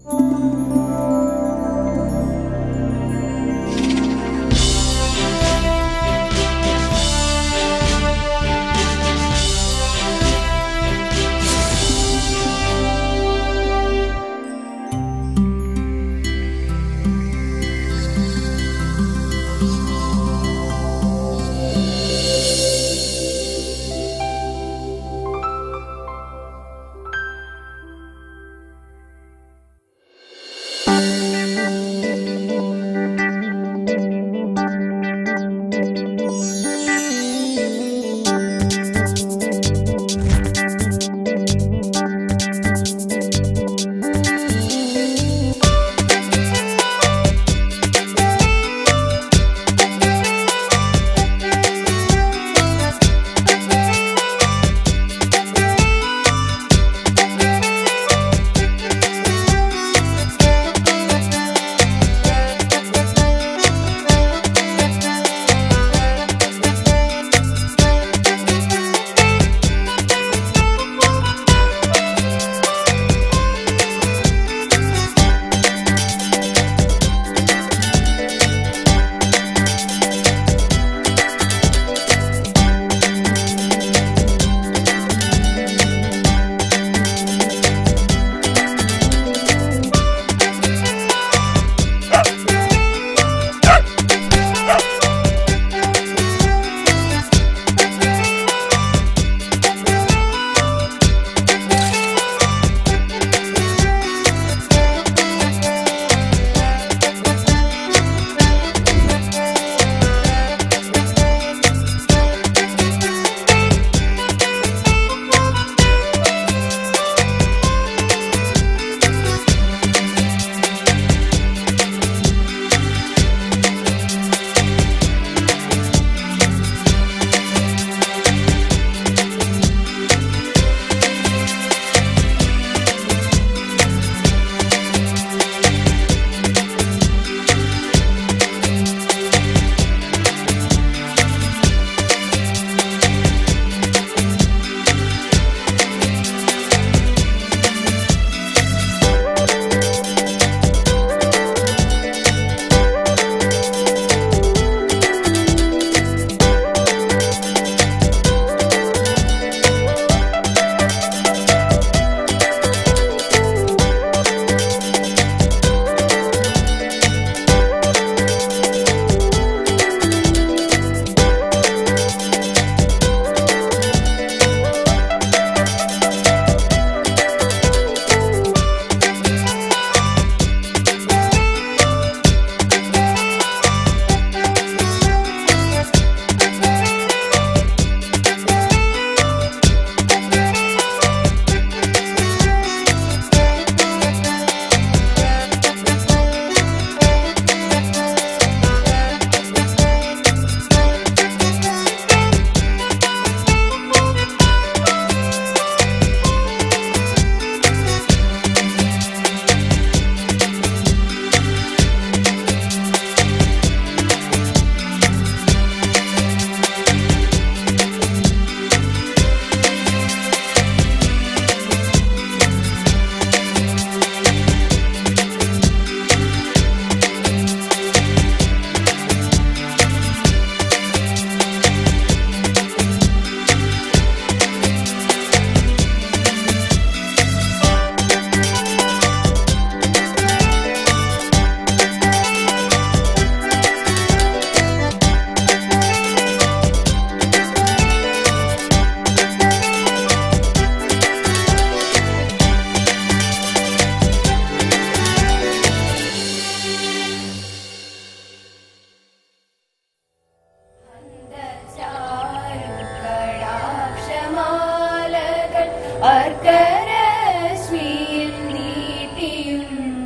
അർക്കരശ്മിയിൽ നീട്ടിയും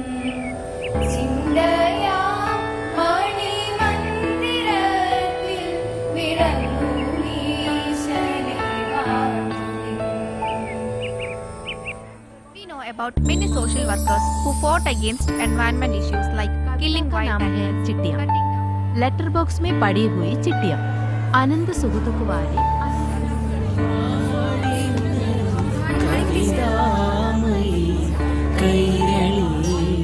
ചിന്തയാം മണിമന്ദിരത്തിൽ വിളങ്ങുമീശനെ വാഴ്ത്തുവിൻ. We know about many social workers who fought against environment issues like killing का wild नाम है animals, चिट्टियाँ। cutting down letter box में पड़ी हुई चिट्ठियाँ आनंद सुगतुक वारी കവിതാമയി കൈരളി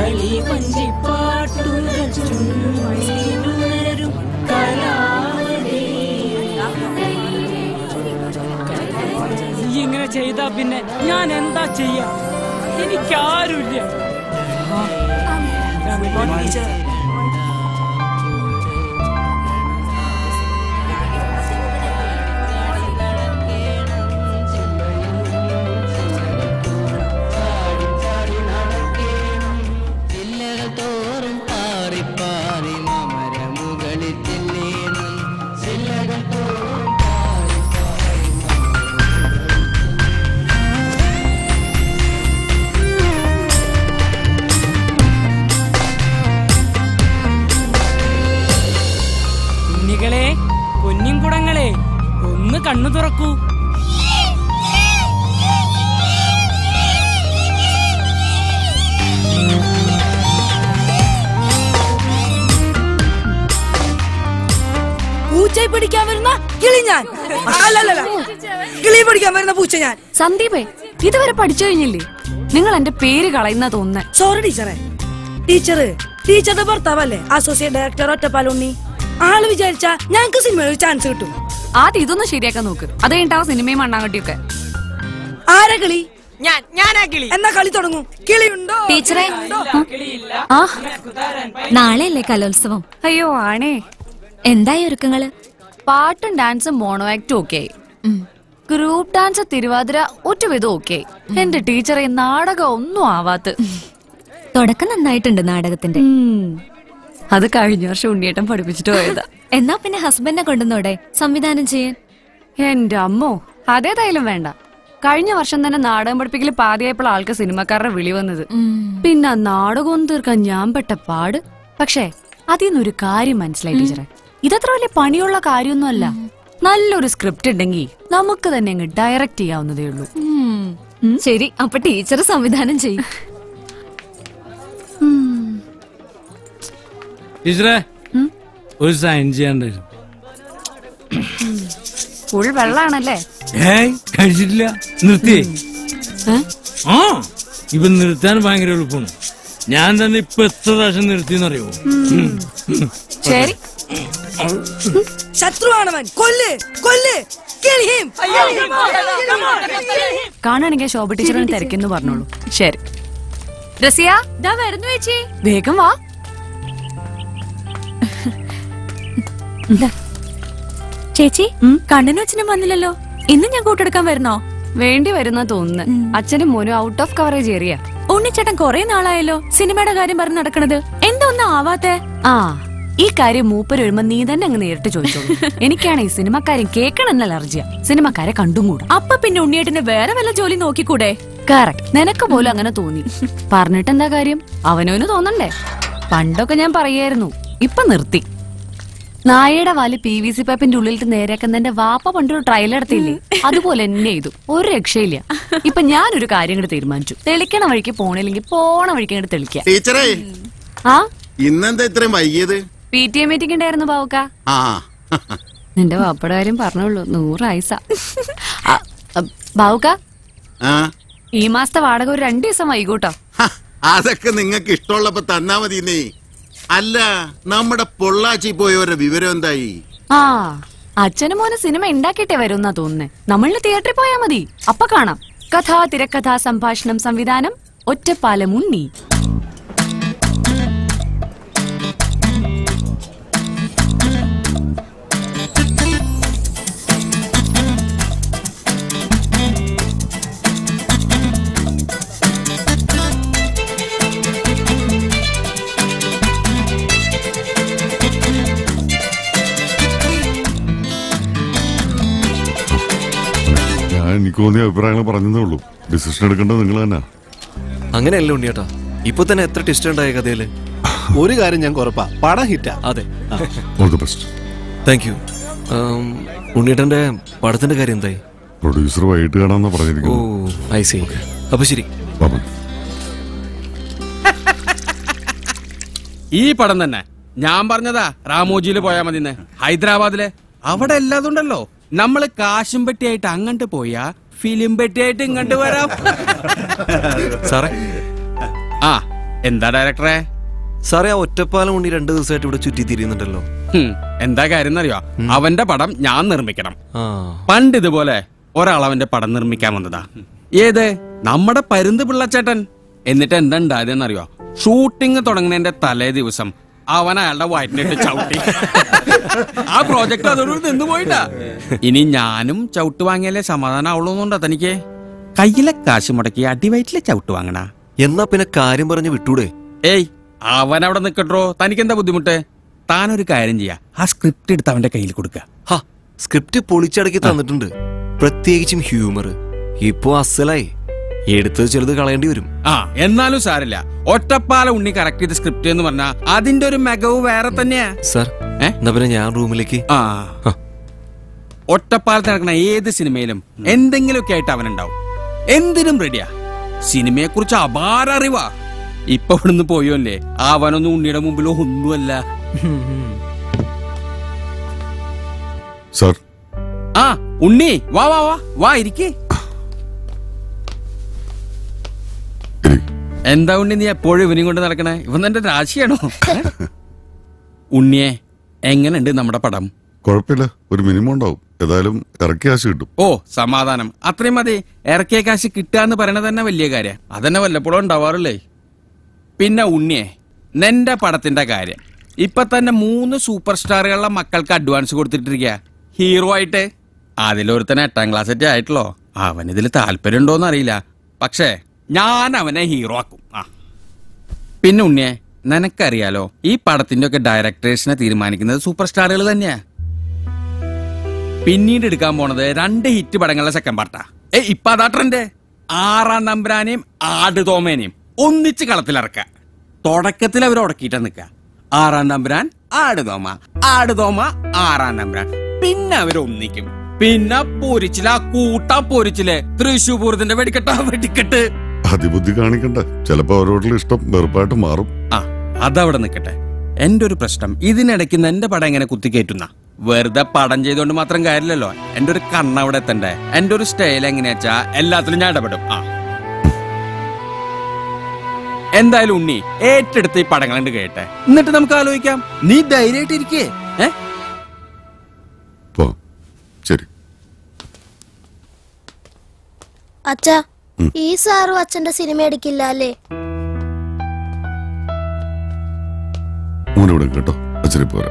കളി വഞ്ചിപ്പാട്ടുകൾ ചുണ്ടുണരും കലാവലി നീ ഇങ്ങനെ ചെയ്താ പിന്നെ ഞാൻ എന്താ ചെയ്യാ എനിക്കാരുമില്ല തോറും പാറി പാറി മമര മുകളിൽ ചെല്ലേണം ചില്ലകൾ തോറും പാറി പാറി കുഞ്ഞികളെ കുഞ്ഞിൻകുടങ്ങളെ ഒന്ന് കണ്ണു തുറക്കൂ പൂച്ചയെ പിടിക്കാൻ വരുന്ന കിളി ഞാൻ അല്ലല്ല കിളി പിടിക്കാൻ വരുന്ന പൂച്ച ഞാൻ സന്ദീപേ ഇതുവരെ പഠിച്ചു കഴിഞ്ഞില്ലേ നിങ്ങൾ എന്റെ പേര് കളയുന്ന തോന്നുന്നേ സോറി ടീച്ചറെ ടീച്ചറ് ടീച്ചറുടെ ഭർത്താവല്ലേ അസോസിയേറ്റ് ഡയറക്ടർ ഒറ്റപ്പാലുണ്ണി ആള് വിചാരിച്ച ഞങ്ങക്ക് സിനിമയിൽ ചാൻസ് കിട്ടും ആദ്യം ഇതൊന്നും ശരിയാക്കാൻ നോക്ക് അത് കഴിഞ്ഞിട്ട് ആ സിനിമയും മണ്ണാങ്കട്ടിയൊക്കെ ആരാ കിളി ഞാൻ ഞാനാ കിളി എന്നാ കളി തുടങ്ങും കിളി ഉണ്ടോ ടീച്ചറെ ആ നാളെയല്ലേ കലോത്സവം അയ്യോ ആണേ എന്തായി ഒരുക്കങ്ങള് പാട്ടും ഡാൻസും മോണോ ആക്ടും ഒക്കെ ആയി ഗ്രൂപ്പ് ഡാൻസ് തിരുവാതിര ഒറ്റവിധം ഒക്കെ ആയി എന്റെ ടീച്ചറെ നാടകം ഒന്നും ആവാത്ത തുടക്കം നന്നായിട്ടുണ്ട് നാടകത്തിന്റെ അത് കഴിഞ്ഞ വർഷം ഉണ്ണിയേട്ടൻ പഠിപ്പിച്ചിട്ട് പോയതാ എന്നാ പിന്നെ ഹസ്ബൻഡിനെ കൊണ്ടുവന്നോടെ സംവിധാനം ചെയ്യാൻ എന്റെ അമ്മോ അതേതായാലും വേണ്ട കഴിഞ്ഞ വർഷം തന്നെ നാടകം പഠിപ്പിക്കൽ പാതിയായപ്പോൾ ആൾക്ക് സിനിമക്കാരുടെ വിളി വന്നത് പിന്നെ ആ നാടകവും തീർക്കാൻ ഞാൻ പെട്ട പാട് പക്ഷേ അതിൽ നിന്നൊരു കാര്യം മനസ്സിലായി ടീച്ചറെ ഇതത്ര വലിയ പണിയുള്ള കാര്യമൊന്നുമല്ല നല്ലൊരു സ്ക്രിപ്റ്റ് ഉണ്ടെങ്കിൽ നമുക്ക് തന്നെ അങ്ങ് ഡയറക്റ്റ് ചെയ്യാവുന്നതേ ഉള്ളൂ ഉം. ശരി അപ്പൊ ടീച്ചർ സംവിധാനം ചെയ്യും ടീച്ചറെ ഒരു സൈൻ ചെയ്യാണ്ടായിരുന്നു ഫുൾ വെള്ളാണല്ലേ ഏയ് കഴിച്ചിട്ടില്ല നിർത്തിയേ ആ ഇപ്പൊ നിർത്താൻ ഭയങ്കര എളുപ്പമാണ് ഞാൻ തന്നെ ഇപ്പൊ എത്ര പ്രാവശ്യം നിർത്തിയെന്നറിയോ ശരി ശത്രുവാണവൻ കൊല്ല് കൊല്ല് kill him. കാണാണെങ്കിൽ ശോഭ ടീച്ചറിനെ തിരക്കെന്ന് പറഞ്ഞോളൂ ശരി റസിയ ദാ വരുന്നു ചേച്ചി വേഗം വാ ചേച്ചി കണ്ണനും അച്ഛനും വന്നില്ലല്ലോ ഇന്ന് ഞാൻ കൂട്ടെടുക്കാൻ വരുന്നോ വേണ്ടി വരുന്ന തോന്നുന്നു അച്ഛനും മോനും ഔട്ട് ഓഫ് കവറേജ് ഏരിയ ഉണ്ണിച്ചേട്ടൻ കൊറേ നാളായല്ലോ സിനിമയുടെ കാര്യം പറഞ്ഞ് നടക്കണത് എന്താ ഒന്നും ആവാത്തെ ആ ഈ കാര്യം മൂപ്പര് വരുമ്പോ നീ തന്നെ അങ്ങ് നേരിട്ട് ചോദിച്ചോളൂ എനിക്കാണ് ഈ സിനിമക്കാരും കേൾക്കണമെന്ന അലർജിയ സിനിമക്കാരെ കണ്ടുകൂടാ അപ്പൊ പിന്നെ ഉണ്ണിയേട്ടന് വേറെ വല്ല ജോലി നോക്കിക്കൂടെ കറക്റ്റ് നിനക്ക് പോലും അങ്ങനെ തോന്നി പറഞ്ഞിട്ട് എന്താ കാര്യം അവനവന് തോന്നണ്ടേ പണ്ടൊക്കെ ഞാൻ പറയായിരുന്നു ഇപ്പൊ നിർത്തി നായയുടെ വാല് പി വി സി പൈപ്പിന്റെ ഉള്ളിലിട്ട് നേരെയാക്കുന്നതിന്റെ വാപ്പ പണ്ടൊരു ട്രയൽ നടത്തിയില്ലേ അതുപോലെ എന്നെ ചെയ്തു ഒരു രക്ഷയില്ല ഇപ്പൊ ഞാനൊരു കാര്യം കൂടെ തീരുമാനിച്ചു തെളിക്കണ വഴിക്ക് പോണില്ലെങ്കിൽ പോണ വഴിക്ക് അങ്ങോട്ട് തെളിക്കാം ടീച്ചറേ ആ ഇന്നെന്താ ഇത്രയും വൈകിയത് പി ടി എ മീറ്റിംഗ് ഉണ്ടായിരുന്നു ബാവുക്ക ആ നിന്റെ വാപ്പയുടെ കാര്യം പറഞ്ഞോളൂ നൂറ് ആയിസ ബാവുക്ക ആ ഈ മാസത്തെ വാടക ഒരു രണ്ടു ദിവസം വൈകൂട്ടോ ഹ, അതൊക്കെ നിങ്ങൾക്ക് ഇഷ്ടമുള്ളപ്പോ തന്നാ മതി നീ അല്ല നമ്മുടെ പൊള്ളാച്ചി പോയവരുടെ വിവരം എന്തായി ആ അച്ഛനും മോനെ സിനിമ ഉണ്ടാക്കിയിട്ടേ വരുമെന്നാ തോന്നുന്നേ നമ്മളിന് തിയേറ്ററിൽ പോയാ മതി അപ്പൊ കാണാം കഥ തിരക്കഥ സംഭാഷണം സംവിധാനം ഒറ്റപ്പാലം ഉണ്ണി ഞാൻ എനിക്ക് തോന്നിയ അഭിപ്രായങ്ങൾ പറഞ്ഞതേ ഉള്ളൂ ഡിസിഷൻ എടുക്കേണ്ടത് നിങ്ങൾ തന്നെ അങ്ങനെയല്ല ഉണ്ണിയേട്ടാ ഇപ്പൊ തന്നെ എത്ര ടിസ്റ്റ് ഉണ്ടായ കഥയില് ഒരു കാര്യം ഞാൻ കുറപ്പാ പടം ഹിറ്റാ അതെ all the best thank you ഉണ്ണിയേട്ടന്റെ പടത്തിന്റെ കാര്യം എന്തായി പ്രൊഡ്യൂസർ വൈകിട്ട് കാണാമെന്നാ ഓ പറഞ്ഞിരിക്കുന്നത് ഐ സി അപ്പൊ ശരി ബാബു ഈ പടം തന്നെ ഞാൻ പറഞ്ഞതാ റാമോജിയില് പോയാ മതിന്ന് ഹൈദരാബാദിലെ അവിടെ എല്ലാതുണ്ടല്ലോ നമ്മള് കാശും പെട്ടിയായിട്ട് അങ്ങോട്ട് പോയാ ഫിലിം പെട്ടിയായിട്ട് ഇങ്ങോട്ട് വരാം സാറേ ആ എന്താ ഡയറക്ടറെ സാറേ ആ ഒറ്റപ്പാലം ഉണ്ണി രണ്ടു ദിവസമായിട്ട് ഇവിടെ ചുറ്റി തിരിയുന്നുണ്ടല്ലോ ഹും, എന്താ കാര്യം എന്നറിയോ അവന്റെ പടം ഞാൻ നിർമ്മിക്കണം ആ പണ്ട് ഇതുപോലെ ഒരാൾ അവന്റെ പടം നിർമ്മിക്കാൻ വന്നതാ ഏത് നമ്മുടെ പരുന്ത് പിള്ളച്ചേട്ടൻ എന്നിട്ട് എന്താ ഉണ്ടായതെന്നറിയോ ഷൂട്ടിംഗ് തുടങ്ങുന്നതിന്റെ തലേ ദിവസം അവൻ അയാളുടെ വയറ്റിനിട്ട് ചവിട്ടി ആ പ്രോജക്ട് അതോട് നിന്ന് പോയിട്ടാ ഇനി ഞാനും ചവിട്ട് വാങ്ങിയാലേ സമാധാനം ആവുള്ളൂന്നുണ്ടോ തനിക്ക് കയ്യിലെ കാശ് മുടക്കി അടിവയറ്റിലെ ചവിട്ട് വാങ്ങണ എന്നാ പിന്നെ കാര്യം പറഞ്ഞ് വിട്ടൂടെ ഏയ് അവൻ അവിടെ നിക്കട്ടോ തനിക്ക് എന്താ ബുദ്ധിമുട്ട് താനൊരു കാര്യം ചെയ്യാ ആ സ്ക്രിപ്റ്റ് എടുത്ത് അവന്റെ കയ്യിൽ കൊടുക്കുക ഹാ സ്ക്രിപ്റ്റ് പൊളിച്ചടക്കി തന്നിട്ടുണ്ട് പ്രത്യേകിച്ചും ഹ്യൂമർ ഇപ്പോ അസലായി എടുത്തത് ചിലത് കളയേണ്ടി വരും ആ എന്നാലും സാരില്ല ഒറ്റപ്പാല ഉണ്ണി കറക്റ്റ് ചെയ്ത സ്ക്രിപ്റ്റ് എന്ന് പറഞ്ഞാ അതിന്റെ ഒരു മികവ് വേറെ തന്നെയാ സാർ എന്നാ പിന്നെ ഞാൻ റൂമിലേക്ക് ആ ഒറ്റപ്പാലത്ത് നടക്കുന്ന ഏത് സിനിമയിലും എന്തെങ്കിലുമൊക്കെ ആയിട്ട് അവനുണ്ടാവും എന്തിനും റെഡിയാ സിനിമയെ കുറിച്ച് അപാര അറിവാ ഇപ്പൊ ഇവിടുന്ന് പോയോല്ലേ അവനൊന്നും ഉണ്ണിയുടെ മുമ്പിൽ ഒന്നുമല്ല സാർ ആ ഉണ്ണി വാ വാ വാ വാ ഇരിക്കേ എന്താ ഉണ്ണി നീ എപ്പോഴും ഇവനെയും കൊണ്ട് നടക്കണേ ഇവൻ എന്റെ രാശിയാണോ ഉണ്ണിയെ എങ്ങനെയുണ്ട് നമ്മുടെ പടം കുഴപ്പമില്ല ഒരു മിനിമം ഉണ്ടാവും ഏതായാലും ഇറക്കി കാശ് കിട്ടും ഓ സമാധാനം അത്രയും മതി ഇറക്കിയ കാശ് കിട്ടുക എന്ന് പറയണത് തന്നെ വലിയ കാര്യം അതന്നെ വല്ലപ്പോഴും ഉണ്ടാവാറില്ലേ പിന്നെ ഉണ്ണിയെ നിന്റെ പടത്തിന്റെ കാര്യം ഇപ്പൊ തന്നെ മൂന്ന് സൂപ്പർ സ്റ്റാറുകളുടെ മക്കൾക്ക് അഡ്വാൻസ് കൊടുത്തിട്ടിരിക്കുക ഹീറോ ആയിട്ട് അതിലൊരുത്തനെ എട്ടാം ക്ലാസ് ഒക്കെ ആയിട്ടുള്ളോ അവൻ ഇതിൽ താല്പര്യം ഉണ്ടോന്ന് അറിയില്ല പക്ഷേ ഞാൻ അവനെ ഹീറോ ആക്കും ആ പിന്നെ ഉണ്ണിയെ നിനക്കറിയാലോ ഈ പടത്തിന്റെ ഒക്കെ ഡയറക്ടേഴ്സിനെ തീരുമാനിക്കുന്നത് സൂപ്പർ സ്റ്റാറുകൾ തന്നെയാ പിന്നീട് എടുക്കാൻ പോണത് രണ്ട് ഹിറ്റ് പടങ്ങളുടെ സെക്കൻഡ് പാർട്ടാ ഏ ഇപ്പൊ അതാ ട്രെൻഡ് ആറാം തമ്പുരാനെയും ആട് തോമേനെയും ഒന്നിച്ച് കളത്തിലിറക്ക തുടക്കത്തിൽ അവർ ഉടക്കിയിട്ട് നിക്ക ആറാം തമ്പുരാൻ ആട് തോമ ആട് തോമ ആറാം തമ്പുരാൻ പിന്നെ അവർ ഒന്നിക്കും പിന്നെ പൊരിച്ചില കൂട്ടാ പൊരിച്ചില് തൃശൂർ പൂരത്തിന്റെ വെടിക്കെട്ട വെടിക്കെട്ട് അതിബുദ്ധി കാണിക്കണ്ട ചിലപ്പോ അവരോടുള്ള ഇഷ്ടം വെറുപ്പായിട്ട് മാറും ആ അതവിടെ നിൽക്കട്ടെ എന്റെ ഒരു പ്രശ്നം ഇതിനിടയ്ക്ക് എന്റെ പടം എങ്ങനെ കുത്തിക്കയറ്റുന്ന വെറുതെ പടം ചെയ്തുകൊണ്ട് മാത്രം കാര്യമില്ലല്ലോ എന്റെ ഒരു കണ്ണ് അവിടെ എത്തണ്ടേ എന്റെ ഒരു സ്റ്റൈൽ എങ്ങനെയാച്ചാ എല്ലാത്തിലും ഞാൻ ഇടപെടും ആ എന്തായാലും ഉണ്ണി ഏറ്റെടുത്ത് ഈ പടങ്ങൾ കണ്ട് കേട്ടെ എന്നിട്ട് നമുക്ക് ആലോചിക്കാം നീ ധൈര്യമായിട്ട് ഇരിക്കേ ഏ പോ ശരി അച്ഛാ ഈ സാറും അച്ഛന്റെ സിനിമ എടുക്കില്ല അല്ലേ മോനിവിടെ കേട്ടോ അച്ഛനെ പോരാ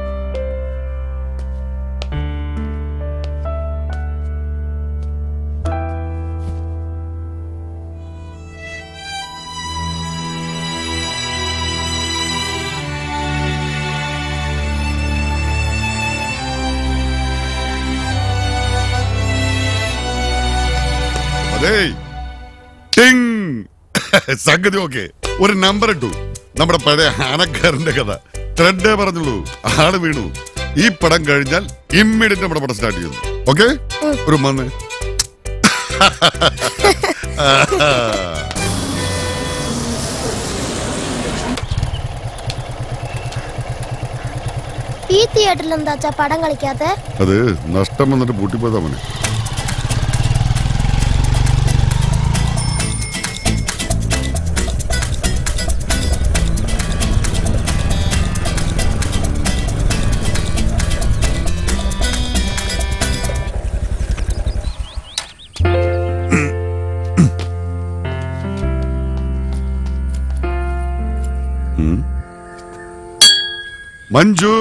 അതേ ടിങ് സംഗതി ഓക്കെ ഒരു നമ്പർ ഇട്ടു നമ്മുടെ പഴയ ആനക്കാരന്റെ കഥ ത്രെഡേ പറഞ്ഞുള്ളൂ ആള് വീണു ഈ പടം കഴിഞ്ഞാൽ ഇമ്മീഡിയറ്റ് നമ്മുടെ പടം സ്റ്റാർട്ട് ചെയ്യുന്നു ഓക്കെ ഒരു മന്ന് ഈ തിയേറ്ററിൽ എന്താ അച്ഛാ പടം കളിക്കാത്ത അത് നഷ്ടം വന്നിട്ട് പൂട്ടിപ്പോയതാ മോനെ ഉം. മഞ്ജു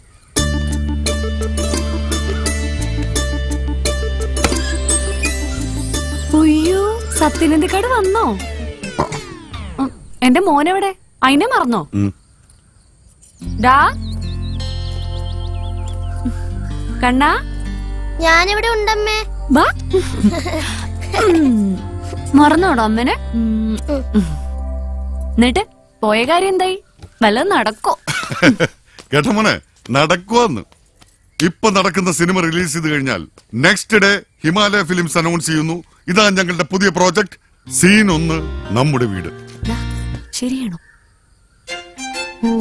അയ്യോ സത്യനന്ദിക്കാട് വന്നോ ഉം, എന്റെ മോനെവിടെ അതിനെ മറന്നോ ഉം. ഡാ കണ്ണാ ഞാനിവിടെ ഉണ്ടമ്മേ വാ ഉം. മറന്നോടോ അമ്മനെ ഉം. എന്നിട്ട് പോയ കാര്യം എന്തായി വല്ലതും നടക്കോ കേട്ടോ മോനെ നടക്കുവന്ന് ഇപ്പൊ നടക്കുന്ന സിനിമ റിലീസ് ചെയ്ത് കഴിഞ്ഞാൽ next day Himalaya films announce ചെയ്യുന്നു ഇതാ ഞങ്ങളുടെ പുതിയ പ്രോജക്ട് സീൻ ഒന്ന് നമ്മുടെ വീട് ശരിയാണോ ഓ.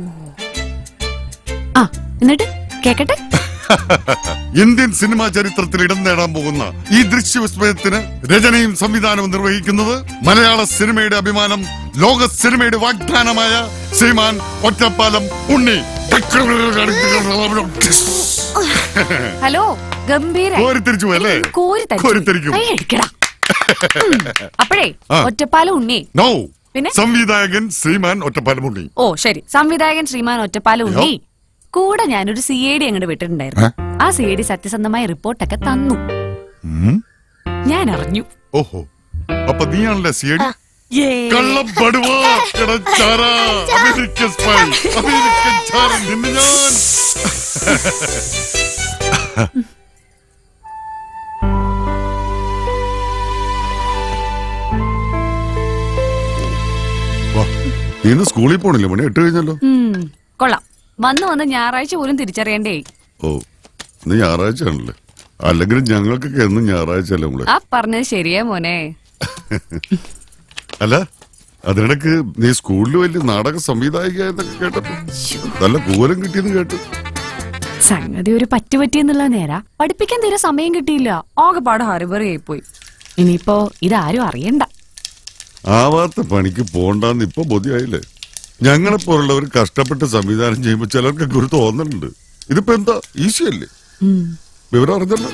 ആ എന്നിട്ട് കേക്കട്ടെ ഇന്ത്യൻ സിനിമാ ചരിത്രത്തിൽ ഇടം നേടാൻ പോകുന്ന ഈ ദൃശ്യവിസ്മയത്തിന് രചനയും സംവിധാനവും നിർവഹിക്കുന്നത് മലയാള സിനിമയുടെ അഭിമാനം ലോക സിനിമയുടെ വാഗ്ദാനമായ ശ്രീമാൻ ഒറ്റപ്പാലം ഉണ്ണി ഹലോ ഗംഭീര കോരിത്തിരിച്ചു പോയി അല്ലേ? കോരിത്തിരിക്കും. അപ്പോഴേ ആ. ഒറ്റപ്പാലം ഉണ്ണി നോ പിന്നെ? സംവിധായകൻ ശ്രീമാൻ ഒറ്റപ്പാലം ഉണ്ണി ഓ ശരി സംവിധായകൻ ശ്രീമാൻ ഒറ്റപ്പാലം ഉണ്ണി കൂടെ ഞാനൊരു സി ഐ ഡി അങ്ങോട്ട് വിട്ടിട്ടുണ്ടായിരുന്നു ആ സി ഐ ഡി സത്യസന്ധമായ റിപ്പോർട്ടൊക്കെ തന്നു ഉം. ഞാൻ അറിഞ്ഞു ഓഹോ അപ്പൊ നീയാണല്ലേ സി ഐ കള്ളപ്പെടുവാ കിടച്ചാര അമേരിക്കൻ സ്പൈ അമേരിക്കൻ ചാരൻ നിന്നെ ഞാൻ വാ, നീ ഇന്ന് സ്കൂളിൽ പോണില്ലേ മണി എട്ട് കഴിഞ്ഞല്ലോ ഉം, കൊള്ളാം വന്ന് വന്ന് ഞായറാഴ്ച പോലും തിരിച്ചറിയണ്ടേ ഓ ഇന്ന് ഞായറാഴ്ച ആണല്ലേ അല്ലെങ്കിലും ഞങ്ങൾക്കൊക്കെ എന്നും ഞായറാഴ്ച അല്ലേ നമ്മള് ആ പറഞ്ഞത് ശരിയാ മോനെ അല്ല അതിനിടക്ക് നീ സ്കൂളിൽ വലിയ നാടക സംവിധായികയെന്നൊക്കെ കേട്ടപ്പോ നല്ല കൂലം കിട്ടിയെന്ന് കേട്ടു സംഗതി ഒരു പറ്റുപറ്റിയെന്നുള്ള നേരാ പഠിപ്പിക്കാൻ തീരെ സമയം കിട്ടിയില്ല ആകെപ്പാട് ഹറിബറിയായി പോയി ഇനിയിപ്പോ ഇതാരും അറിയണ്ട ആവാത്ത പണിക്ക് പോണ്ടാന്ന് ഇപ്പൊ ബോധ്യമായില്ലേ ഞങ്ങളെ പോലുള്ളവർ കഷ്ടപ്പെട്ട് സംവിധാനം ചെയ്യുമ്പോ ചിലർക്കൊക്കെ ഒരു തോന്നലുണ്ട് ഇതിപ്പോ എന്താ ഈസി അല്ലേ വിവരം അറിഞ്ഞല്ലോ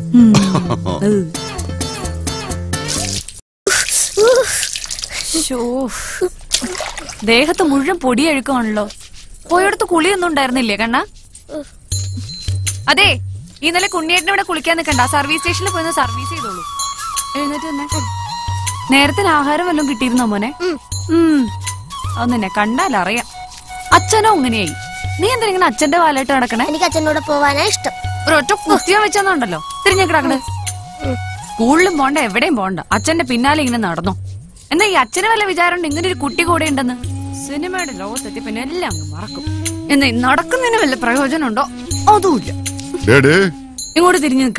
ശോ. ദേഹത്ത് മുഴുവൻ പൊടിയഴുക്കാണല്ലോ പോയടത്ത് കുളിയൊന്നും ഉണ്ടായിരുന്നില്ലേ കണ്ണ അതെ ഇന്നലെ കുണ്ണിയേട്ടനെ ഇവിടെ കുളിക്കാൻ നിൽക്കണ്ട സർവീസ് സ്റ്റേഷനിൽ പോയി ഒന്ന് സർവീസ് ചെയ്തോളൂ എഴുന്നേറ്റ് വന്നേ നേരത്തിന് ആഹാരം വല്ലതും കിട്ടിയിരുന്നോ മോനെ ഉം. അത് നിന്നെ കണ്ടാൽ അറിയാം അച്ഛനോ അങ്ങനെയായി നീ എന്താ ഇങ്ങനെ അച്ഛന്റെ വാലായിട്ട് നടക്കണേ എനിക്ക് അച്ഛനോട് പോവാനാ ഇഷ്ടം ഒരൊറ്റ കുത്തിയാൻ വെച്ചാന്നുണ്ടല്ലോ തിരിഞ്ഞു കിടക്കണേ സ്കൂളിലും പോണ്ട എവിടെയും പോണ്ട അച്ഛന്റെ പിന്നാലെ ഇങ്ങനെ നടന്നു എന്നാ ഈ അച്ഛന് വല്ല വിചാരം ഇങ്ങനെ ഒരു കുട്ടി കൂടെ ഉണ്ടെന്ന് സിനിമയുടെ ലോകത്തെത്തി പിന്നെ എല്ലാം അങ്ങ് മറക്കും എന്നാ ഈ നടക്കുന്നതിന് വല്ല പ്രയോജനം ഉണ്ടോ അതുമില്ല ഡേ ഡേ ഇങ്ങോട്ട് തിരിഞ്ഞു നിൽക്ക്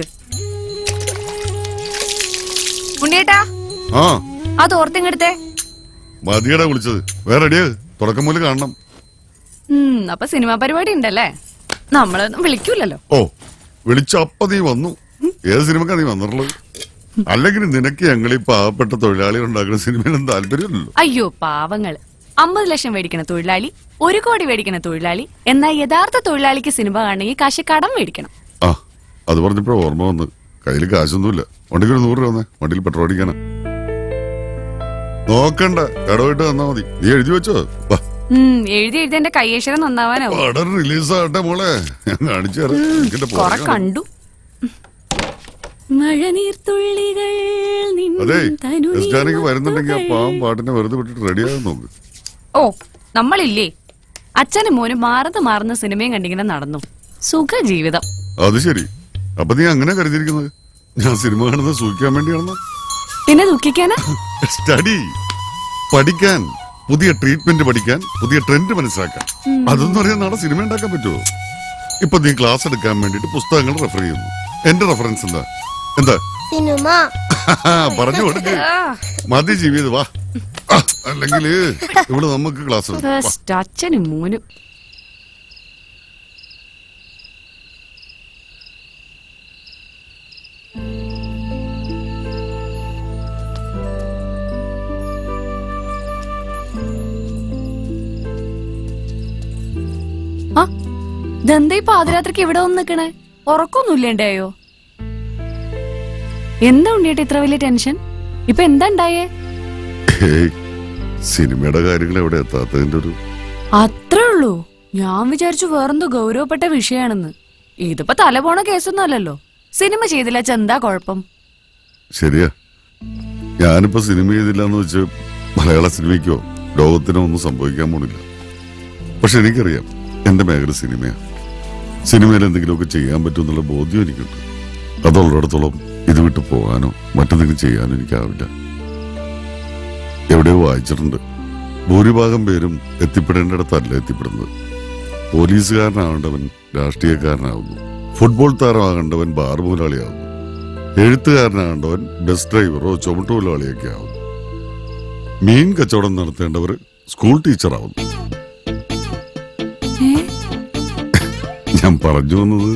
ഉണ്ണിയേട്ടാ ആ അത് ഓർത്തിങ്ങെടുത്തേ മതിയടാ വിളിച്ചത് വേറെ അടിയ തുടക്കം മുതൽ കാണണം ഉം അപ്പൊ സിനിമാ പരിപാടി ഉണ്ടല്ലേ നമ്മളൊന്നും വിളിക്കൂലല്ലോ ഓ വിളിച്ച അപ്പ നീ വന്നു ഏത് സിനിമക്കാ നീ വന്നിട്ടുള്ളത് അല്ലെങ്കിൽ നിനക്ക് ഞങ്ങൾ ഈ പാവപ്പെട്ട തൊഴിലാളികൾ ഉണ്ടാക്കുന്ന സിനിമയിലും താല്പര്യമില്ലല്ലോ അയ്യോ പാവങ്ങള് അമ്പത് ലക്ഷം മേടിക്കണ തൊഴിലാളി ഒരു കോടി മേടിക്കണ തൊഴിലാളി എന്നാൽ യഥാർത്ഥ തൊഴിലാളിക്ക് സിനിമ കാണണമെങ്കിൽ കാശ് കടം മേടിക്കണം ആ അത് പറഞ്ഞപ്പോഴാ ഓർമ്മ വന്ന് കയ്യിൽ കാശൊന്നുമില്ല വണ്ടിക്ക് ഒരു നൂറ് രൂപ വന്നേ വണ്ടിയിൽ പെട്രോൾ അടിക്കാനാ നോക്കണ്ട കടമായിട്ട് തന്നാ മതി നീ എഴുതി വെച്ചോ വാ ഉം എഴുതി എഴുതി എന്റെ കയ്യേശ്വരം നന്നാവാനാവും പടം റിലീസ് ആകട്ടെ മോളെ ഞാൻ കാണിച്ചു തരാം എനിക്കെന്റെ കൊറ പുറകെ കണ്ടു മഴനീർത്തുള്ളികൾ നിൻ അതെ തനുനീർ ക്രിസ്ത്യാനിക്ക് വരുന്നുണ്ടെങ്കിൽ ആ പാവം പാട്ടിനെ വെറുതെ വിട്ടിട്ട് റെഡിയാകാൻ നോക്ക് ഓ നമ്മളില്ലേ അച്ഛനും മോനും മാറുന്ന മാറുന്ന സിനിമയും കണ്ടിങ്ങനെ നടന്നു സുഖ ജീവിതം അത് ശരി അപ്പൊ നീ അങ്ങനെ കരുതിയിരിക്കുന്നത് ഞാൻ സിനിമ കാണുന്നത് സൂക്ഷിക്കാൻ വേണ്ടിയാണെന്ന് പിന്നെ ദുഃഖിക്കാനാ സ്റ്റഡി പഠിക്കാൻ പുതിയ ട്രീറ്റ്മെന്റ് പഠിക്കാൻ പുതിയ ട്രെൻഡ് മനസ്സിലാക്കാൻ ഉം. അതൊന്നും അറിയാൻ നാളെ സിനിമ ഉണ്ടാക്കാൻ പറ്റുമോ ഇപ്പൊ നീ ക്ലാസ് എടുക്കാൻ വേണ്ടിട്ട് പുസ്തകങ്ങൾ റെഫർ ചെയ്യുന്നു എന്റെ റെഫറൻസ് എന്താ എന്താ സിനിമ പറഞ്ഞു കൊടുക്ക് മതി ജീവിത് വാ ആ, അല്ലെങ്കിൽ ഇവിടെ നമുക്ക് ക്ലാസ് ഉണ്ട് വാ. ബെസ്റ്റ് അച്ഛനും മോനും ആ ഇതെന്താ ഈ പാതിരാത്രിക്ക് ഇവിടെ വന്ന് നിക്കണേ ഉറക്കൊന്നുമില്ലേണ്ടായോ എന്താ ഉണ്ണിയേട്ടാ ഇത്ര വലിയ ടെൻഷൻ ഇപ്പൊ എന്താ ഉണ്ടായേ ഏയ് സിനിമയുടെ കാര്യങ്ങൾ എവിടെ എത്താത്തതിന്റെ ഒരു അത്രേ ഉള്ളൂ ഞാൻ വിചാരിച്ചു വേറെന്തോ ഗൗരവപ്പെട്ട വിഷയാണെന്ന് ഇതിപ്പോ തല പോണ കേസൊന്നും അല്ലല്ലോ സിനിമ ചെയ്തില്ല എന്താ കുഴപ്പം ശരിയാ ഞാനിപ്പോ സിനിമ ചെയ്തില്ല എന്ന് വെച്ച് മലയാള സിനിമയ്ക്കോ ലോകത്തിനോ ഒന്നും സംഭവിക്കാൻ പോണില്ല പക്ഷെ എനിക്കറിയാം എന്റെ മേഖല സിനിമയാ സിനിമയിൽ എന്തെങ്കിലുമൊക്കെ ചെയ്യാൻ പറ്റും എന്നുള്ള ബോധ്യം എനിക്കുണ്ട് അതുള്ളിടത്തോളം ഇത് വിട്ട് പോകാനോ മറ്റെന്തെങ്കിലും ചെയ്യാനോ എനിക്കാവില്ല എവിടെയോ വായിച്ചിട്ടുണ്ട് ഭൂരിഭാഗം പേരും എത്തിപ്പെടേണ്ടിടത്തല്ല എത്തിപ്പെടുന്നത് പോലീസുകാരനാവേണ്ടവൻ രാഷ്ട്രീയക്കാരനാവുന്നു ഫുട്ബോൾ താരമാകേണ്ടവൻ ബാർ മുതലാളിയാവുന്നു എഴുത്തുകാരനാകേണ്ടവൻ ബസ് ഡ്രൈവറോ ചുമട്ടുതൊഴിലാളിയൊക്കെ ആവുന്നു മീൻ കച്ചവടം നടത്തേണ്ടവർ സ്കൂൾ ടീച്ചറാവുന്നു ഞാൻ പറഞ്ഞു വന്നത്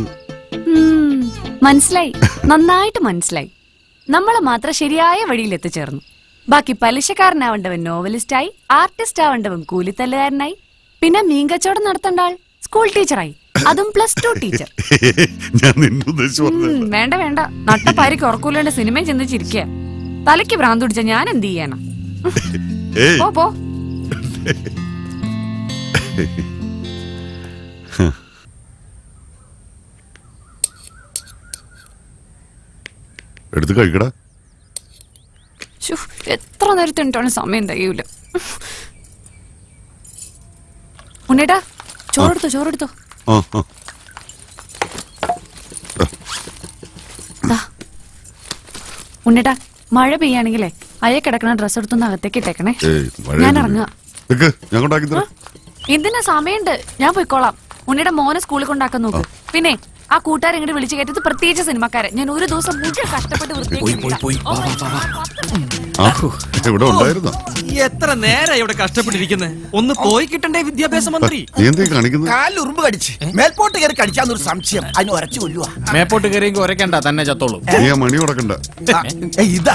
ഉം, മനസ്സിലായി നന്നായിട്ട് മനസ്സിലായി നമ്മളെ മാത്രം ശരിയായ വഴിയിൽ എത്തിച്ചേർന്നു ബാക്കി പലിശക്കാരനാവേണ്ടവൻ നോവലിസ്റ്റായി ആർട്ടിസ്റ്റ് ആവേണ്ടവൻ കൂലിത്തല്ലുകാരനായി പിന്നെ മീൻ കച്ചവടം നടത്തേണ്ട ആൾ സ്കൂൾ ടീച്ചറായി അതും പ്ലസ് ടു ടീച്ചർ ഞാൻ നിന്നെ ഉദ്ദേശിച്ചു ഉം, പറഞ്ഞതല്ല. വേണ്ട വേണ്ട നട്ടപ്പാരിക്ക് ഉറക്കൂലേണ്ട സിനിമയും ചിന്തിച്ചിരിക്കുക തലയ്ക്ക് ഭ്രാന്ത് പിടിച്ച ഞാൻ എന്ത് ചെയ്യാനാ ഏയ് പോ പോ എടുത്ത് കഴിക്കടാ ശ്ശോ, എത്ര നേരത്തിട്ടാണ് സമയം തികയൂല ഉണ്ണേട്ടാ ചോറെടുത്തോ ചോറെടുത്തോ ആ ആ ഉണ്ണേട്ടാ മഴ പെയ്യാണെങ്കിലേ അയ കിടക്കണ ഡ്രസ് എടുത്തൊന്ന് അകത്തേക്ക് ഇട്ടേക്കണേ ഏയ് മഴ ഞാൻ ഇറങ്ങാ നിക്ക് ഞാൻ കൊണ്ടാക്കി തരാം എന്തിനാ സമയമുണ്ട് ഞാൻ പോയിക്കോളാം ഉണ്ണിയുടെ മോനെ സ്കൂളിൽ കൊണ്ടാക്കാൻ നോക്ക് പിന്നെ ആ കൂട്ടുകാരെ ഇങ്ങോട്ട് വിളിച്ചു കയറ്റത് പ്രത്യേകിച്ച് സിനിമക്കാരെ ഞാൻ ഒരു ദിവസം മുഴുവൻ കഷ്ടപ്പെട്ട് വൃത്തിയാക്കി ആ ഇവിടെ ഉണ്ടായിരുന്നോ എത്ര നേരം ഇവിടെ കഷ്ടപ്പെട്ടിരിക്കുന്നത് ഒന്ന് പോയി കിട്ടണ്ടേ വിദ്യാഭ്യാസ മന്ത്രി നീ എന്തേ കാണിക്കുന്നത് കാലിൽ ഉറുമ്പ് കടിച്ച് മേൽപോട്ട് കയറി കടിച്ചാന്നൊരു സംശയം അതിന് ഉരച്ചു കൊല്ലുവാ മേപ്പോട്ട് കയറിയെങ്കിൽ ഉരക്കണ്ട തന്നെ ചത്തോളൂ നീ ആ മണി ഉടക്കണ്ട ഇതാ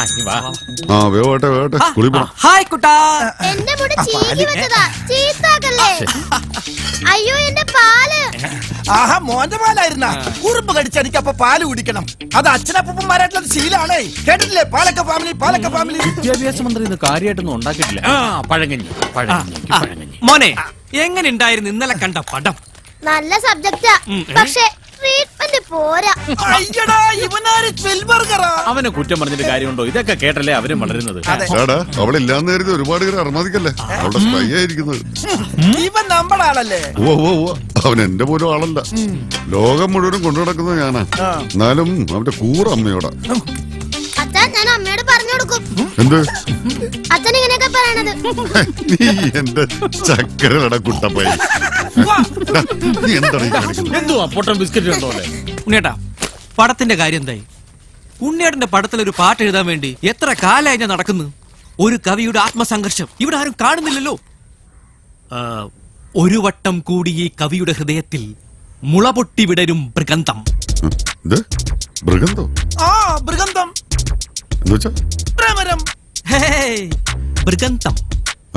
ആ വേവട്ടെ വേവട്ടെ കുളി പോ ഹായ് കുട്ടാ എന്റെ മുടി ചീകി വെച്ചതാ ചീത്താക്കല്ലേ അയ്യോ എന്റെ പാല് ആഹാ മോന്റെ പാലായിരുന്ന ഉറുമ്പ് കടിച്ചെനിക്ക് അപ്പൊ പാല് കുടിക്കണം അത് അച്ഛനപ്പന്മാരായിട്ടുള്ള ശീലാണേ കേട്ടിട്ടില്ലേ പാലക്ക ഫാമിലി പാലക്ക ഫാമിലി വിദ്യാഭ്യാസ മന്ത്രി ഇന്ന് കാര്യമായിട്ടൊന്നും ഉണ്ടാക്കിയിട്ടില്ല ആ പഴങ്കഞ്ഞി പഴങ്കഞ്ഞി ആ, മോനെ എങ്ങനെ ഉണ്ടായിരുന്നു ഇന്നലെ കണ്ട പടം നല്ല സബ്ജക്റ്റാ ഉം, ഏ? പക്ഷെ ട്രീറ്റ്മെന്റ് പോരാ അയ്യടാ ഇവനാര് സ്പെൽബർഗറാ അവനെ കുറ്റം പറഞ്ഞിട്ട് കാര്യമുണ്ടോ ഇതൊക്കെ കേട്ടല്ലേ അവരും വളരുന്നത് എടാ അവളില്ലാന്ന് കരുതി ഒരുപാട് പേര് അർമാദിക്കല്ലേ അവളുടെ സ്പൈ ആയിരിക്കുന്നത് ഇവൻ നമ്മുടെ ആളല്ലേ ഓ ഓ ഓ അവൻ എന്റെ പോലും ആളല്ല ലോകം മുഴുവനും കൊണ്ടു നടക്കുന്നത് ഞാനാ എന്നാലും അവന്റെ കൂറ അമ്മയോടാ അച്ഛാ ഞാൻ അമ്മയോട് പറഞ്ഞു കൊടുക്കും എന്ത് അച്ഛൻ ഇങ്ങനെയൊക്കെ പറയണത് നീ എന്റെ ചക്കരട കുട്ടപ്പൈ നീ എന്താണ് ഈ കാണിക്കുന്നത് എന്തുവാ പൊട്ടൻ ബിസ്ക്കറ്റ് കണ്ടോ ഉണ്ണിയേട്ടാ പടത്തിന്റെ കാര്യം എന്തായി ഉണ്ണിയേട്ടന്റെ പടത്തിൽ ഒരു പാട്ട് എഴുതാൻ വേണ്ടി എത്ര കാലമായി ഞാൻ നടക്കുന്നു ഒരു കവിയുടെ ആത്മസംഘർഷം ഇവിടെ ആരും കാണുന്നില്ലല്ലോ ആ, ഒരു വട്ടം കൂടി ഈ കവിയുടെ ഹൃദയത്തിൽ മുളപൊട്ടി വിടരും മൃഗന്ധം ഇത് മൃഗന്തോ ആ മൃഗന്ധം എന്ന് വെച്ചാ പ്രമരം ഹേയ്, മൃഗന്ധം ആ?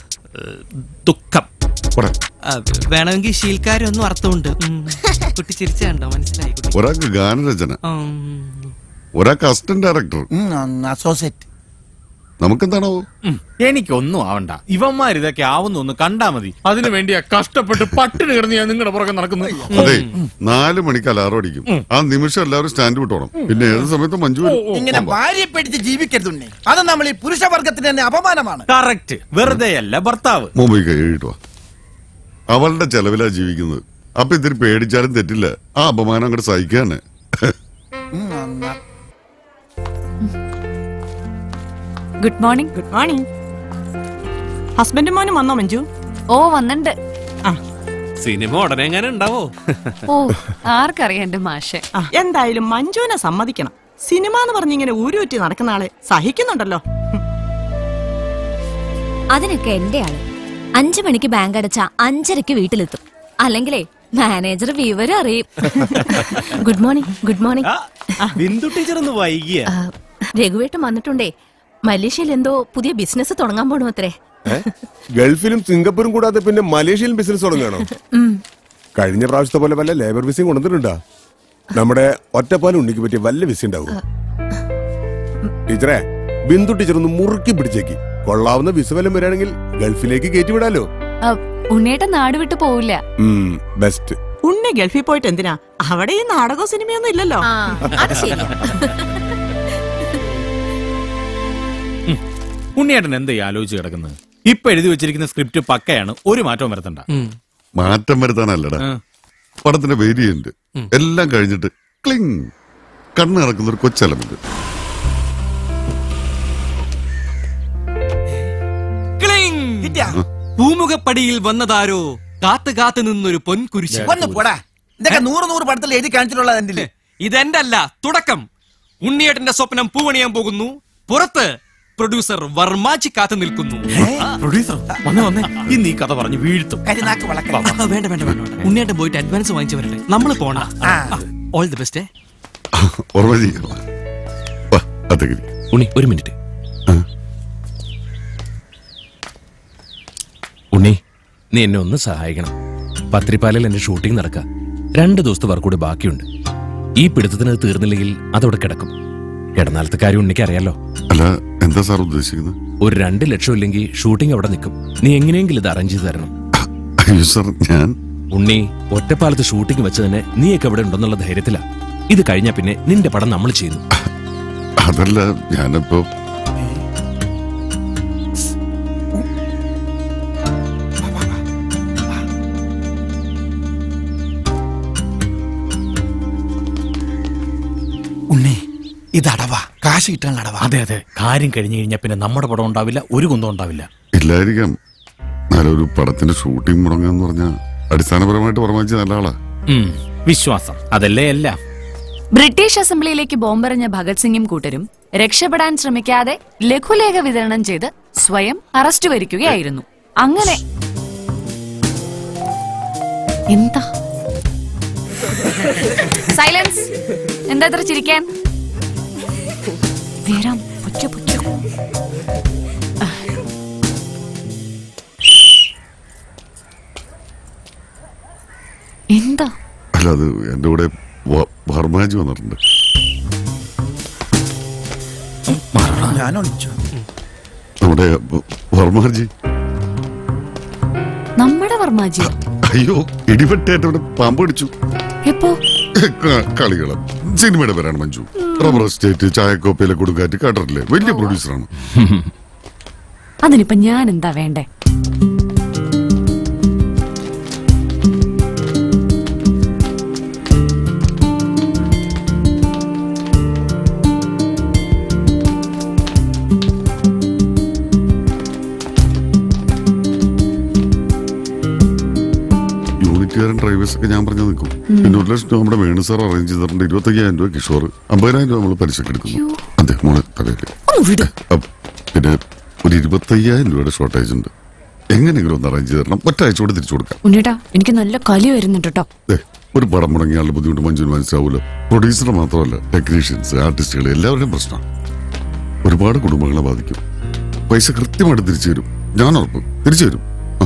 ദുഃഖം പോടെ. ആ, വേണമെങ്കിൽ ശീൽക്കാരൊന്നും അർത്ഥമുണ്ട് ഉം. കുട്ടി ചിരിച്ചുണ്ടോ മനസ്സിലായി കുട്ടി ഒരാൾക്ക് ഗാനരചന ഉം. ഒരാൾക്ക് അസിസ്റ്റന്റ് ഡയറക്ടർ അസോസിയേറ്റ് നമുക്കെന്താണോ എനിക്കൊന്നും ആവണ്ട ഇവന്മാർ ഇതൊക്കെ ആവുന്ന ഒന്ന് കണ്ടാ മതി അതിനു വേണ്ടിയാ കഷ്ടപ്പെട്ട് പട്ടിണി കിടന്ന് ഞാൻ നിങ്ങളുടെ പുറകെ നടക്കുന്നത് അതെ നാല് മണിക്ക് അലാറം അടിക്കും ആ നിമിഷം എല്ലാവരും സ്റ്റാൻഡ് വിട്ടോണം പിന്നെ ഏത് സമയത്തും മഞ്ജു വരും ഇങ്ങനെ ഭാര്യയെ പേടിച്ച് ജീവിക്കരുതുണ്ണി അത് നമ്മൾ ഈ പുരുഷവർഗത്തിന് തന്നെ അപമാനമാണ് കറക്റ്റ് വെറുതെ അല്ല ഭർത്താവ് മുംബൈ കഴിയിട്ടുവാ അവളുടെ ചെലവിലാ ജീവിക്കുന്നത് അപ്പൊ ഇതിന് പേടിച്ചാലും തെറ്റില്ല ആ അപമാനം അങ്ങോട്ട് സഹിക്കാന് ഗുഡ് മോർണിംഗ് ഗുഡ് മോർണിംഗ് ഹസ്ബൻഡും മോനും വന്നോ മഞ്ജു ഓ വന്നിണ്ട് സിനിമ ഉടനെ എങ്ങനെ ഉണ്ടാവോ ഓ ആർക്കറിയാം എന്റെ മാഷെ എന്തായാലും മഞ്ജുവിനെ സമ്മതിക്കണം സിനിമ എന്ന് പറഞ്ഞിങ്ങനെ ഊരുറ്റി നടക്കുന്ന ആളെ സഹിക്കുന്നുണ്ടല്ലോ അതിനൊക്കെ എന്റെ ആള് അഞ്ചു മണിക്ക് ബാങ്ക് അടച്ച അഞ്ചരക്ക് വീട്ടിലെത്തും അല്ലെങ്കിലേ മാനേജർ വിവരം അറിയും good morning good morning Bindu teacher ഒന്ന് വൈകിയ രഘുവേട്ടൻ വന്നിട്ടുണ്ടേ മലേഷ്യയിൽ എന്തോ പുതിയ ബിസിനസ് തുടങ്ങാൻ പോണു അത്രേ ഗൾഫിലും സിംഗപ്പൂരും കൂടാതെ പിന്നെ മലേഷ്യയിലും ബിസിനസ് തുടങ്ങണം ഉം. കഴിഞ്ഞ പ്രാവശ്യത്തെ പോലെ വല്ല ലേബർ വിസയും കൊണ്ടുവന്നിട്ടുണ്ടാ നമ്മുടെ ഒറ്റപ്പാലം ഉണ്ണിക്ക് പറ്റിയ വല്ല വിസ ഉണ്ടാവും ടീച്ചറെ ബിന്ദു ടീച്ചർ ഒന്ന് മുറുക്കി പിടിച്ചേക്ക് കൊള്ളാവുന്ന വിസ വല്ലം വരികയാണെങ്കിൽ ഗൾഫിലേക്ക് കയറ്റി വിടാലോ ആ, ഉണ്ണിയേട്ടൻ നാട് വിട്ടു പോവില്ല ബെസ്റ്റ് ഉണ്ണി ഗൾഫിൽ പോയിട്ട് എന്തിനാ അവിടെ ഈ നാടകവും സിനിമയൊന്നും ഇല്ലല്ലോ അത് ശരിയാ ഉണ്ണിയേട്ടൻ എന്താ ഈ ആലോചിച്ച് കിടക്കുന്നത് ഇപ്പൊ എഴുതി വെച്ചിരിക്കുന്ന സ്ക്രിപ്റ്റ് പക്കയാണ് ഒരു മാറ്റവും വരുത്തണ്ട മാറ്റം വരുത്താനല്ലടാ പടത്തിന്റെ വേരിയന്റ് എല്ലാം കഴിഞ്ഞിട്ട് ക്ലിങ് കണ്ണ് നടക്കുന്ന ഒരു കൊച്ചെലമെന്റ് ക്ലിങ്! പൂമുഖപ്പടിയിൽ വന്നതാരോ കാത്തു കാത്തു നിന്നൊരു പൊൻകുരിശ് ഒന്ന് പോടാ ഇതൊക്കെ നൂറ് നൂറ് പടത്തിൽ എഴുതി കാണിച്ചിട്ടുള്ളത് എന്തില് ഇതെന്റെ അല്ല തുടക്കം ഉണ്ണിയേട്ടന്റെ സ്വപ്നം പൂവണിയാൻ പോകുന്നു പുറത്ത് പ്രൊഡ്യൂസർ വർമാച്ചി കാത്തു നിൽക്കുന്നു പ്രൊഡ്യൂസർ വന്നേ വന്നേ ഇന്ന് ഈ കഥ പറഞ്ഞു വീഴ്ത്തും കരിനാക്ക് ആ, വേണ്ട വേണ്ട വേണ്ട വേണ്ട. ഉണ്ണിയേട്ടൻ പോയിട്ട് അഡ്വാൻസ് വാങ്ങിച്ചു വരട്ടെ നമ്മൾ പോണ ഓൾ ദി ബെസ്റ്റ് ഓർമ്മ ചെയ്യണം വാ, അതെങ്ങനെ ഉണ്ണി ഒരു മിനിറ്റ് ഉണ്ണി നീ എന്നെ ഒന്ന് സഹായിക്കണം പത്രിപ്പാലിൽ എന്റെ ഷൂട്ടിംഗ് നടക്കുക രണ്ട് ദിവസത്തെ വർക്ക് കൂടി ബാക്കിയുണ്ട് ഈ പിടുത്തത്തിന് അത് തീർന്നില്ലെങ്കിൽ അതവിടെ കിടക്കും കിടന്നാലത്തെ കാര്യം ഉണ്ണിക്ക് അറിയാലോ അല്ല എന്താ സാർ ഉദ്ദേശിക്കുന്നത് ഒരു രണ്ട് ലക്ഷം ഇല്ലെങ്കിൽ ഷൂട്ടിംഗ് അവിടെ നിൽക്കും നീ എങ്ങനെയെങ്കിലും ഇത് അറേഞ്ച് ചെയ്ത് തരണം അയ്യോ സാർ ഞാൻ ഉണ്ണി ഒറ്റപ്പാലത്ത് ഷൂട്ടിംഗ് വെച്ച് തന്നെ നീയൊക്കെ ഇവിടെ ഉണ്ടെന്നുള്ള ധൈര്യത്തിലാ ഇത് കഴിഞ്ഞാ പിന്നെ നിന്റെ പടം നമ്മൾ ചെയ്യുന്നു അതല്ല ഞാനിപ്പോ ഉണ്ണി ഇത് അടവാ കാശ് കിട്ടാനുള്ള അടവാ അതെ അതെ കാര്യം കഴിഞ്ഞു കഴിഞ്ഞാൽ പിന്നെ നമ്മുടെ പടം ഉണ്ടാവില്ല ഒരു കുന്തം ഉണ്ടാവില്ല ഇല്ലായിരിക്കാം നല്ലൊരു പടത്തിന്റെ ഷൂട്ടിംഗ് മുടങ്ങാന്ന് പറഞ്ഞാൽ അടിസ്ഥാനപരമായിട്ട് പ്രമാണിച്ച നല്ല ആളാ ഉം, വിശ്വാസം അതല്ലേ എല്ലാം ബ്രിട്ടീഷ് അസംബ്ലിയിലേക്ക് ബോംബെറിഞ്ഞ ഭഗത് സിംഗും കൂട്ടരും രക്ഷപ്പെടാൻ ശ്രമിക്കാതെ ലഘുലേഖ വിതരണം ചെയ്ത് സ്വയം അറസ്റ്റ് വരിക്കുകയായിരുന്നു അങ്ങനെ എന്താ സൈലൻസ് എന്താ ഇത്ര ചിരിക്കാൻ വീരം പൊച്ചു പൊച്ചു എന്താ അല്ല അത് എന്റെ കൂടെ വ- വർമാജി വന്നിട്ടുണ്ട് ഞാൻ ഒളിച്ചു നമ്മുടെ വ- വർമാജി നമ്മുടെ വർമാജി അയ്യോ ഇടിവെട്ടേറ്റ് അവിടെ പാമ്പ് അടിച്ചു എപ്പോ ക- കളികളം സിനിമയുടെ പേരാണ് മഞ്ജു റബ്ബർ എസ്റ്റേറ്റ് ചായക്കോപ്പയിലെ കൊടുങ്കാറ്റ് കേട്ടിട്ടില്ലേ വലിയ പ്രൊഡ്യൂസറാണ് അതിനിപ്പോ ഞാൻ എന്താ വേണ്ടേ യൂണിറ്റുകാരൻ ഡ്രൈവേഴ്സ് ഒക്കെ ഞാൻ പറഞ്ഞു നിൽക്കും പിന്നെ ഒരു ലക്ഷം രൂപ നമ്മുടെ വേണു സാർ അറേഞ്ച് ചെയ്തിട്ടുണ്ട് ഇരുപത്തയ്യായിരം രൂപ കിഷോർ അമ്പതിനായിരം രൂപ നമ്മൾ പലിശക്ക് എടുക്കുന്നു അതെ മോളെ തലയിൽ അപ്പ് പിന്നെ ഒരു ഇരുപത്തയ്യായിരം രൂപയുടെ ഷോർട്ടേജ് ഉണ്ട് എങ്ങനെയെങ്കിലും ഒന്ന് അറേഞ്ച് ചെയ്ത് തരണം ഒറ്റ ആഴ്ച കൂടെ തിരിച്ചു കൊടുക്കാം ഉണ്ണിട്ടാ എനിക്ക് നല്ല കലി വരുന്നുണ്ട് കേട്ടോ ദേ, ഒരു പടം മുടങ്ങിയ ആളുടെ ബുദ്ധിമുട്ട് മഞ്ജുവിന് മനസ്സിലാവൂലോ പ്രൊഡ്യൂസർ മാത്രമല്ല ടെക്നീഷ്യൻസ് ആർട്ടിസ്റ്റുകൾ എല്ലാവരുടെയും പ്രശ്നമാണ് ഒരുപാട് കുടുംബങ്ങളെ ബാധിക്കും പൈസ കൃത്യമായിട്ട് തിരിച്ചു തരും ഞാൻ ഉറപ്പ് തിരിച്ചു തരും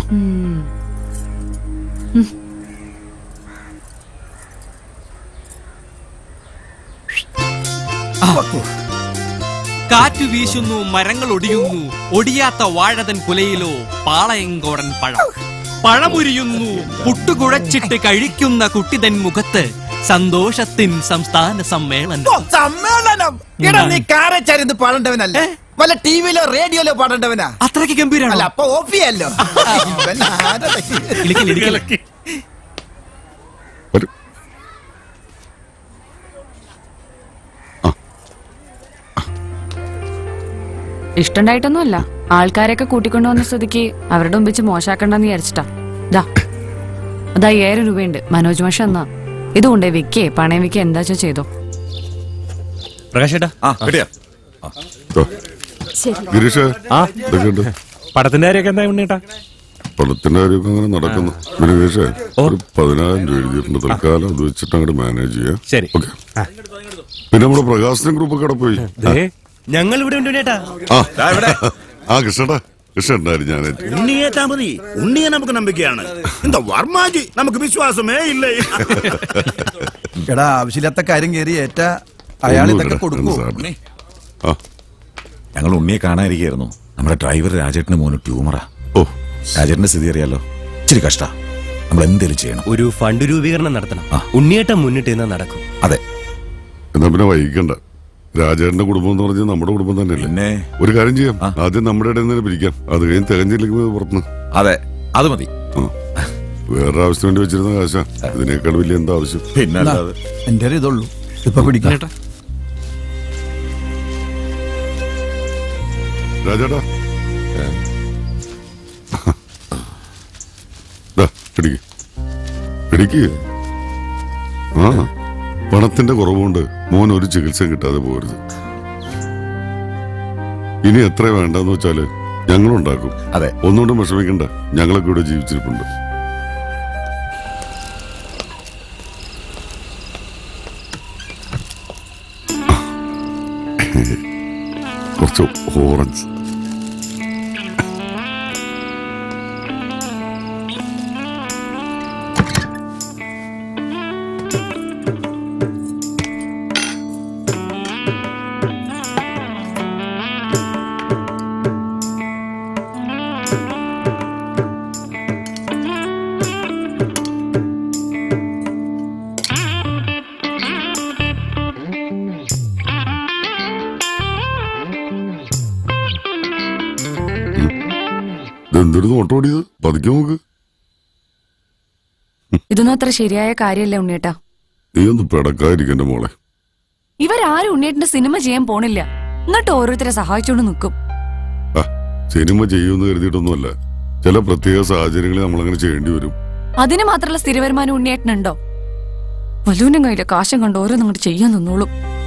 കാറ്റു വീശുന്നു മരങ്ങൾ ഒടിയുന്നു ഒടിയാത്ത വാഴതൻ കുലയിലോ പാളയങ്കോടൻ പഴം പഴമുരിയുന്നു പുട്ടുകുഴച്ചിട്ട് കഴിക്കുന്ന കുട്ടിതൻ മുഖത്ത് സന്തോഷത്തിൻ സംസ്ഥാന സമ്മേളനം ഓ, സമ്മേളനം എടാ നീ കാരച്ചരിന്ന് പാടേണ്ടവനല്ലേ വല്ല ടിവിയിലോ റേഡിയോയിലോ പാടേണ്ടവനാ അത്രയ്ക്ക് ഗംഭീരാണോ അല്ല അപ്പൊ ഓഫിയല്ലോ ഇവൻ ആരാ? ഇളിക്കൽ, ഇളിക്കൽ. ഇഷ്ടണ്ടായിട്ടൊന്നുമല്ല ആൾക്കാരെയൊക്കെ കൂട്ടിക്കൊണ്ടുവന്ന സ്ഥിതിക്ക് അവരുടെ മുമ്പിച്ച് മോശാക്കണ്ടെന്ന് വിചാരിച്ചിട്ടാ ദാ അത് അയ്യായിരം രൂപയുണ്ട് മനോജ് മാഷ എന്നാ ഇതുകൊണ്ടേ വിക്കേ പണയം വിക്കേ എന്താ വെച്ചാ ചെയ്തോ പ്രകാശേട്ടാ ഗിരീഷ് ഇതൊക്കെയുണ്ട് പടത്തിന്റെ കാര്യമൊക്കെ എന്താ ഉണ്ണേട്ടാ പടത്തിന്റെ കാര്യമൊക്കെ അങ്ങനെ നടക്കുന്നു പിന്നെ ഗിരീഷേ ഒരു പതിനായിരം രൂപ എഴുതിയിട്ടുണ്ട് തൽക്കാലം അത് വെച്ചിട്ട് അങ്ങോട്ട് മാനേജ് ചെയ്യാം ശരി ഓക്കെ പിന്നെ നമ്മുടെ പ്രകാശനം ഗ്രൂപ്പ് ഒക്കെ അവിടെ പോയി ഞങ്ങൾ ഇവിടെ ഉണ്ട് ഉണ്ണേട്ടാ ആ ആ കൃഷ്ണടാ കൃഷ്ണ ഉണ്ടായിരുന്നു ഞാനായിട്ട് ഉണ്ണിയെ താമതി ഉണ്ണിയെ നമുക്ക് നമ്പിക്കയാണ് എന്താ വർമാജി നമുക്ക് വിശ്വാസമേ ഇല്ലേ എടാ ആവശ്യമില്ലാത്ത കാര്യം കയറി ഏറ്റ അയാൾ ഇതൊക്കെ കൊടുക്കൂ ഞങ്ങൾ ഉണ്ണിയെ കാണാതിരിക്കായിരുന്നു നമ്മുടെ ഡ്രൈവർ രാജേട്ടന് മോന് ട്യൂമറാ ഓ രാജേട്ടന്റെ സ്ഥിതി അറിയാലോ ഇച്ചിരി കഷ്ട നമ്മൾ എന്തേലും ചെയ്യണം ഒരു ഫണ്ട് രൂപീകരണം നടത്തണം ഉണ്ണിയേട്ടൻ മുന്നിട്ട് നിന്നാ നടക്കും അതെ എന്നാ പിന്നെ വൈകിക്കണ്ട രാജേട്ടന്റെ കുടുംബം എന്ന് പറഞ്ഞാൽ നമ്മുടെ കുടുംബം തന്നെയല്ലേ ഒരു കാര്യം ചെയ്യാം ആദ്യം നമ്മുടെ ഇടയിൽ നിന്ന് തന്നെ പിരിക്കാം അത് കഴിഞ്ഞ് തികഞ്ഞില്ലെങ്കിൽ പുറത്തുനിന്ന് അതെ അത് മതി വേറെ ആവശ്യത്തിന് വേണ്ടി വെച്ചിരുന്ന കാശാ ഇതിനേക്കാൾ വലിയ എന്താ ആവശ്യം പിന്നെ എന്റെ ഒരു ഇതുള്ളൂ ഇപ്പൊ പിടിക്കാം രാജേട്ടാ ദാ, പിടിക്ക് പിടിക്ക് ആ പണത്തിന്റെ കുറവുകൊണ്ട് മോൻ ഒരു ചികിത്സ കിട്ടാതെ പോരുത് ഇനി എത്ര വേണ്ടെന്ന് വെച്ചാല് ഞങ്ങളുണ്ടാക്കും അതെ ഒന്നുകൊണ്ടും വിഷമിക്കണ്ട ഞങ്ങളൊക്കെ ഇവിടെ ജീവിച്ചിരിപ്പുണ്ട് കുറച്ച് ഓറഞ്ച് നോട്ടോടിയത് പതുക്കെ നോക്ക് ഇതൊന്നും അത്ര ശരിയായ കാര്യമല്ല ഉണ്ണിയേട്ടാ നീ ഒന്ന് പിടക്കാതിരിക്കന്റെ മോളെ ഇവരാരും ഉണ്ണിയേട്ടന്റെ സിനിമ ചെയ്യാൻ പോണില്ല എന്നിട്ട് ഓരോരുത്തരെ സഹായിച്ചോണ്ട് നിൽക്കും ആ സിനിമ ചെയ്യുമെന്ന് കരുതിയിട്ടൊന്നുമല്ല ചില പ്രത്യേക സാഹചര്യങ്ങളിൽ നമ്മളങ്ങനെ ചെയ്യേണ്ടി വരും അതിന് മാത്രമുള്ള സ്ഥിര വരുമാനം ഉണ്ണിയേട്ടനുണ്ടോ വലുവിന്റെ കയ്യിലെ കാശം കണ്ട് ഓരോന്നും അങ്ങോട്ട് ചെയ്യാൻ നിന്നോളും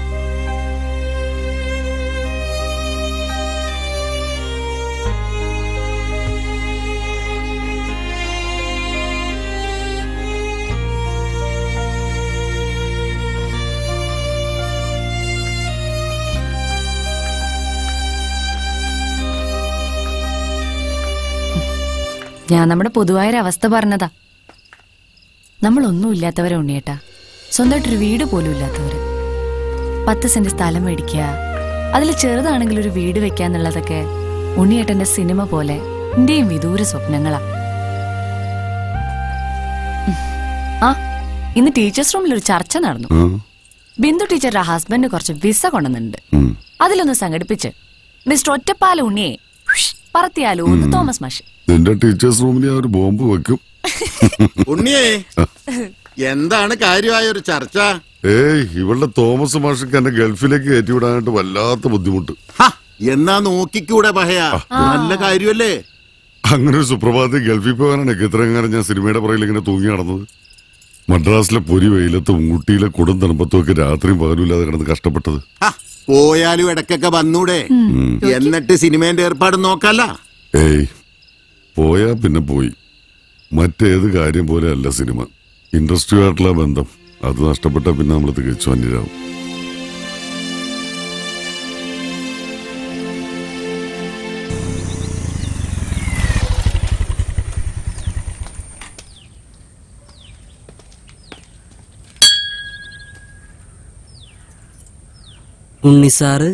ഞാൻ നമ്മുടെ പൊതുവായൊരു അവസ്ഥ പറഞ്ഞതാ നമ്മളൊന്നും ഇല്ലാത്തവരെ ഉണ്ണിയേട്ടാ സ്വന്തമായിട്ടൊരു വീട് പോലും ഇല്ലാത്തവര് പത്ത് സെന്റ് സ്ഥലം മേടിക്കുക അതിൽ ചെറുതാണെങ്കിൽ ഒരു വീട് വെക്കാന്നുള്ളതൊക്കെ ഉണ്ണിയേട്ടന്റെ സിനിമ പോലെ എന്റെയും വിദൂര സ്വപ്നങ്ങളാ ഉം. ആ ഇന്ന് ടീച്ചേഴ്സ് റൂമിൽ ഒരു ചർച്ച നടന്നു ആ, ബിന്ദു ടീച്ചറുടെ ഹസ്ബൻഡ് കുറച്ച് വിസ കൊണ്ടുവന്നിട്ടുണ്ട് ഉം. അതിലൊന്ന് സംഘടിപ്പിച്ച് മിസ്റ്റർ ഒറ്റപ്പാല ഉണ്ണിയെ ഉഷ്, പറത്തിയാലോ എന്ന് തോമസ് മാഷ് നിന്റെ ടീച്ചേഴ്സ് റൂമിൽ ഞാൻ ഒരു ബോംബ് വെക്കും ഉണ്ണിയേ എന്താണ് കാര്യമായ ഒരു ചർച്ച ഏയ് ഇവളുടെ തോമസ് മാഷക്ക് എന്നെ ഗൾഫിലേക്ക് കയറ്റിവിടാനായിട്ട് വല്ലാത്ത ബുദ്ധിമുട്ട് ഹ, എന്നാ നോക്കിക്കൂടെ പഹയ നല്ല കാര്യമല്ലേ അങ്ങനെ ഒരു സുപ്രഭാതത്തിൽ ഗൾഫിൽ പോകാനാണ് ഇത്രയും കാലം ഞാൻ സിനിമയുടെ പുറകിൽ ഇങ്ങനെ തൂങ്ങി നടന്നത് മദ്രാസിലെ പൊരി വെയിലത്തും ഊട്ടിയിലെ കൊടും തണുപ്പത്തും ഒക്കെ രാത്രിയും പകലും ഇല്ലാതെ കിടന്ന് കഷ്ടപ്പെട്ടത് ഹ, പോയാലും ഇടയ്ക്കൊക്കെ വന്നൂടെ എന്നിട്ട് സിനിമേന്റെ ഏർപ്പാട് നോക്കല്ല ഏയ് പോയാ പിന്നെ പോയി മറ്റേത് കാര്യം പോലെ അല്ല സിനിമ ഇൻഡസ്ട്രിയുമായിട്ടുള്ള ബന്ധം അത് നഷ്ടപ്പെട്ട പിന്നെ നമ്മൾ തികച്ചു അന്യരാകും ഉണ്ണിസാറ്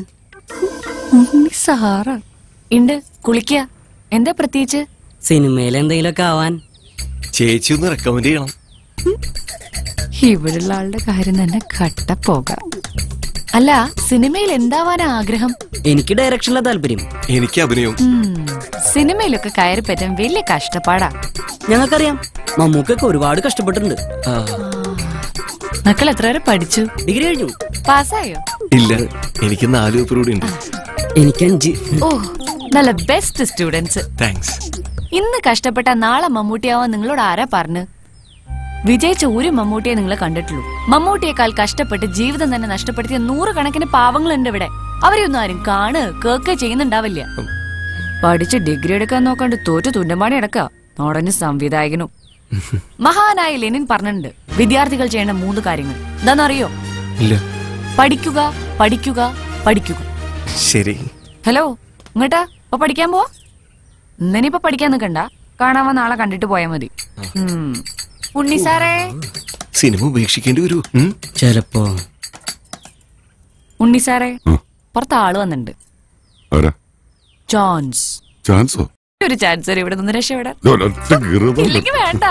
സാറ ഉണ്ട് കുളിക്ക എന്താ പ്രത്യേകിച്ച് സിനിമയിൽ എന്തെങ്കിലുമൊക്കെ ആവാൻ ചേച്ചി ഒന്ന് റെക്കമെൻഡ് ചെയ്യണം ഇവിടുള്ള ആളുടെ കാര്യം തന്നെ കട്ടപ്പോകാം അല്ല സിനിമയിൽ എന്താവാനാ ആഗ്രഹം എനിക്ക് ഡയറക്ഷനിലെ താല്പര്യം എനിക്ക് അഭിനയം ഉം, സിനിമയിലൊക്കെ കയറി പറ്റാൻ വലിയ കഷ്ടപ്പാടാ ഞങ്ങൾക്കറിയാം മമ്മൂക്കൊക്കെ ഒരുപാട് കഷ്ടപ്പെട്ടിട്ടുണ്ട് മക്കൾ എത്ര വരെ പഠിച്ചു ഡിഗ്രി കഴിഞ്ഞു പാസ്സായോ ഇല്ല എനിക്ക് നാല് പേപ്പർ കൂടി ഉണ്ട് എനിക്ക് അഞ്ച് ഓ നല്ല ബെസ്റ്റ് സ്റ്റുഡൻസ് താങ്ക്സ് ഇന്ന് കഷ്ടപ്പെട്ട നാളെ മമ്മൂട്ടിയാവാൻ നിങ്ങളോട് ആരാ പറഞ്ഞു വിജയിച്ച ഒരു മമ്മൂട്ടിയെ നിങ്ങൾ കണ്ടിട്ടുള്ളൂ മമ്മൂട്ടിയേക്കാൾ കഷ്ടപ്പെട്ട് ജീവിതം തന്നെ നഷ്ടപ്പെടുത്തിയ നൂറുകണക്കിന് പാവങ്ങളുണ്ട് ഇവിടെ അവരെയൊന്നും ആരും കാണ് കേക്ക് ചെയ്യുന്നുണ്ടാവില്ല പഠിച്ച് ഡിഗ്രി എടുക്കാൻ നോക്കാണ്ട് തോറ്റു തുന്നമാണി അടക്ക നോടന് സംവിധായകനും മഹാനായ ലെനിൻ പറഞ്ഞിട്ടുണ്ട് വിദ്യാർത്ഥികൾ ചെയ്യേണ്ട മൂന്ന് കാര്യങ്ങൾ എന്താണെന്നറിയോ ഇല്ല പഠിക്കുക പഠിക്കുക പഠിക്കുക ശരി ഹലോ ഇങ്ങോട്ടാ ഇപ്പൊ പഠിക്കാൻ പോവാ ഇന്നിനിപ്പൊ പഠിക്കാൻ നിക്കണ്ട കാണാൻ നാളെ കണ്ടിട്ട് പോയാ മതി ഉം. ഉണ്ണി സാറേ സിനിമ ഉപേക്ഷിക്കേണ്ടി വരൂ ഉം? ചിലപ്പോ ഉണ്ണി സാറേ പുറത്ത് ആള് വന്നിട്ടുണ്ട് ആരാ ജോൺസ് ചാൻസോ ഒരു ചാൻസ് തരും ഇവിടെ നിന്ന് രക്ഷപ്പെടാൻ ഒരൊറ്റ ഗിറുതം ഇല്ലെങ്കിൽ വേണ്ട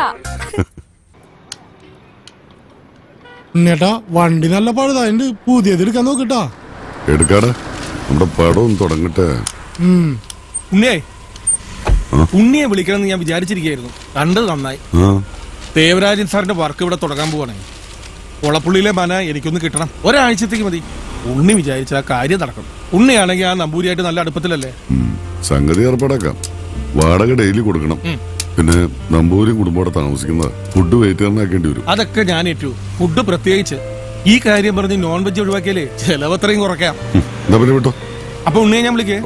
ഉണ്ണേട്ടാ വണ്ടി നല്ല പഴുതായിട്ട് പുതിയത് എടുക്കാൻ നോക്കിട്ടാ എടുക്കാടാ നമ്മുടെ പടം ഒന്ന് തുടങ്ങട്ടെ ഉണ്ണിയെ ഉണ്ണിയെ വിളിക്കണമെന്ന് ഞാൻ വിചാരിച്ചിരിക്കുകയായിരുന്നു കണ്ടത് നന്നായി ആ ദേവരാജൻ സാറിന്റെ വർക്ക് ഇവിടെ തുടങ്ങാൻ പോവാണ് ഒളപ്പുള്ളിയിലെ മന എനിക്കൊന്ന് കിട്ടണം ഒരാഴ്ചത്തേക്ക് മതി ഉണ്ണി വിചാരിച്ച ആ കാര്യം നടക്കും ഉണ്ണിയാണെങ്കിൽ ആ നമ്പൂരിയായിട്ട് നല്ല അടുപ്പത്തിലല്ലേ ഉം. സംഗതി ഏർപ്പാടാക്കാം വാടക ഡെയിലി കൊടുക്കണം ഉം. പിന്നെ നമ്പൂരും കുടുംബത്തോടെ താമസിക്കുന്ന ഫുഡ് വെയിറ്ററിനാക്കേണ്ടി വരും അതൊക്കെ ഞാൻ ഏറ്റു ഫുഡ് പ്രത്യേകിച്ച് ഈ കാര്യം പറഞ്ഞ് നോൺ വെജ് ഒഴിവാക്കിയാലേ ചെലവത്രയും കുറയ്ക്കാം ഉം. എന്നാ പിന്നെ വിട്ടോ അപ്പൊ ഉണ്ണിയെ ഞാൻ വിളിക്കേ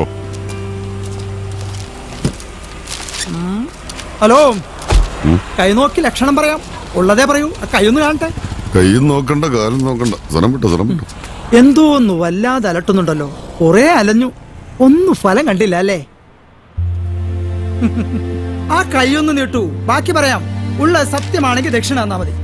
ഹലോ ഉം. കൈ നോക്കി ലക്ഷണം പറയാം ഉള്ളതേ പറയൂ ആ കൈ ഒന്ന് കാണട്ടെ കയ്യും നോക്കണ്ട കാലും നോക്കണ്ട സ്ഥലം വിട്ടോ സ്ഥലം വിട്ടോ എന്തോ ഒന്ന് വല്ലാതെ അലട്ടുന്നുണ്ടല്ലോ കൊറേ അലഞ്ഞു ഒന്നും ഫലം കണ്ടില്ല അല്ലേ ആ കൈ ഒന്ന് നീട്ടു ബാക്കി പറയാം ഉള്ള സത്യമാണെങ്കിൽ ദക്ഷിണ തന്നാ മതി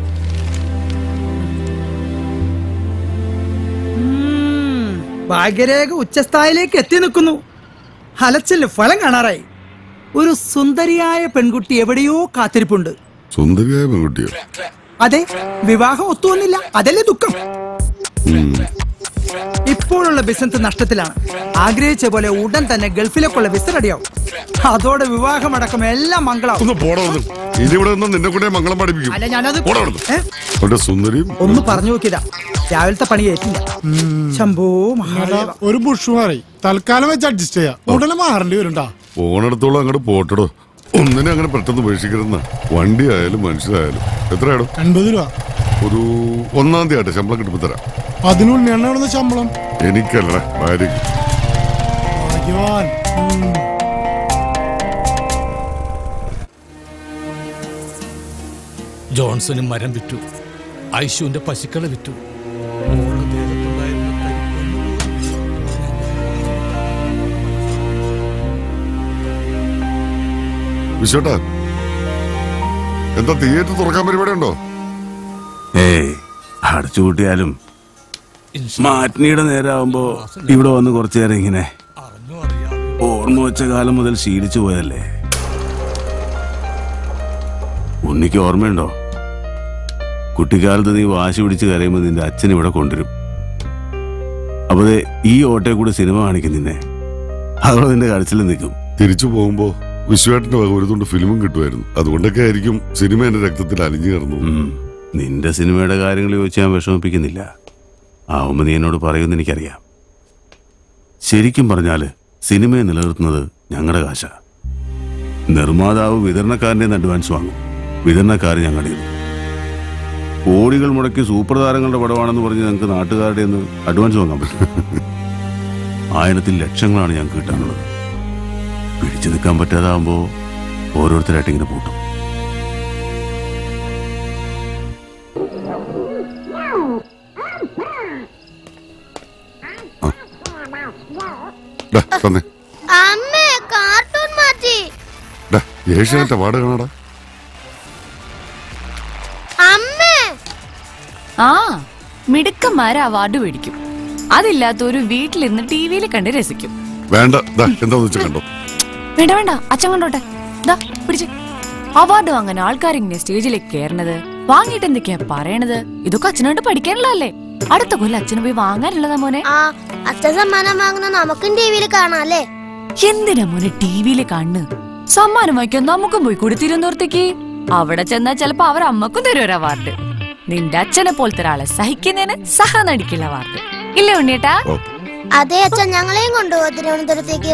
ഉം, ഭാഗ്യരേഖ ഉച്ചസ്ഥായിലേക്ക് എത്തി നിൽക്കുന്നു ഹലച്ചില് ഫലം കാണാറായി ഒരു സുന്ദരിയായ പെൺകുട്ടി എവിടെയോ കാത്തിരിപ്പുണ്ട് സുന്ദരിയായ പെൺകുട്ടിയോ അതെ വിവാഹം ഒത്തുവന്നില്ല അതല്ലേ ദുഃഖം ഉം. ഇപ്പൊ ഇപ്പോഴുള്ള ബിസിനസ് നഷ്ടത്തിലാണ് ആഗ്രഹിച്ച പോലെ ഉടൻ തന്നെ ഗൾഫിലേക്കുള്ള വിസ റെഡിയാവും അതോടെ വിവാഹമടക്കം എല്ലാം മംഗളാവും ഒന്ന് പോടാ അവിടുന്ന്. ഇനി ഇവിടെ നിന്ന് നിന്നെ കൂടെ മംഗളം പഠിപ്പിക്കും അല്ല ഞാനത് പോടാ അവിടുന്ന്. ഏ? അവന്റെ സുന്ദരിയും ഒന്ന് പറഞ്ഞു നോക്കിയതാ രാവിലത്തെ പണി ഏറ്റില്ല ശംഭോ ചേട്ടാ, മഹാദേവ ഒരു ബുഷ് മാറി തൽക്കാലം വെച്ച് അഡ്ജസ്റ്റ് ചെയ്യാം ഉടനെ മാറേണ്ടി വരുംട്ടാ പോണിടത്തോളം അങ്ങോട്ട് പോട്ടടോ ഒന്നിനെ അങ്ങനെ പെട്ടെന്ന് ഉപേക്ഷിക്കരുന്ന വണ്ടി ആയാലും മനുഷ്യരായാലും എത്രയാടോ എൺപത് രൂപ ഒരു ഒന്നാം തീയതി ആട്ടെ ശമ്പളം കിട്ടുമ്പോ തരാം അതിനുള്ളിയാണ് എവിടെ ശമ്പളം എനിക്കല്ല ഭാര്യക്ക് ഭാഗ്യവാൻ ഉം. ജോൺസന് മരം വിറ്റു ഐശുവിന്റെ പശുക്കളെ വിറ്റു മോളുടെ ദേഹത്തുണ്ടായിരുന്ന കരിപ്പൊന്ന് വിശ്വട്ടാ എന്താ തിയേറ്റർ തുറക്കാൻ പരിപാടി ഉണ്ടോ ഏയ് അടച്ചുകൂട്ടിയാലും മാറ്റിനിയുടെ നേരാവുമ്പോ ഇവിടെ വന്ന് കുറച്ചു നേരം ഇങ്ങനെ ഓർമ്മ വെച്ച കാലം മുതൽ ശീലിച്ചു പോയതല്ലേ ഉണ്ണിക്ക് ഓർമ്മയുണ്ടോ കുട്ടിക്കാലത്ത് നീ വാശി പിടിച്ച് കരയുമ്പോൾ നിന്റെ അച്ഛൻ ഇവിടെ കൊണ്ടുവരും അപ്പൊ ദേ ഈ ഓട്ടയെ കൂടെ സിനിമ കാണിക്കും നിന്നെ അതോടെ നിന്റെ കടച്ചിൽ നിൽക്കും തിരിച്ചു പോകുമ്പോ വിശ്വേട്ടന്റെ വക ഒരു തുണ്ട് ഫിലിമും കിട്ടുമായിരുന്നു അതുകൊണ്ടൊക്കെ ആയിരിക്കും സിനിമ എന്റെ രക്തത്തിൽ അലിഞ്ഞു കയറുന്നു നിന്റെ സിനിമയുടെ കാര്യങ്ങൾ ചോദിച്ച് ഞാൻ വിഷമിപ്പിക്കുന്നില്ല ആവുമ്പോ നീ എന്നോട് പറയുമെന്ന് എനിക്കറിയാം ശരിക്കും പറഞ്ഞാല് സിനിമയെ നിലനിർത്തുന്നത് ഞങ്ങളുടെ കാശ നിർമ്മാതാവ് വിതരണക്കാരൻ്റെ അഡ്വാൻസ് വാങ്ങും വിതരണക്കാർ ഞങ്ങളുടെ കോടികൾ മുടക്കി സൂപ്പർ താരങ്ങളുടെ പടമാണെന്ന് പറഞ്ഞ് ഞങ്ങൾക്ക് നാട്ടുകാരുടെ നിന്ന് അഡ്വാൻസ് വാങ്ങാൻ പറ്റും ആയിരത്തിൽ ലക്ഷങ്ങളാണ് ഞങ്ങൾക്ക് കിട്ടാനുള്ളത് പിടിച്ചു നിൽക്കാൻ പറ്റാതാവുമ്പോ ഓരോരുത്തരായിട്ട് ഇങ്ങനെ പൂട്ടും ഡാ, തന്നെ അമ്മേ കാർട്ടൂൺ മാറ്റി ഡാ, ഏഷ്യാനെറ്റ് അവാർഡ് കാണാടാ അമ്മേ ആ മിടുക്കന്മാര് അവാർഡ് മേടിക്കും അതില്ലാത്ത ഒരു വീട്ടിലിരുന്ന് ടി വിയിൽ കണ്ട് രസിക്കും വേണ്ട ദാ, എന്താന്ന് വെച്ചാ കണ്ടോ വേണ്ട വേണ്ട അച്ഛൻ കണ്ടോട്ടെ ദാ പിടിച്ച് അവാർഡ് വാങ്ങാൻ ആൾക്കാരിങ്ങനെ സ്റ്റേജിലേക്ക് കയറണത് വാങ്ങിയിട്ട് എന്തൊക്കെയാ പറയണത് ഇതൊക്കെ അച്ഛനോട് പഠിക്കാനുള്ളതല്ലേ അടുത്ത കൊല്ലം അച്ഛന് പോയി വാങ്ങാനുള്ളതാ മോനെ ആ അച്ഛൻ സമ്മാനം വാങ്ങുന്ന നമുക്കും ടിവിയിൽ കാണാം അല്ലേ എന്തിനാ മോനെ ടിവിയില് കണ്ണ് സമ്മാനം വാങ്ങിക്കാൻ നമുക്കും പോയി കൂടി തിരുവനന്തപുരത്തേക്ക് അവിടെ ചെന്നാ ചിലപ്പോ അവർ അമ്മക്കും തരും ഒരു അവാർഡ് നിന്റെ അച്ഛനെ പോലത്തെ ഒരാളെ സഹിക്കുന്നതിന് സഹനടിക്കുള്ള അവാർഡ് ഇല്ലേ ഉണ്ണിയേട്ടാ അതെ അച്ഛൻ ഞങ്ങളെയും കൊണ്ടുപോവാ തിരുവനന്തപുരത്തേക്ക്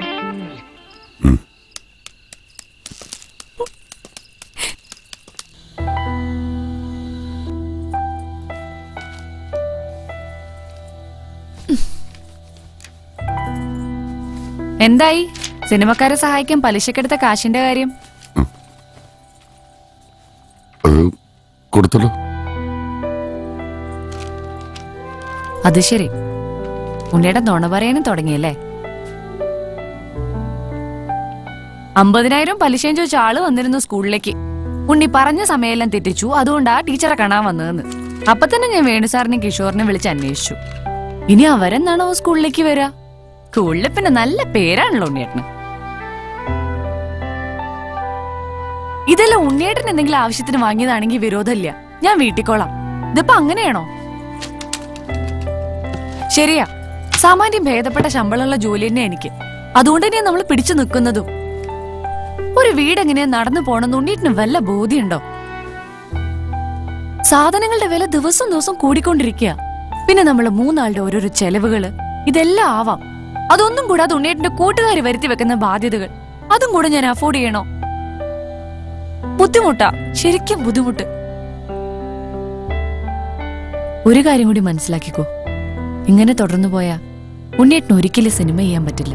എന്തായി സിനിമക്കാരെ സഹായിക്കാൻ പലിശക്കെടുത്ത കാശിന്റെ കാര്യം അത് കൊടുത്തല്ലോ അത് ശരി ഉണ്ണിയുടെ നുണ പറയാനും തുടങ്ങിയല്ലേ അമ്പതിനായിരം പലിശയും ചോദിച്ച ആള് വന്നിരുന്നു സ്കൂളിലേക്ക് ഉണ്ണി പറഞ്ഞ സമയമെല്ലാം തെറ്റിച്ചു അതുകൊണ്ടാ ടീച്ചറെ കാണാൻ വന്നതെന്ന് അപ്പൊ തന്നെ ഞാൻ വേണു സാറിനെ കിഷോറിനെ വിളിച്ച് അന്വേഷിച്ചു ഇനി അവരെന്നാണോ സ്കൂളിലേക്ക് വരിക സ്കൂളിൽ പിന്നെ നല്ല പേരാണല്ലോ ഉണ്ണിയേട്ടന് ഇതെല്ലാം ഉണ്ണിയേട്ടൻ എന്തെങ്കിലും ആവശ്യത്തിന് വാങ്ങിയതാണെങ്കിൽ വിരോധമില്ല ഞാൻ വീട്ടിക്കോളാം ഇതിപ്പോ അങ്ങനെയാണോ ശരിയാ സാമാന്യം ഭേദപ്പെട്ട ശമ്പളമുള്ള ജോലി തന്നെ എനിക്ക് അതുകൊണ്ട് തന്നെയാ നമ്മൾ പിടിച്ചു നിൽക്കുന്നതും ഒരു വീട് എങ്ങനെയാ നടന്നു പോണെന്ന് ഉണ്ണിയേട്ടിന് വല്ല ബോധ്യമുണ്ടോ സാധനങ്ങളുടെ വില ദിവസം ദിവസം കൂടിക്കൊണ്ടിരിക്കുക പിന്നെ നമ്മൾ മൂന്നാളുടെ ഓരോരോ ചെലവുകള് ഇതെല്ലാം ആവാം അതൊന്നും കൂടാതെ ഉണ്ണിയേട്ടന്റെ കൂട്ടുകാരി വരുത്തി വെക്കുന്ന ബാധ്യതകൾ അതും കൂടെ ഞാൻ അഫോർഡ് ചെയ്യണോ ബുദ്ധിമുട്ടാ ശരിക്കും ബുദ്ധിമുട്ട് ഒരു കാര്യം കൂടി മനസ്സിലാക്കിക്കോ ഇങ്ങനെ തുടർന്നു പോയാ ഉണ്ണിയേട്ടന് ഒരിക്കലും സിനിമ ചെയ്യാൻ പറ്റില്ല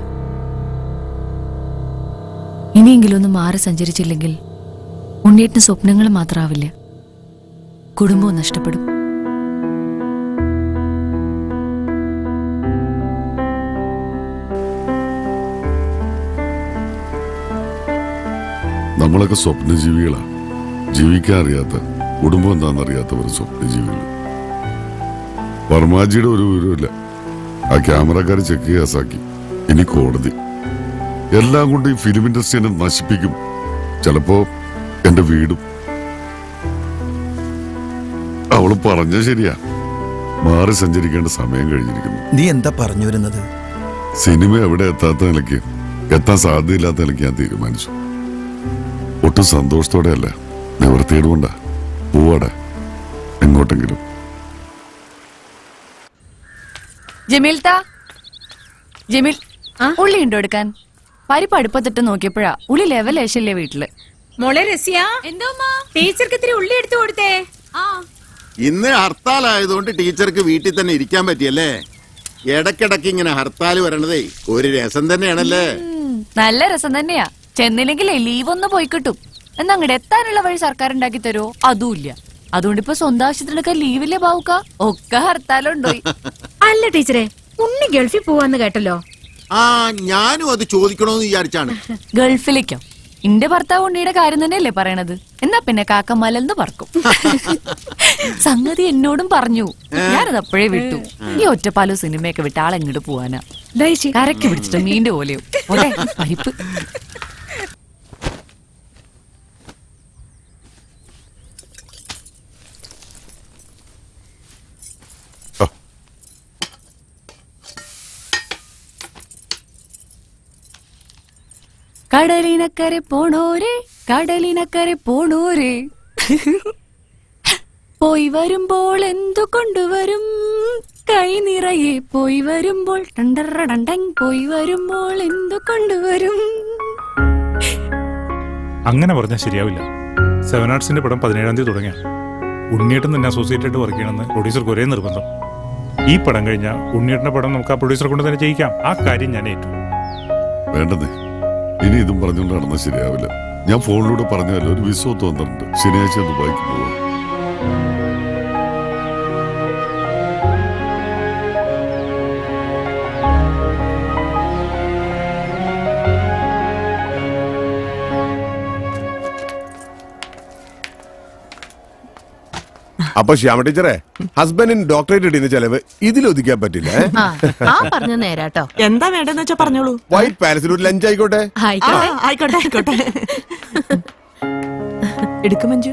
ഇനിയെങ്കിലും ഒന്ന് മാറി സഞ്ചരിച്ചില്ലെങ്കിൽ ഉണ്ണിയേട്ടന് സ്വപ്നങ്ങൾ മാത്രമാവില്ല കുടുംബവും നഷ്ടപ്പെടും നമ്മളൊക്കെ സ്വപ്നജീവികളാ ജീവിക്കാൻ അറിയാത്ത കുടുംബം എന്താണെന്നറിയാത്തവർ സ്വപ്നജീവികൾ വർമാജിയുടെ ഒരു വിവരമില്ല ആ ക്യാമറക്കാർ ചെക്ക് കേസാക്കി ഇനി കോടതി എല്ലാം കൊണ്ട് ഈ ഫിലിം ഇൻഡസ്ട്രീനെ നശിപ്പിക്കും ചിലപ്പോ എന്റെ വീടും അവള് പറഞ്ഞ ശരിയാ മാറി സഞ്ചരിക്കേണ്ട സമയം കഴിഞ്ഞിരിക്കുന്നു നീ എന്താ പറഞ്ഞു വരുന്നത് സിനിമ എവിടെ എത്താത്ത നിലയ്ക്ക് എത്താൻ സാധ്യതയില്ലാത്ത നിലയ്ക്ക് ഞാൻ തീരുമാനിച്ചു ഒട്ടും സന്തോഷത്തോടെ അല്ല നിവർത്തിയുടെ കൊണ്ടാ പോവാടെ എങ്ങോട്ടെങ്കിലും ജമീൽത്ത ജമീൽ ഉള്ളി ഉണ്ടോ എടുക്കാൻ പരിപ്പ് അടുപ്പത്തിട്ട് നോക്കിയപ്പോഴാ ഉള്ളി ലെവൽ ഏഷ്യല്ലേ വീട്ടില് മോളെ രസ്യ എന്തോ ടീച്ചർക്ക് ഇത്തിരി ഉള്ളി എടുത്തു കൊടുത്തേ ആ ഇന്ന് ഹർത്താലായതുകൊണ്ട് ടീച്ചർക്ക് വീട്ടിൽ തന്നെ ഇരിക്കാൻ പറ്റിയല്ലേ ഇടക്കിടക്ക് ഇങ്ങനെ ഹർത്താൽ വരണതേ ഒരു രസം തന്നെയാണല്ലേ ഉം, നല്ല രസം തന്നെയാ ചെന്നില്ലെങ്കിലേ ലീവ് ഒന്ന് പോയി കിട്ടും എന്നാ അങ്ങോട്ട് എത്താനുള്ള വഴി സർക്കാർ ഉണ്ടാക്കി തരുമോ അതുമില്ല അതുകൊണ്ട് ഇപ്പൊ സ്വന്തം ആവശ്യത്തിനൊക്കെ ലീവില്ലേ ബാവുക്ക ഒക്കെ ഹർത്താലുണ്ടോയി അല്ല ടീച്ചറെ ഉണ്ണി ഗൾഫിൽ പോവാന്ന് കേട്ടല്ലോ ആ ഞാനും അത് ചോദിക്കണോന്ന് വിചാരിച്ചാണ് ഗൾഫിലേക്കോ ഇന്റെ ഭർത്താവ് ഉണ്ണിയുടെ കാര്യം തന്നെയല്ലേ പറയണത് എന്നാ പിന്നെ കാക്ക മലന്ന് പറക്കും സംഗതി എന്നോടും പറഞ്ഞു ഞാനത് അപ്പോഴേ വിട്ടു ഈ ഒറ്റപ്പാലോ സിനിമയൊക്കെ വിട്ട് ആളെങ്ങോട്ട് പോവാനാ കരക്ക് പിടിച്ചിട്ട് മീന്റെ പോലെയോ ഓടെ പരിപ്പ് കടലിനക്കരെ പോണോരെ കടലിനക്കരെ പോണോരെ പോയി വരുമ്പോൾ എന്തു കൊണ്ടുവരും കൈ നിറയെ പോയി വരുമ്പോൾ ടണ്ടറടണ്ടൻ പോയി വരുമ്പോൾ എന്തു കൊണ്ടുവരും അങ്ങനെ പറഞ്ഞാൽ ശരിയാവില്ല സെവൻ ആർട്സിന്റെ പടം പതിനേഴാം തീയതി തുടങ്ങിയ ഉണ്ണിയേട്ടൻ തന്നെ അസോസിയേറ്റ് ആയിട്ട് വർക്ക് ചെയ്യണമെന്ന് പ്രൊഡ്യൂസർക്ക് ഒരേ നിർബന്ധം ഈ പടം കഴിഞ്ഞാൽ ഉണ്ണിയേട്ടന്റെ പടം നമുക്ക് ആ പ്രൊഡ്യൂസറെ കൊണ്ട് തന്നെ ചെയ്യിക്കാം ആ കാര്യം ഞാൻ ഏറ്റു വേണ്ടതേ ഇനി ഇതും പറഞ്ഞുകൊണ്ട് നടന്നാൽ ശരിയാവില്ല ഞാൻ ഫോണിലൂടെ പറഞ്ഞല്ലോ ഒരു വിശ്വത്ത് വന്നിട്ടുണ്ട് ശനിയാഴ്ച ദുബായിക്ക് പോവാം അപ്പൊ ശ്യാമ ടീച്ചറെ ഹസ്ബൻഡിന് ഡോക്ടറേറ്റ് കിട്ടിയ ചെലവ് ഇതിലൊതുക്കാൻ പറ്റില്ല ഏ? ആ പറഞ്ഞ നേരാട്ടോ എന്താ വേണ്ടെന്ന് വെച്ചാ പറഞ്ഞോളൂ വൈറ്റ് പാലസിൽ ഒരു ലഞ്ച് ആയിക്കോട്ടെ ആ, ആയിക്കോട്ടെ ആയിക്കോട്ടെ എടുക്കും മഞ്ജു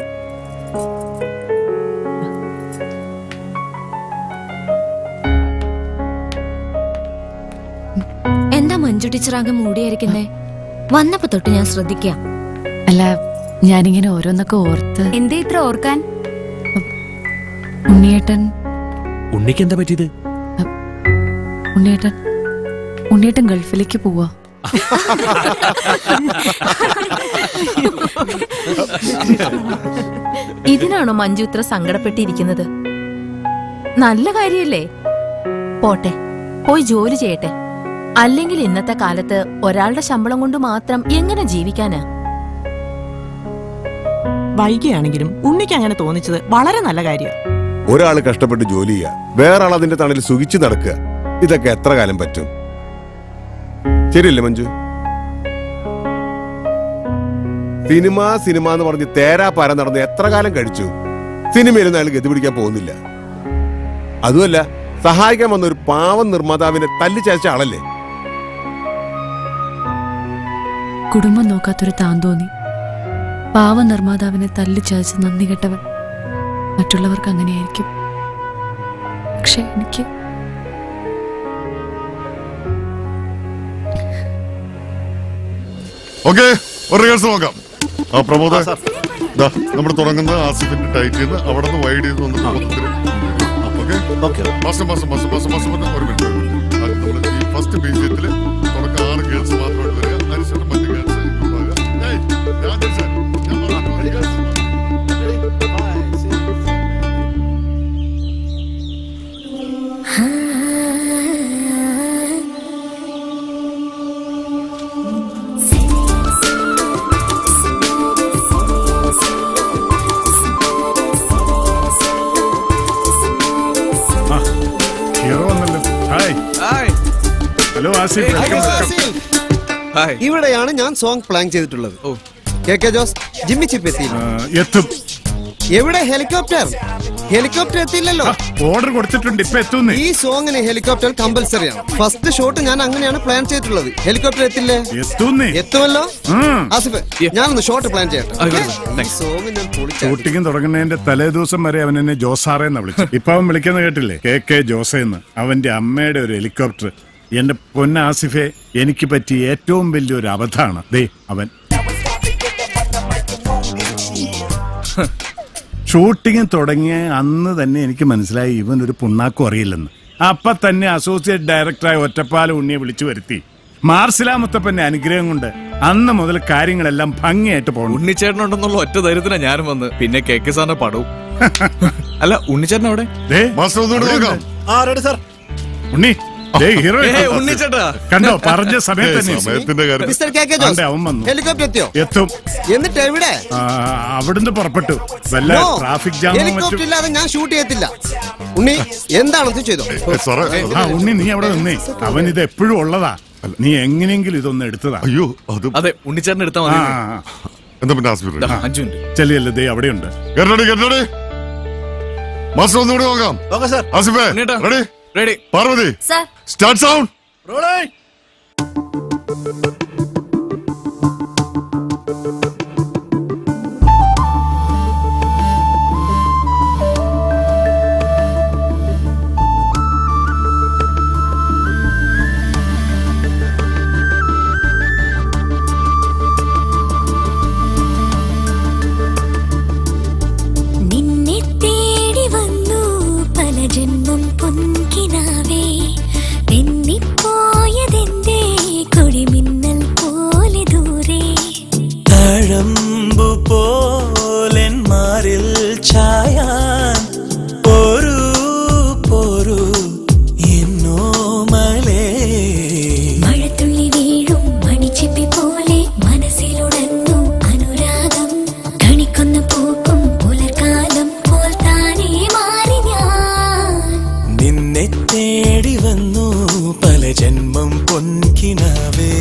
എന്താ മഞ്ജു ടീച്ചർ ആകെ മൂടിയായിരിക്കുന്നേ വന്നപ്പോ തൊട്ട് ഞാൻ ശ്രദ്ധിക്കാം അല്ല ഞാനിങ്ങനെ ഓരോന്നൊക്കെ ഓർത്ത് എന്തേ ഇത്ര ഓർക്കാൻ ഉണ്ണിയേട്ടൻ ഉണ്ണിക്ക് എന്താ പറ്റിയത് ഉണ്ണിയേട്ടൻ ഉണ്ണിയേട്ടൻ ഗൾഫിലേക്ക് പോവാ ഇതിനാണോ മഞ്ജു ഇത്ര സങ്കടപ്പെട്ടിരിക്കുന്നത് നല്ല കാര്യല്ലേ പോട്ടെ പോയി ജോലി ചെയ്യട്ടെ അല്ലെങ്കിൽ ഇന്നത്തെ കാലത്ത് ഒരാളുടെ ശമ്പളം കൊണ്ട് മാത്രം എങ്ങനെ ജീവിക്കാനാ വൈകിയാണെങ്കിലും ഉണ്ണിക്ക് അങ്ങനെ തോന്നിച്ചത് വളരെ നല്ല കാര്യം ഒരാൾ കഷ്ടപ്പെട്ട് ജോലി ചെയ്യുക വേറെ ആൾ അതിന്റെ തണലിൽ സുഖിച്ചു നടക്കുക ഇതൊക്കെ എത്ര കാലം പറ്റും ശരിയല്ലേ മഞ്ജു സിനിമ സിനിമ എന്ന് പറഞ്ഞ് തേരാ പാര നടന്ന് എത്ര കാലം കഴിച്ചു സിനിമയിലൊന്നും അയാൾ ഗതി പിടിക്കാൻ പോകുന്നില്ല അതുമല്ല സഹായിക്കാൻ വന്ന ഒരു പാവം നിർമ്മാതാവിനെ തല്ലിച്ചയച്ച ആളല്ലേ കുടുംബം നോക്കാത്തൊരു താൻ തോന്നി പാവ നിർമ്മാതാവിനെ തല്ലിച്ചതച്ച് നന്ദി കെട്ടവൻ മറ്റുള്ളവർക്ക് അങ്ങനെയായിരിക്കും പക്ഷെ എനിക്ക് ഓക്കെ ഒരു റിഹേഴ്സൽ നോക്കാം ആ പ്രമോദ ദാ, നമ്മൾ തുടങ്ങുന്നത് ആസിഫിന്റെ ടൈറ്റിൽ നിന്ന് അവിടെ നിന്ന് വൈഡ് ചെയ്ത് വന്നിട്ട് മൊത്തത്തിൽ ഓക്കെ മാസം മാസം മാസം മാസം മാസം പറഞ്ഞ ഒരു മിനിറ്റ് ഒരു മിനിറ്റ് ആ, നമ്മള് ഈ ഫസ്റ്റ് ബീജത്തിൽ തുടക്കം ആറ് ഗേൾസ് മാത്രമായിട്ട് വരിക അതിനുശേഷം മറ്റ് ഗേൾസ് ഉണ്ടാവുക ഏയ്, രാജേഷ് sir, ഞാൻ പറഞ്ഞു, ഒരു girls. ഹീറോ വന്നല്ലോ hi hello Asif welcome welcome ഇവിടെയാണ് ഞാൻ സോങ് പ്ലാൻ ചെയ്തിട്ടുള്ളത് കെ കെ ജോസ് ജിമ്മി ചിപ്പ് എത്തി എത്തും എവിടെ ഹെലികോപ്റ്റർ ഹെലികോപ്റ്റർ എത്തിയില്ലല്ലോ ഓർഡർ കൊടുത്തിട്ടുണ്ട് ഇപ്പൊ എത്തുന്നേ ഈ സോങ്ങിന് ഹെലികോപ്റ്റർ കമ്പൽസറി ആണ് ഫസ്റ്റ് ഷോട്ട് ഞാൻ അങ്ങനെയാണ് പ്ലാൻ ചെയ്തിട്ടുള്ളത് ഹെലികോപ്റ്റർ എത്തില്ലേ എത്തുന്നേ എത്തുമല്ലോ ഉം. ആസിഫ് ഞാനൊന്ന് ഷോട്ട് പ്ലാൻ ചെയ്യട്ടെ ആയിക്കോട്ടെ, okay? ഈ സോങ് ഞാൻ പൊളിച്ചു ഷൂട്ടിംഗ് തുടങ്ങുന്നതിന്റെ തലേ ദിവസം വരെ അവൻ എന്നെ ജോസാറേന്ന് വിളിച്ചു ഇപ്പൊ അവൻ വിളിക്കുന്ന കേട്ടില്ലേ കെ കെ ജോസേന്ന് അവന്റെ അമ്മയുടെ ഒരു ഹെലികോപ്റ്റർ എന്റെ പൊന്ന ആസിഫെ എനിക്ക് പറ്റിയ ഏറ്റവും വലിയൊരു അബദ്ധമാണ് ദേ അവൻ ഷൂട്ടിംഗ് തുടങ്ങിയ അന്ന് തന്നെ എനിക്ക് മനസ്സിലായി ഇവൻ ഒരു പുണ്ണാക്കും അറിയില്ലെന്ന് അപ്പൊ തന്നെ അസോസിയേറ്റ് ഡയറക്ടറായ ഒറ്റപ്പാല ഉണ്ണിയെ വിളിച്ചു വരുത്തി മാർസിലാ മുത്തപ്പന്റെ അനുഗ്രഹം കൊണ്ട് അന്ന് മുതൽ കാര്യങ്ങളെല്ലാം ഭംഗിയായിട്ട് പോകണം ഉണ്ണിച്ചേട്ടനുണ്ടെന്നുള്ള ഒറ്റ ധൈര്യത്തിനാ ഞാനും വന്ന് പിന്നെ കെ കെ സാറിന്റെ പടവും അല്ല ഉണ്ണിച്ചേട്ടൻ അവിടെ മാസ്റ്റർ ഒന്നുകൂടി നോക്കാം ആ റെഡി സാർ ഉണ്ണി ദേ ഹീറോ ഏയ്, ഉണ്ണിച്ചേട്ടാ. കണ്ടോ പറഞ്ഞ സമയത്ത് തന്നെ സമയത്തിന്റെ കാര്യം മിസ്റ്റർ കെ കെ ജോസ് ആണ്ടെ, അവൻ വന്നു ഹെലികോപ്റ്റർ എത്തിയോ എത്തും എന്നിട്ട് എവിടെ ആ, അവിടുന്ന് പുറപ്പെട്ടു വല്ല No. ട്രാഫിക് ജാമോ ഹെലികോപ്റ്റർ ഇല്ലാതെ ഞാൻ ഷൂട്ട് ചെയ്യത്തില്ല ഉണ്ണി എന്താണെന്ന് ചെയ്തോ ആ ഉണ്ണി നീ അവിടെ നിന്നേ അവൻ ഇത് എപ്പോഴും ഉള്ളതാ നീ എങ്ങനെയെങ്കിലും ഇതൊന്ന് എടുത്തതാ അയ്യോ അത് അതെ ഉണ്ണിച്ചേട്ടൻ എടുത്താൽ മതി എന്താ പിന്നെ ആസ്പത്രി ദാ, അഞ്ചു മിനിറ്റ് ചെല്ലിയല്ലേ ദേ അവിടെയുണ്ട് കേട്ടോടി കേട്ടോടി മാസ്റ്റർ ഒന്നുകൂടി നോക്കാം ഓക്കെ സാർ ആസിഫേ ഉണ്ണിയേട്ടാ. Ready ready Parvathi sir start sound നിന്നെ തേടി വന്നു പല ജന്മം പൊൻകിനാവേ തെന്നിപ്പോയതെന്തേ കൊടിമിന്നൽ പോലെ ദൂരെ തഴമ്പു പോലൻ മാറിൽ ചായാൻ പോരൂ പോരൂ എന്നോ മലേ മഴത്തുള്ളി വീഴും മണിച്ചിപ്പി പോലെ മനസ്സിലുടന്നു അനുരാഗം കണിക്കൊന്ന പൂക്കും പുലർക്കാലം പോൽ താനേ മാറി ഞാൻ നിന്നെ തേടി വന്നു പല ജന്മം പൊൻകിനാവേ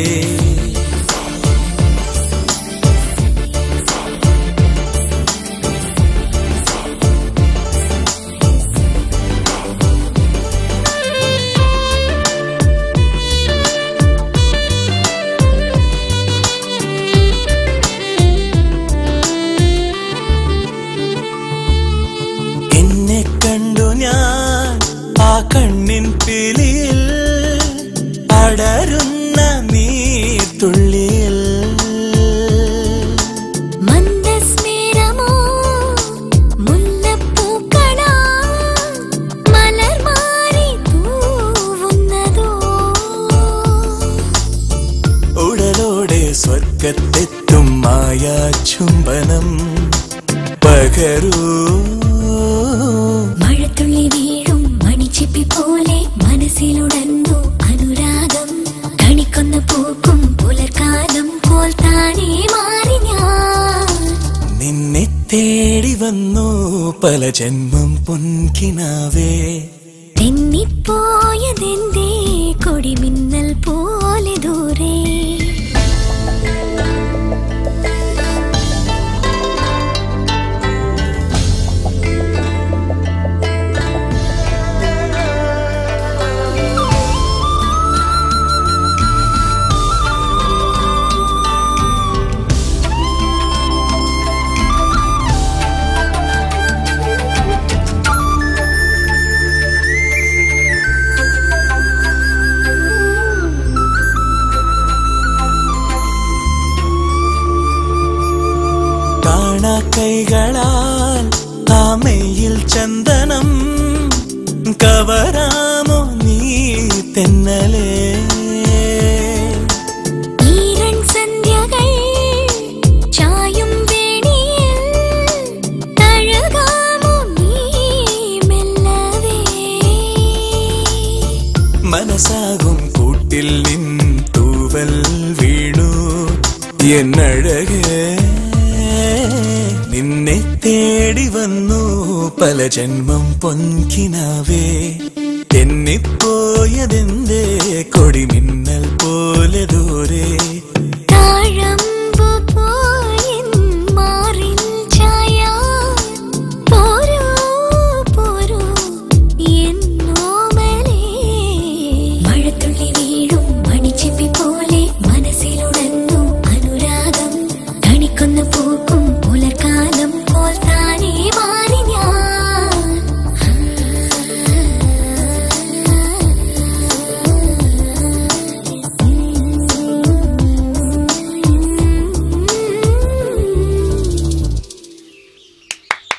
എന്നെ കണ്ടു ഞാൻ ആ കണ്ണിൻ പിലിയിൽ അടരുന്ന നീർത്തുള്ളിയിൽ മന്ദസ്മേരമോ മുല്ലപ്പൂക്കളാ മലർമാരി തൂവുന്നതോ ഉടലോടെ സ്വർഗത്തെത്തും മായ ചുംബനം പകരൂ മഴത്തുള്ളി വീഴും മണിച്ചിപ്പി പോലെ മനസ്സിലുടന്നു അനുരാഗം കണിക്കൊന്ന പൂക്കും പുലർക്കാലം പോൽ താനേ മാറി ഞാൻ നിന്നെ തേടി വന്നു പല ജന്മം പൊൻകിനാവേ തെന്നിപ്പോയതെന്തേ കൊടിമിന്നൽ പോലെ ദൂരെ കാണാ കൈകളാൽ ആമയിൽ ചന്ദനം കവരാമോ നീ തെന്നലേ ഈരൺ സന്ധ്യകൾ ചായും വേണിയിൽ തഴുകാമോ നീ മെല്ലവേ മനസ്സാകും കൂട്ടിൽ നിൻ തൂവൽ വീണു എന്നഴകേ നിന്നെ തേടി വന്നു പല ജന്മം പൊൻകിനാവേ തെന്നിപ്പോയതെന്തേ കൊടിമിന്നൽ പോലെ ദൂരെ താഴമ്പു പോയിൻ മാറിൽ ചായാൻ പോരൂ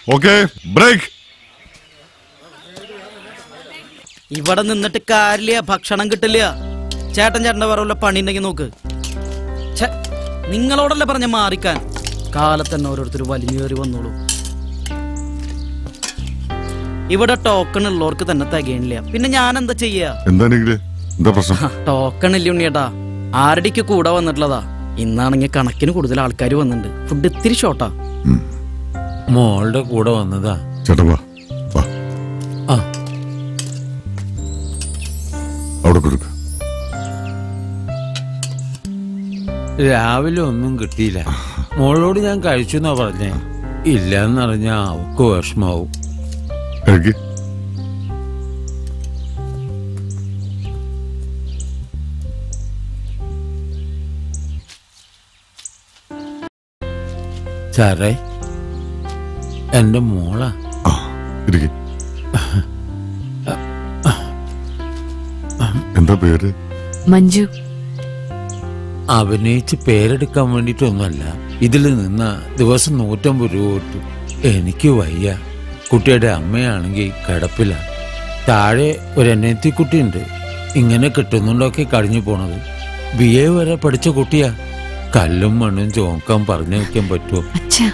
ഓക്കെ ബ്രേക്ക് ഇവിടെ നിന്നിട്ട് കാര്യമില്ല ഭക്ഷണം കിട്ടില്ല ചേട്ടൻ ചേട്ടന്റെ വേറെ പണി ഉണ്ടെങ്കിൽ നോക്ക് ഛെ, നിങ്ങളോടല്ലേ പറഞ്ഞ മാറിക്കാൻ കാലത്ത് തന്നെ ഓരോരുത്തർ വലിഞ്ഞു കയറി വന്നോളൂ ഇവിടെ ടോക്കൺ ഉള്ളവർക്ക് തന്നെ തികയണില്ല പിന്നെ ഞാൻ എന്താ ചെയ്യാ എന്താണെങ്കില് എന്താ പ്രശ്നം ടോക്കൺ ഇല്ല ഉണ്ണിയേട്ടാ ആരുടെക്ക് കൂടെ വന്നിട്ടുള്ളതാ ഇന്നാണെങ്കിൽ കണക്കിന് കൂടുതൽ ആൾക്കാർ വന്നിട്ടുണ്ട് ഫുഡ് ഇത്തിരി ഷോർട്ടാ മോളുടെ കൂടെ വന്നതാ ചേട്ടൻ വാ വാ ആ. അവിടെ കൊടുക്ക രാവിലെ ഒന്നും കിട്ടിയില്ല മോളോട് ഞാൻ കഴിച്ചു എന്നാ പറഞ്ഞേ ഇല്ല എന്നറിഞ്ഞാ അവക്ക് വിഷമാവും കഴിക്ക് സാറേ എന്റെ മോളാ ഇരിക്ക് എന്താ പേര് മഞ്ജു അഭിനയിച്ച് പേരെടുക്കാൻ വേണ്ടിയിട്ടൊന്നുമല്ല ഇതിൽ നിന്ന ദിവസം നൂറ്റമ്പത് രൂപ കിട്ടും എനിക്ക് വയ്യ കുട്ടിയുടെ അമ്മയാണെങ്കിൽ കിടപ്പിലാണ് താഴെ ഒരു എന്നെത്തി കുട്ടിയുണ്ട് ഇങ്ങനെ കിട്ടുന്നുണ്ടൊക്കെ കഴിഞ്ഞു പോണത് ബി എ വരെ പഠിച്ച കുട്ടിയാ കല്ലും മണ്ണും ചോക്കാൻ പറഞ്ഞു വെക്കാൻ പറ്റുമോ അച്ഛാ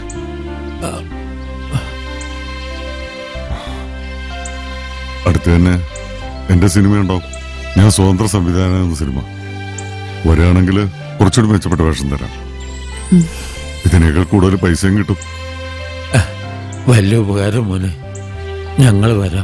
അടുത്ത് തന്നെ എന്റെ സിനിമയുണ്ടാവും ഞാൻ സ്വതന്ത്ര സംവിധാനം എന്ന സിനിമ വരികയാണെങ്കിൽ കുറച്ചുകൂടി മെച്ചപ്പെട്ട വേഷം തരാം ഇതിനേക്കാൾ കൂടുതൽ പൈസയും കിട്ടും വലിയ ഉപകാരം മോനെ ഞങ്ങൾ വരാം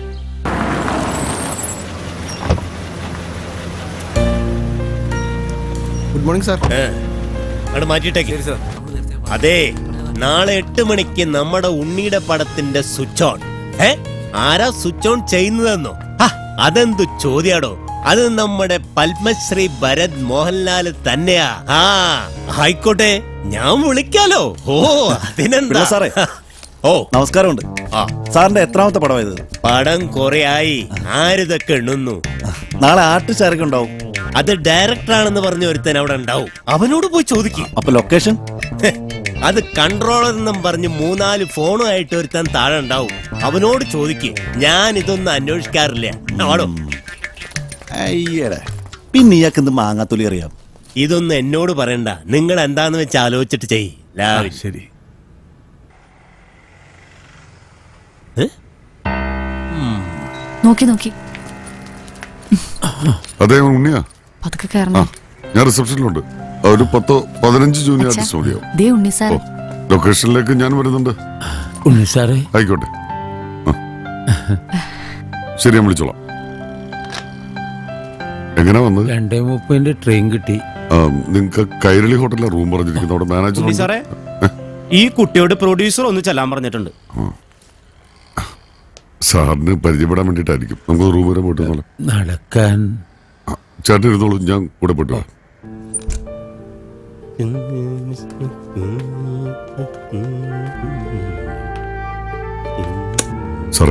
ഗുഡ് മോർണിംഗ് സാർ അവിടെ മാറ്റിയിട്ടേക്ക് അതെ നാളെ എട്ട് മണിക്ക് നമ്മുടെ ഉണ്ണിയുടെ പടത്തിന്റെ സ്വിച്ച് ഓൺ ഏ ആരാ സ്വിച്ച് ഓൺ ചെയ്യുന്നതെന്നോ ഹ, അതെന്തു ചോദ്യാടോ അത് നമ്മുടെ പത്മശ്രീ ഭരത് മോഹൻലാൽ തന്നെയാ ആ ആയിക്കോട്ടെ ഞാൻ വിളിക്കാലോ ഓ അതിനെന്താ പിള്ള സാറേ. ഓ നമസ്കാരമുണ്ട് സാറിന്റെ എത്രാമത്തെ പടം ഇത് പടം കൊറേ ആയി ആരിതൊക്കെ എണ്ണുന്നു നാളെ ആർട്ടിസ്റ്റ് ആരൊക്കെ ഉണ്ടാവും അത് ഡയറക്ടർ ആണെന്ന് പറഞ്ഞ ഒരുത്തൻ അവിടെ ഉണ്ടാവും അവനോട് പോയി ചോദിക്കും അപ്പൊ ലൊക്കേഷൻ അത് കൺട്രോളർ എന്നും പറഞ്ഞ് മൂന്നാല് ഫോണുമായിട്ട് ഒരുത്തൻ താഴെ ഉണ്ടാവും അവനോട് ചോദിക്ക് ഞാൻ ഇതൊന്നും അന്വേഷിക്കാറില്ല ആടോ അയ്യടെ പിന്നെ ഇയാൾക്ക് എന്ത് മാങ്ങാത്തൊലി അറിയാം ഇതൊന്നും എന്നോട് പറയണ്ട നിങ്ങൾ എന്താന്ന് വെച്ച് ആലോചിച്ചിട്ട് ചെയ് ശരി നോക്കി നോക്കി അതെ ഉണ്ണിയാ പതുക്കെ കയറണം ഞാൻ റിസപ്ഷനിലുണ്ട് ഒരു പത്തോ പതിനഞ്ച് ജൂനിയർ ആർട്ടിസ്റ്റ് മതിയോ ദേ ഉണ്ണി സാർ ലൊക്കേഷനിലേക്ക് ഞാൻ വരുന്നുണ്ട് ഉണ്ണി സാറേ ആയിക്കോട്ടെ ആ. ശരി ഞാൻ വിളിച്ചോളാം എങ്ങനെ വന്നത് രണ്ടേ മുപ്പതിന്റെ ട്രെയിൻ കിട്ടി നിങ്ങൾക്ക് കൈരളി ഹോട്ടലിലെ റൂം പറഞ്ഞിരിക്കുന്നു അവിടെ മാനേജർ ഉണ്ണി സാറേ ഈ കുട്ടിയോട് പ്രൊഡ്യൂസർ ഒന്ന് ചെല്ലാൻ പറഞ്ഞിട്ടുണ്ട് സാറിന് പരിചയപ്പെടാൻ വേണ്ടിയിട്ടായിരിക്കും നമുക്ക് റൂം വരെ പോയിട്ട് വന്നോളാം. നടക്കാൻ ആ, ചേട്ടൻ ഇരുന്നോളൂ ഞാൻ കൂടെ പോയിട്ട് വരാം. സാറേ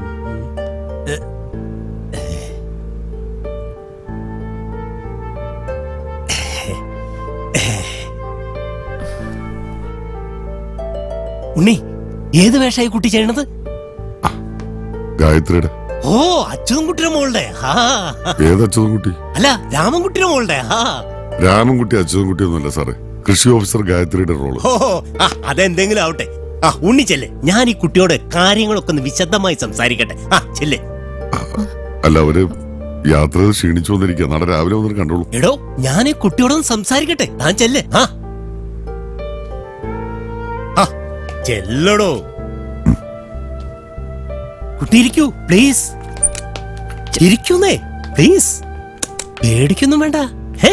ഉണ്ണി ഏത് വേഷമായി കുട്ടി ചെയ്യണത് ഗായത്രിയുടെ ഓ അച്യുതൻകുട്ടിയുടെ മോളുടെ ആ ഏത് അച്യുതൻകുട്ടി അല്ല രാമൻകുട്ടിയുടെ മോളുടെ ആ രാമൻകുട്ടി അച്യുതൻകുട്ടി ഒന്നുമല്ല സാറേ കൃഷി ഓഫീസർ ഗായത്രിയുടെ റോള് ഓ ആ, അതെന്തെങ്കിലും ആവട്ടെ ആ ഉണ്ണി ചെല്ലേ ഞാൻ ഈ കുട്ടിയോട് കാര്യങ്ങളൊക്കെ ഒന്ന് വിശദമായി സംസാരിക്കട്ടെ ആ ചെല്ലേ അല്ല അവര് യാത്ര ചെയ്ത് ക്ഷീണിച്ചു വന്നിരിക്കുക നാളെ രാവിലെ വന്നിട്ട് കണ്ടോളൂ എടോ ഞാൻ ഈ കുട്ടിയോടൊന്ന് സംസാരിക്കട്ടെ താൻ ചെല്ലേ ആ ആ, ചെല്ലടോ കുട്ടി ഇരിക്കൂ പ്ലീസ് ഇരിക്കുന്നേ പ്ലീസ് പേടിക്കൊന്നും വേണ്ട ഹേ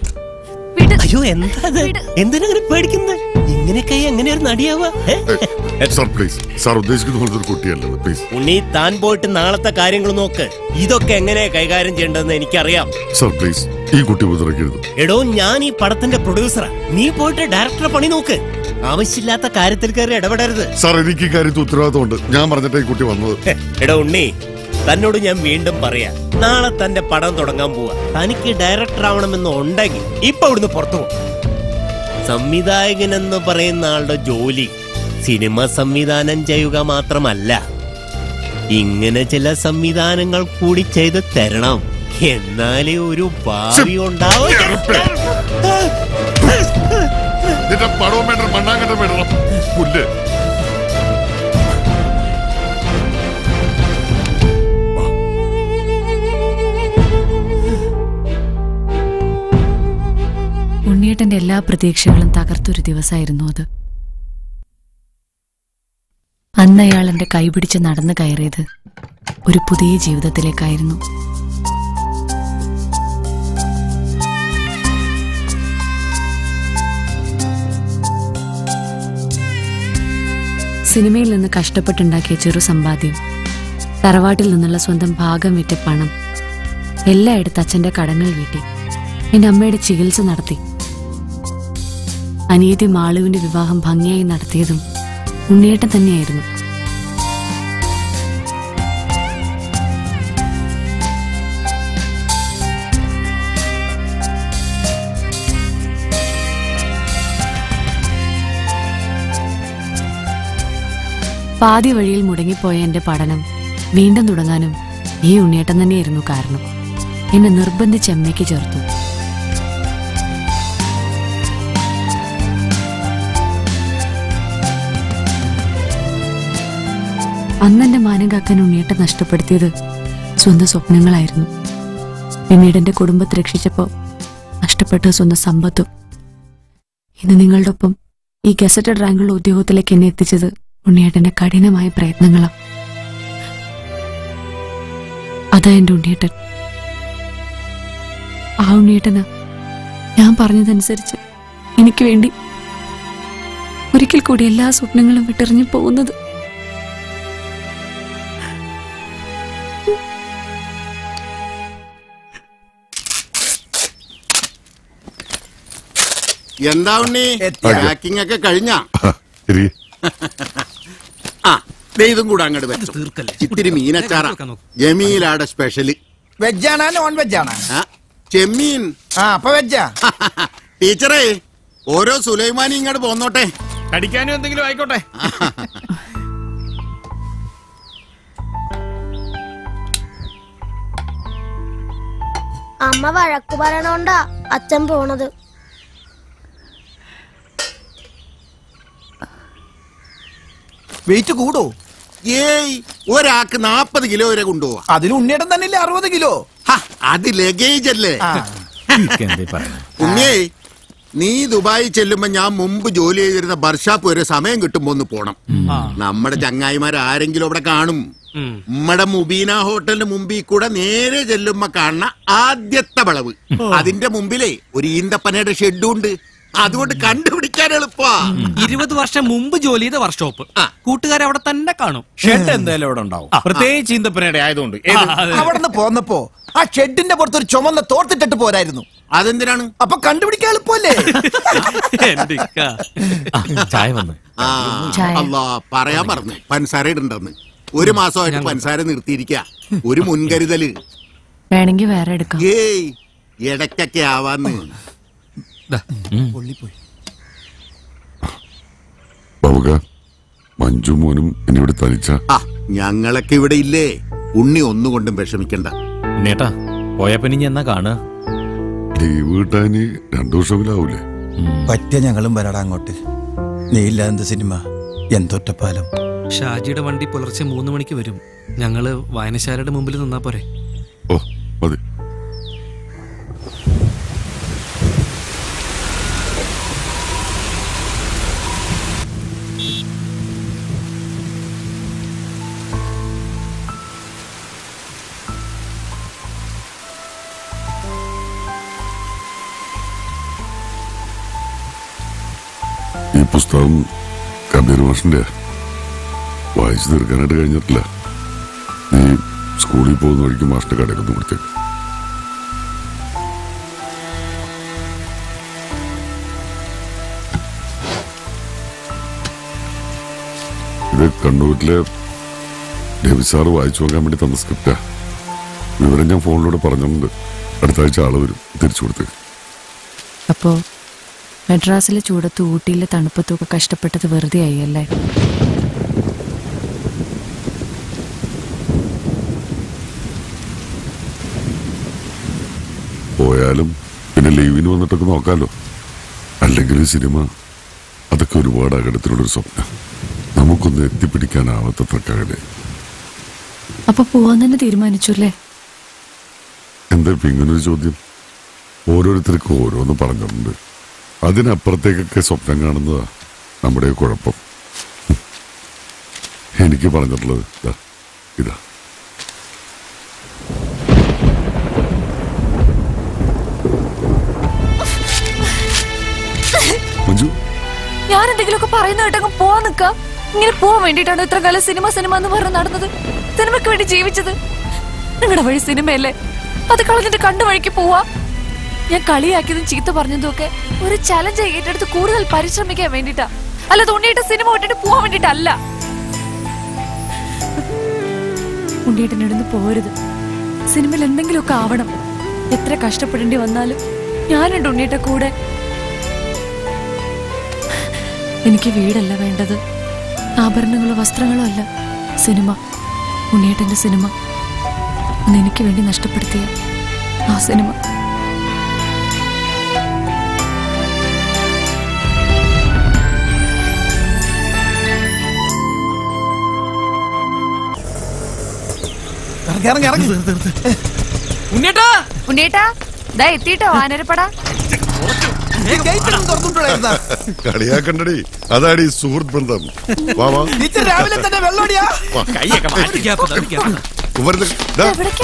അയ്യോ എന്താ ഇത്? എന്തിനാ അങ്ങനെ പേടിക്കുന്നത് ഇങ്ങനെയൊക്കെ എങ്ങനെയൊരു നടിയാവുക ഏ? സാർ പ്ലീസ് സാർ ഉദ്ദേശിക്കുന്ന പോലത്തെ ഒരു കുട്ടിയല്ലത് പ്ലീസ് ഉണ്ണി താൻ പോയിട്ട് നാളത്തെ കാര്യങ്ങൾ നോക്ക് ഇതൊക്കെ എങ്ങനെ കൈകാര്യം ചെയ്യേണ്ടതെന്ന് എനിക്കറിയാം സാർ പ്ലീസ് ഈ കുട്ടി ഉപദ്രവിക്കരുത് എടോ ഞാൻ ഈ പടത്തിന്റെ പ്രൊഡ്യൂസറാ നീ പോയിട്ട് ഡയറക്ടറെ പണി നോക്ക് ആവശ്യമില്ലാത്ത കാര്യത്തിൽ കയറി ഇടപെടരുത് സാർ എനിക്ക് ഈ കാര്യത്തിൽ ഉത്തരവാദിത്തമുണ്ട് ഞാൻ പറഞ്ഞിട്ട് ഈ കുട്ടി വന്നത് ഹെ, എടോ ഉണ്ണി തന്നോട് ഞാൻ വീണ്ടും പറയാം നാളെ തന്റെ പടം തുടങ്ങാൻ പോവാ തനിക്ക് ഡയറക്ടർ ആവണമെന്ന് ഉണ്ടെങ്കിൽ ഇപ്പൊ ഇവിടുന്ന് പുറത്തു പോകും സംവിധായകൻ എന്ന് പറയുന്ന ആളുടെ ജോലി സിനിമ സംവിധാനം ചെയ്യുക മാത്രമല്ല ഇങ്ങനെ ചില സംവിധാനങ്ങൾ കൂടി ചെയ്ത് തരണം എന്നാലേ ഒരു ഭാവി ഉണ്ടാവും നിന്റെ പടവും വേണ്ട മണ്ണാങ്കട്ടം വേണം പുല്ല് ഉണ്ണിയേട്ടന്റെ എല്ലാ പ്രതീക്ഷകളും തകർത്തൊരു ദിവസമായിരുന്നു അത് അന്ന് അയാൾ എന്റെ കൈപിടിച്ച് നടന്നു കയറിയത് ഒരു പുതിയ ജീവിതത്തിലേക്കായിരുന്നു സിനിമയിൽ നിന്ന് കഷ്ടപ്പെട്ടുണ്ടാക്കിയ ചെറു സമ്പാദ്യം തറവാട്ടിൽ നിന്നുള്ള സ്വന്തം ഭാഗം വിറ്റ പണം എല്ലായിടത്ത് അച്ഛന്റെ കടങ്ങൾ വീട്ടി എന്റെ അമ്മയുടെ ചികിത്സ നടത്തി അനിയത്തി മാളുവിന്റെ വിവാഹം ഭംഗിയായി നടത്തിയതും ഉണ്ണിയേട്ടൻ തന്നെയായിരുന്നു പാതി വഴിയിൽ മുടങ്ങിപ്പോയ എന്റെ പഠനം വീണ്ടും തുടങ്ങാനും ഈ ഉണ്ണിയേട്ടൻ തന്നെയായിരുന്നു കാരണം എന്നെ നിർബന്ധിച്ച് എമ്മയ്ക്ക് ചേർത്തു അന്ന് എന്റെ മാനം കാക്കാൻ ഉണ്ണിയേട്ടൻ നഷ്ടപ്പെടുത്തിയത് സ്വന്തം സ്വപ്നങ്ങളായിരുന്നു പിന്നീട് എന്റെ കുടുംബത്തെ രക്ഷിച്ചപ്പോ നഷ്ടപ്പെട്ട സ്വന്തം സമ്പത്തും ഇന്ന് നിങ്ങളുടെ ഒപ്പം ഈ ഗസറ്റഡ് റാങ്കുള്ള ഉദ്യോഗത്തിലേക്ക് എന്നെ എത്തിച്ചത് ഉണ്ണിയേട്ടന്റെ കഠിനമായ പ്രയത്നങ്ങളാ അതാ എന്റെ ഉണ്ണിയേട്ടൻ ആ ഉണ്ണിയേട്ടനാ ഞാൻ പറഞ്ഞതനുസരിച്ച് എനിക്ക് വേണ്ടി ഒരിക്കൽ കൂടി എല്ലാ സ്വപ്നങ്ങളും വിട്ടെറിഞ്ഞു പോകുന്നത് എന്താ ഉണ്ണി പാക്കിംഗ് ഒക്കെ കഴിഞ്ഞാ ശരി ആ ദേ ഇതും കൂടെ അങ്ങോട്ട് വെച്ചു ഇത്തിരി മീനച്ചാറ ജമീലാടെ സ്പെഷ്യല് വെജാണാ നോൺ വെജാണാ ചെമ്മീൻ ആ അപ്പൊ വെജാ ടീച്ചറേ ഓരോ സുലൈമാനി ഇങ്ങോട്ട് പോന്നോട്ടെ കടിക്കാനും എന്തെങ്കിലും ആയിക്കോട്ടെ അമ്മ വഴക്കു പറയണോണ്ടാ അച്ഛൻ പോണത് വെയിറ്റ് കൂടോ ഏയ് ഒരാൾക്ക് നാപ്പത് കിലോ വരെ കൊണ്ടുപോവാ അതിന് ഉണ്ണിയേട്ടൻ തന്നെ ഇല്ലേ അറുപത് കിലോ അത് ലഗേജ് അല്ലേ ഉണ്ണിയേ നീ ദുബായി ചെല്ലുമ്പോ ഞാൻ മുമ്പ് ജോലി ചെയ്തിരുന്ന ബർഷാപ്പ് വരെ സമയം കിട്ടുമ്പോ ഒന്ന് പോണം നമ്മുടെ ചങ്ങായിമാർ ആരെങ്കിലും അവിടെ കാണും നമ്മുടെ മുബീന ഹോട്ടലിന് മുമ്പിൽ കൂടെ നേരെ ചെല്ലുമ്പോ കാണുന്ന ആദ്യത്തെ വളവ് അതിന്റെ മുമ്പിലേ ഒരു ഈന്തപ്പനയുടെ ഷെഡും ഉണ്ട് അതുകൊണ്ട് കണ്ടുപിടിക്കാൻ എളുപ്പാ ഇരുപത് വർഷം മുമ്പ് ജോലി ചെയ്ത വർക്ക്ഷോപ്പ് കൂട്ടുകാരെ അവിടെ തന്നെ കാണും ഷെഡ് എന്തായാലും അവിടെ ഉണ്ടാവും പ്രത്യേകിച്ച് ഈന്തപ്പനയുടെ ആയതുകൊണ്ട് ഏത്? അവിടുന്ന് പോന്നപ്പോ ആ ഷെഡിന്റെ പുറത്ത് ഒരു ചുമന്ന തോർത്തിട്ടിട്ട് പോരായിരുന്നു അതെന്തിനാണ് അപ്പൊ കണ്ടുപിടിക്കാൻ എളുപ്പമല്ലേ ചായ വന്ന് ആ അല്ലാ പറയാൻ പറഞ്ഞു പഞ്ചസാര ഇടണ്ടെന്ന് ഒരു മാസമായിട്ട് പഞ്ചസാര നിർത്തിയിരിക്ക ഒരു മുൻകരുതല് വേണമെങ്കിൽ വേറെ എടുക്കാം ഏയ് ഇടയ്ക്കൊക്കെ ആവാന്ന് ബാബുക മഞ്ജു മോനും എന്നിവിടെ തനിച്ച ആ ഞങ്ങളൊക്കെ ഇവിടെ ഇല്ലേ ഉണ്ണി ഒന്നുകൊണ്ടും വിഷമിക്കണ്ട നേട്ടാ പോയാ പിന്നെ ഇനി എന്നാ കാണുക ലീവ് കിട്ടാന് രണ്ടു വർഷമില്ലാവൂലേ പറ്റിയ ഞങ്ങളും വരടാ അങ്ങോട്ട് നീയില്ല എന്ത് സിനിമ എന്തൊറ്റപ്പാലം ഷാജിയുടെ വണ്ടി പുലർച്ചെ മൂന്ന് മണിക്ക് വരും ഞങ്ങള് വായനശാലയുടെ മുമ്പിൽ നിന്നാ പോരെ ഓ മതി ഈ പുസ്തകം കബീർ മാഷിന്റെ വായിച്ചു തീർക്കാനായിട്ട് കഴിഞ്ഞിട്ടില്ല നീ സ്കൂളിൽ പോകുന്ന വഴിക്ക് മാഷിന്റെ കടയിലൊന്ന് കൊടുത്തേക്ക് ഇത് കണ്ണൂരിലെ രവി സാറ് വായിച്ചു നോക്കാൻ വേണ്ടി തന്ന സ്ക്രിപ്റ്റാ വിവരം ഞാൻ ഫോണിലൂടെ പറഞ്ഞിട്ടുണ്ട് അടുത്ത ആഴ്ച ആള് വരും തിരിച്ചു കൊടുത്തേക്ക് അപ്പോ മെഡ്രാസിലെ ചൂടത്ത് ഊട്ടിയിലെ തണുപ്പത്തൊക്കെ കഷ്ടപ്പെട്ടത് വെറുതെ ആയി അല്ലേ പോയാലും പിന്നെ ലീവിന് വന്നിട്ടൊക്കെ നോക്കാലോ അല്ലെങ്കിൽ ഈ സിനിമ അതൊക്കെ ഒരുപാട് അകലത്തിലുള്ളൊരു സ്വപ്നം നമുക്കൊന്നും എത്തിപ്പിടിക്കാനാവാത്തത്ര അകലെ അപ്പൊ പോവാൻ തന്നെ തീരുമാനിച്ചു അല്ലേ എന്താ ഇപ്പൊ ഇങ്ങനൊരു ചോദ്യം ഓരോരുത്തർക്കും ഓരോന്ന് പറഞ്ഞിട്ടുണ്ട് അതിനപ്പുറത്തേക്കൊക്കെ സ്വപ്നം കാണുന്നതാ നമ്മുടെ കുഴപ്പം എനിക്ക് പറഞ്ഞിട്ടുള്ളത് ദാ, ഇതാ മഞ്ജു ഞാൻ എന്തെങ്കിലുമൊക്കെ പറയുന്ന കേട്ടങ്ങ് പോവാൻ നിക്ക ഇങ്ങനെ പോവാൻ വേണ്ടിയിട്ടാണ് ഇത്ര കാലം സിനിമ സിനിമ എന്ന് പറഞ്ഞ് നടന്നത് സിനിമയ്ക്ക് വേണ്ടി ജീവിച്ചത് നിങ്ങളുടെ വഴി സിനിമയല്ലേ അത് കളഞ്ഞിട്ട് കണ്ടു വഴിക്ക് പോവാ ഞാൻ കളിയാക്കിയതും ചീത്ത പറഞ്ഞതും ഒക്കെ ഒരു ചലഞ്ച് ഏറ്റെടുത്ത് കൂടുതൽ പരിശ്രമിക്കാൻ വേണ്ടിട്ടാ അല്ല ഉണ്ണിയേട്ട സിനിമ വിട്ടിട്ട് പോവാൻ വേണ്ടിട്ടല്ല ഉണ്ണിയേട്ടനിടുന്ന് പോരുത് സിനിമയിൽ എന്തെങ്കിലുമൊക്കെ ആവണം എത്ര കഷ്ടപ്പെടേണ്ടി വന്നാലും ഞാനുണ്ട് ഉണ്ണിയേട്ട കൂടെ എനിക്ക് വീടല്ല വേണ്ടത് ആഭരണങ്ങളോ വസ്ത്രങ്ങളോ അല്ല സിനിമ ഉണ്ണിയേട്ടന്റെ സിനിമ അന്ന് എനിക്ക് വേണ്ടി നഷ്ടപ്പെടുത്തിയ ആ സിനിമ ഇറങ്ങി ഇറങ്ങി ഉണ്ണിയേട്ടാ ഉണ്ണിയേട്ടാ ദാ എത്തിയിട്ടോ വാനരപ്പട കളിയാക്കണ്ടടി അതാടി സുഹൃത്ത് ബന്ധം വാ വാ ടീച്ചർ രാവിലെ തന്നെ വെള്ളോടിയാ വാ. കുമരൻ, ദാ.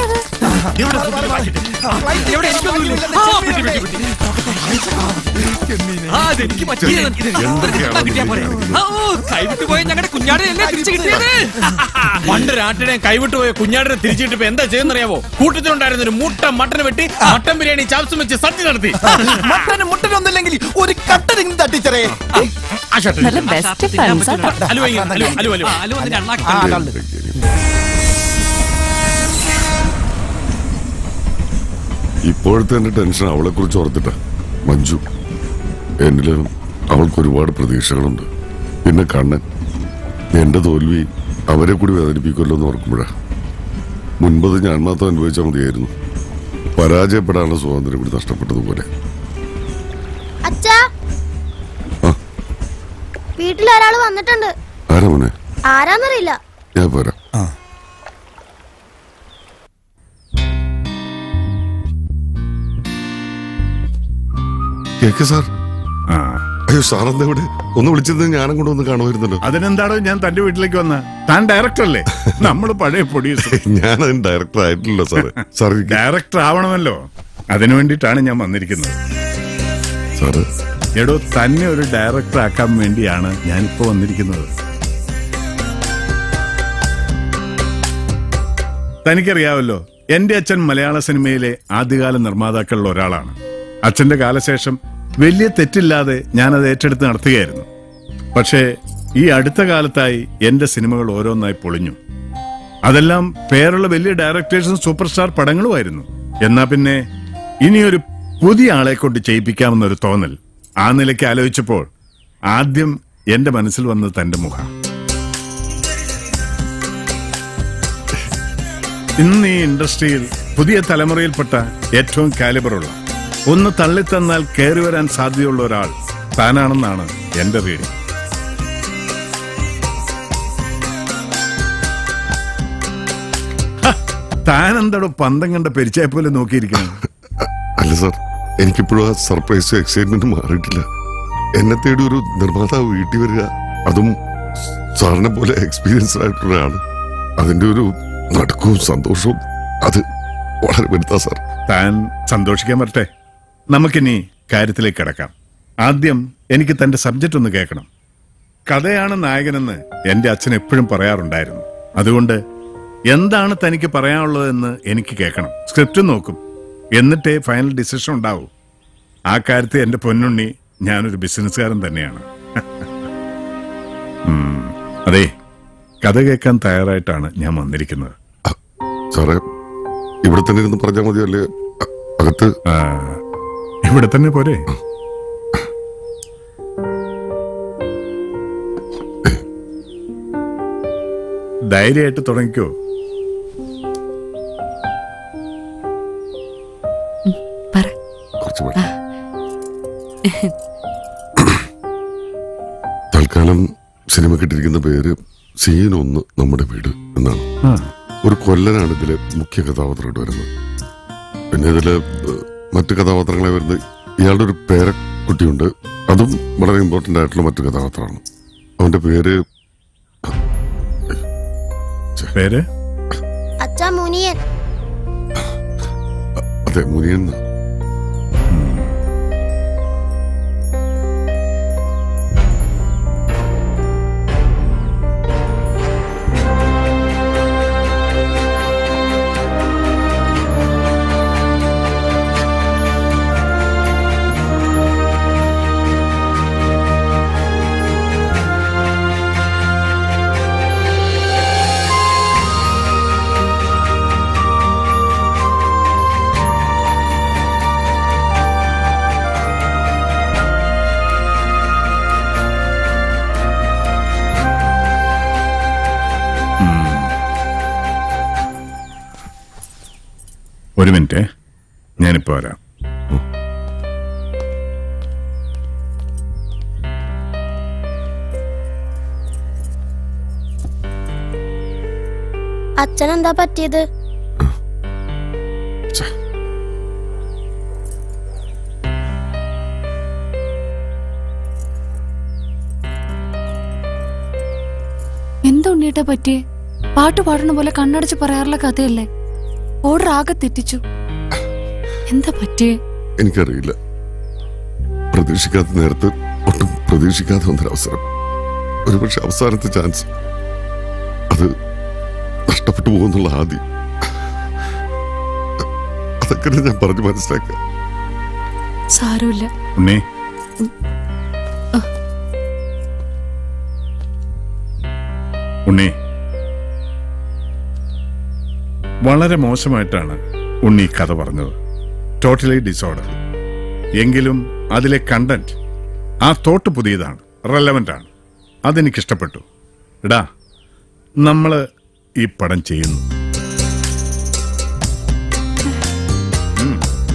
കൈവിട്ടുപോയ ഞങ്ങളുടെ കുഞ്ഞാടിനെ തിരിച്ചു കിട്ടിയത് പണ്ട് രാട്ടിനെ കൈവിട്ടുപോയ കുഞ്ഞാടിനെ തിരിച്ചിട്ട് ഇപ്പൊ എന്താ ചെയ്യുന്നറിയാവോ കൂട്ടത്തിലുണ്ടായിരുന്ന ഒരു മുട്ട മട്ടൻ വെട്ടി മട്ടൻ ബിരിയാണി ചാപ്സും വെച്ച് സദ്യ നടത്തി മട്ടന് മുട്ടനൊന്നില്ലെങ്കിൽ ഒരു കട്ടനെങ്കിലും തട്ടിച്ചറേ നല്ല ബെസ്റ്റ് ഫ്രണ്ട്സ് അലുവ ഇങ്ങ്, അലുവ, അലുവ, അലുവ. അലുവ നിന്റെ അണ്ണാക്ക് ഇപ്പോഴത്തെ എന്റെ ടെൻഷൻ അവളെ കുറിച്ച് ഓർത്തിട്ട മഞ്ജു എന്നില് അവൾക്ക് ഒരുപാട് പ്രതീക്ഷകളുണ്ട് പിന്നെ കണ്ണൻ എന്റെ തോൽവി അവരെ കൂടി വേദനിപ്പിക്കുമല്ലോ എന്ന് ഓർക്കുമ്പോഴാ മുൻപത് ഞാൻ മാത്രം അനുഭവിച്ചാൽ മതിയായിരുന്നു പരാജയപ്പെടാനുള്ള സ്വാതന്ത്ര്യം കൂടി നഷ്ടപ്പെട്ടതുപോലെ അച്ഛാ വീട്ടിൽ ഒരാള് വന്നിട്ടുണ്ട് ആരാ മോനെ ആരാന്നറിയില്ല ഞാൻ പോരാ കേക്ക് സാർ അയ്യോ സാർ എന്താ ഇവിടെ ഒന്ന് വിളിച്ചിരുന്നത് ഞാനും കൂടെ ഒന്ന് കാണുമായിരുന്നല്ലോ അതിനെന്താണോ ഞാൻ തന്റെ വീട്ടിലേക്ക് വന്ന താൻ ഡയറക്ടർ അല്ലേ നമ്മൾ പഴയ പ്രൊഡ്യൂസർ ഞാൻ അതിന് ഡയറക്ടർ ആയിട്ടില്ലല്ലോ സാറേ സാർ ഡയറക്ടർ ആവണമല്ലോ അതിനു വേണ്ടിയിട്ടാണ് ഞാൻ വന്നിരിക്കുന്നത് സാറ് എടോ തന്നെ ഒരു ഡയറക്ടർ ആക്കാൻ വേണ്ടിയാണ് ഞാനിപ്പോ വന്നിരിക്കുന്നത് തനിക്കറിയാവല്ലോ എന്റെ അച്ഛൻ മലയാള സിനിമയിലെ ആദ്യകാല നിർമ്മാതാക്കളിൽ ഒരാളാണ് അച്ഛന്റെ കാലശേഷം വലിയ തെറ്റില്ലാതെ ഞാനത് ഏറ്റെടുത്ത് നടത്തുകയായിരുന്നു പക്ഷേ ഈ അടുത്ത കാലത്തായി എന്റെ സിനിമകൾ ഓരോന്നായി പൊളിഞ്ഞു അതെല്ലാം പേരുള്ള വലിയ ഡയറക്ടേഴ്സും സൂപ്പർ സ്റ്റാർ പടങ്ങളുമായിരുന്നു എന്നാ പിന്നെ ഇനിയൊരു പുതിയ ആളെ കൊണ്ട് ചെയ്യിപ്പിക്കാമെന്നൊരു തോന്നൽ ആ നിലയ്ക്ക് ആലോചിച്ചപ്പോൾ ആദ്യം എന്റെ മനസ്സിൽ വന്നത് തന്റെ മുഖം ഇന്ന് ഈ ഇൻഡസ്ട്രിയിൽ പുതിയ തലമുറയിൽപ്പെട്ട ഏറ്റവും കാലിബറുള്ള ഒന്ന് തള്ളിത്തന്നാൽ കയറി വരാൻ സാധ്യതയുള്ള ഒരാൾ താനാണെന്നാണ് എന്റെ റീഡിംഗ് താൻ എന്താടോ പന്തം കണ്ട പെരിച്ചായ പോലെ നോക്കിയിരിക്കണം അല്ല സാർ എനിക്കിപ്പോഴും ആ സർപ്രൈസ് എക്സൈറ്റ്മെന്റ് മാറിയിട്ടില്ല എന്നെ തേടി ഒരു നിർമ്മാതാവ് വീട്ടിൽ വരിക അതും സാറിനെ പോലെ എക്സ്പീരിയൻസ്ഡ് ആയിട്ടുള്ള ആള് അതിന്റെ ഒരു നടുക്കവും സന്തോഷവും അത് വളരെ വലുതാ സാർ താൻ സന്തോഷിക്കാൻ വരട്ടെ നമുക്കിനി കാര്യത്തിലേക്ക് കിടക്കാം ആദ്യം എനിക്ക് തന്റെ സബ്ജക്റ്റ് ഒന്ന് കേൾക്കണം കഥയാണ് നായകനെന്ന് എന്റെ അച്ഛൻ എപ്പോഴും പറയാറുണ്ടായിരുന്നു അതുകൊണ്ട് എന്താണ് തനിക്ക് പറയാനുള്ളതെന്ന് എനിക്ക് കേൾക്കണം സ്ക്രിപ്റ്റ് നോക്കും എന്നിട്ടേ ഫൈനൽ ഡിസിഷൻ ഉണ്ടാവൂ ആ കാര്യത്തിൽ എന്റെ പൊന്നുണ്ണി ഞാനൊരു ബിസിനസ്സുകാരൻ തന്നെയാണ് ഉം, അതെ കഥ കേൾക്കാൻ തയ്യാറായിട്ടാണ് ഞാൻ വന്നിരിക്കുന്നത് സാറേ ഇവിടെ തന്നെ ഇരുന്ന് പറഞ്ഞാൽ മതിയല്ലേ അ- അകത്ത് ഇവിടെ തന്നെ പോരെ ധൈര്യമായിട്ട് തുടങ്ങിക്കോ കുറച്ച് മതി. തൽക്കാലം സിനിമ കിട്ടിയിരിക്കുന്ന പേര് സീൻ ഒന്ന് നമ്മുടെ വീട് എന്നാണ് ഒരു കൊല്ലനാണ് ഇതിലെ മുഖ്യ കഥാപാത്രമായിട്ട് വരുന്നത് പിന്നെ ഇതില് ഏഹ്, മറ്റു കഥാപാത്രങ്ങളെ വരുന്നത് ഇയാളുടെ ഒരു പേരക്കുട്ടിയുണ്ട് അതും വളരെ ഇമ്പോർട്ടന്റ് ആയിട്ടുള്ള മറ്റു കഥാപാത്രമാണ് അവന്റെ പേര് പേര് അച്ഛാ മുനിയൻ അതെ മുനിയൻ എന്ന്. ഒരു മിനിറ്റ് ഞാനിപ്പോ വരാം അച്ഛൻ എന്താ പറ്റിയത് എന്താ ഉണ്ണിയേട്ടാ പറ്റിയേ പാട്ട് പാടണ പോലെ കണ്ണടച്ച് പറയാറുള്ള കഥയല്ലേ ഓർഡർ ആകെ തെറ്റിച്ചു എന്താ പറ്റിയേ എനിക്കറിയില്ല പ്രതീക്ഷിക്കാത്ത നേരത്ത് ഒട്ടും പ്രതീക്ഷിക്കാതെ വന്നൊരവസരം ഒരുപക്ഷെ അവസാനത്തെ ചാൻസ് അത് നഷ്ടപ്പെട്ടു പോകുന്നുള്ള ആദ്യം അതൊക്കെ ഞാൻ പറഞ്ഞു മനസ്സിലാക്കുക സാരമില്ല ഉണ്ണി ഉണ്ണി വളരെ മോശമായിട്ടാണ് ഉണ്ണി ഈ കഥ പറഞ്ഞത് ടോട്ടലി ഡിസോർഡർ എങ്കിലും അതിലെ കണ്ടന്റ് ആ തോട്ട് പുതിയതാണ് റെലവൻ്റ് ആണ് അതെനിക്ക് ഇഷ്ടപ്പെട്ടു എടാ നമ്മള് ഈ പടം ചെയ്യുന്നു ഉം.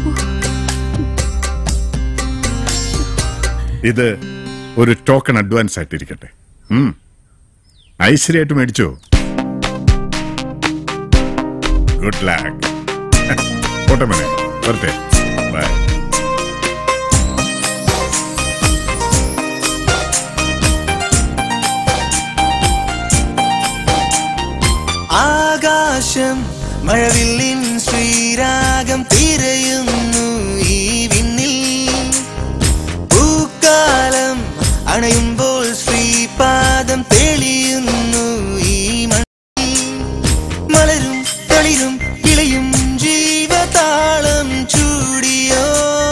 ഇത് ഒരു ടോക്കൺ അഡ്വാൻസ് ആയിട്ടിരിക്കട്ടെ ഉം. ഐശ്വര്യമായിട്ട് മേടിച്ചോ ഗുഡ് ലാക്ക് പോട്ടെ മോനെ വരട്ടെ ബൈ ആകാശം മഴവില്ലിൻ ശ്രീരാഗം തിരയുന്നു ഈ വിണ്ണിൽ പൂക്കാലം അണയുമ്പോൾ ശ്രീപാദം തെളിയുന്നു ഈ മണ്ണിൽ മലരും തളിരും ഇളയും ജീവതാളം ചൂടിയോ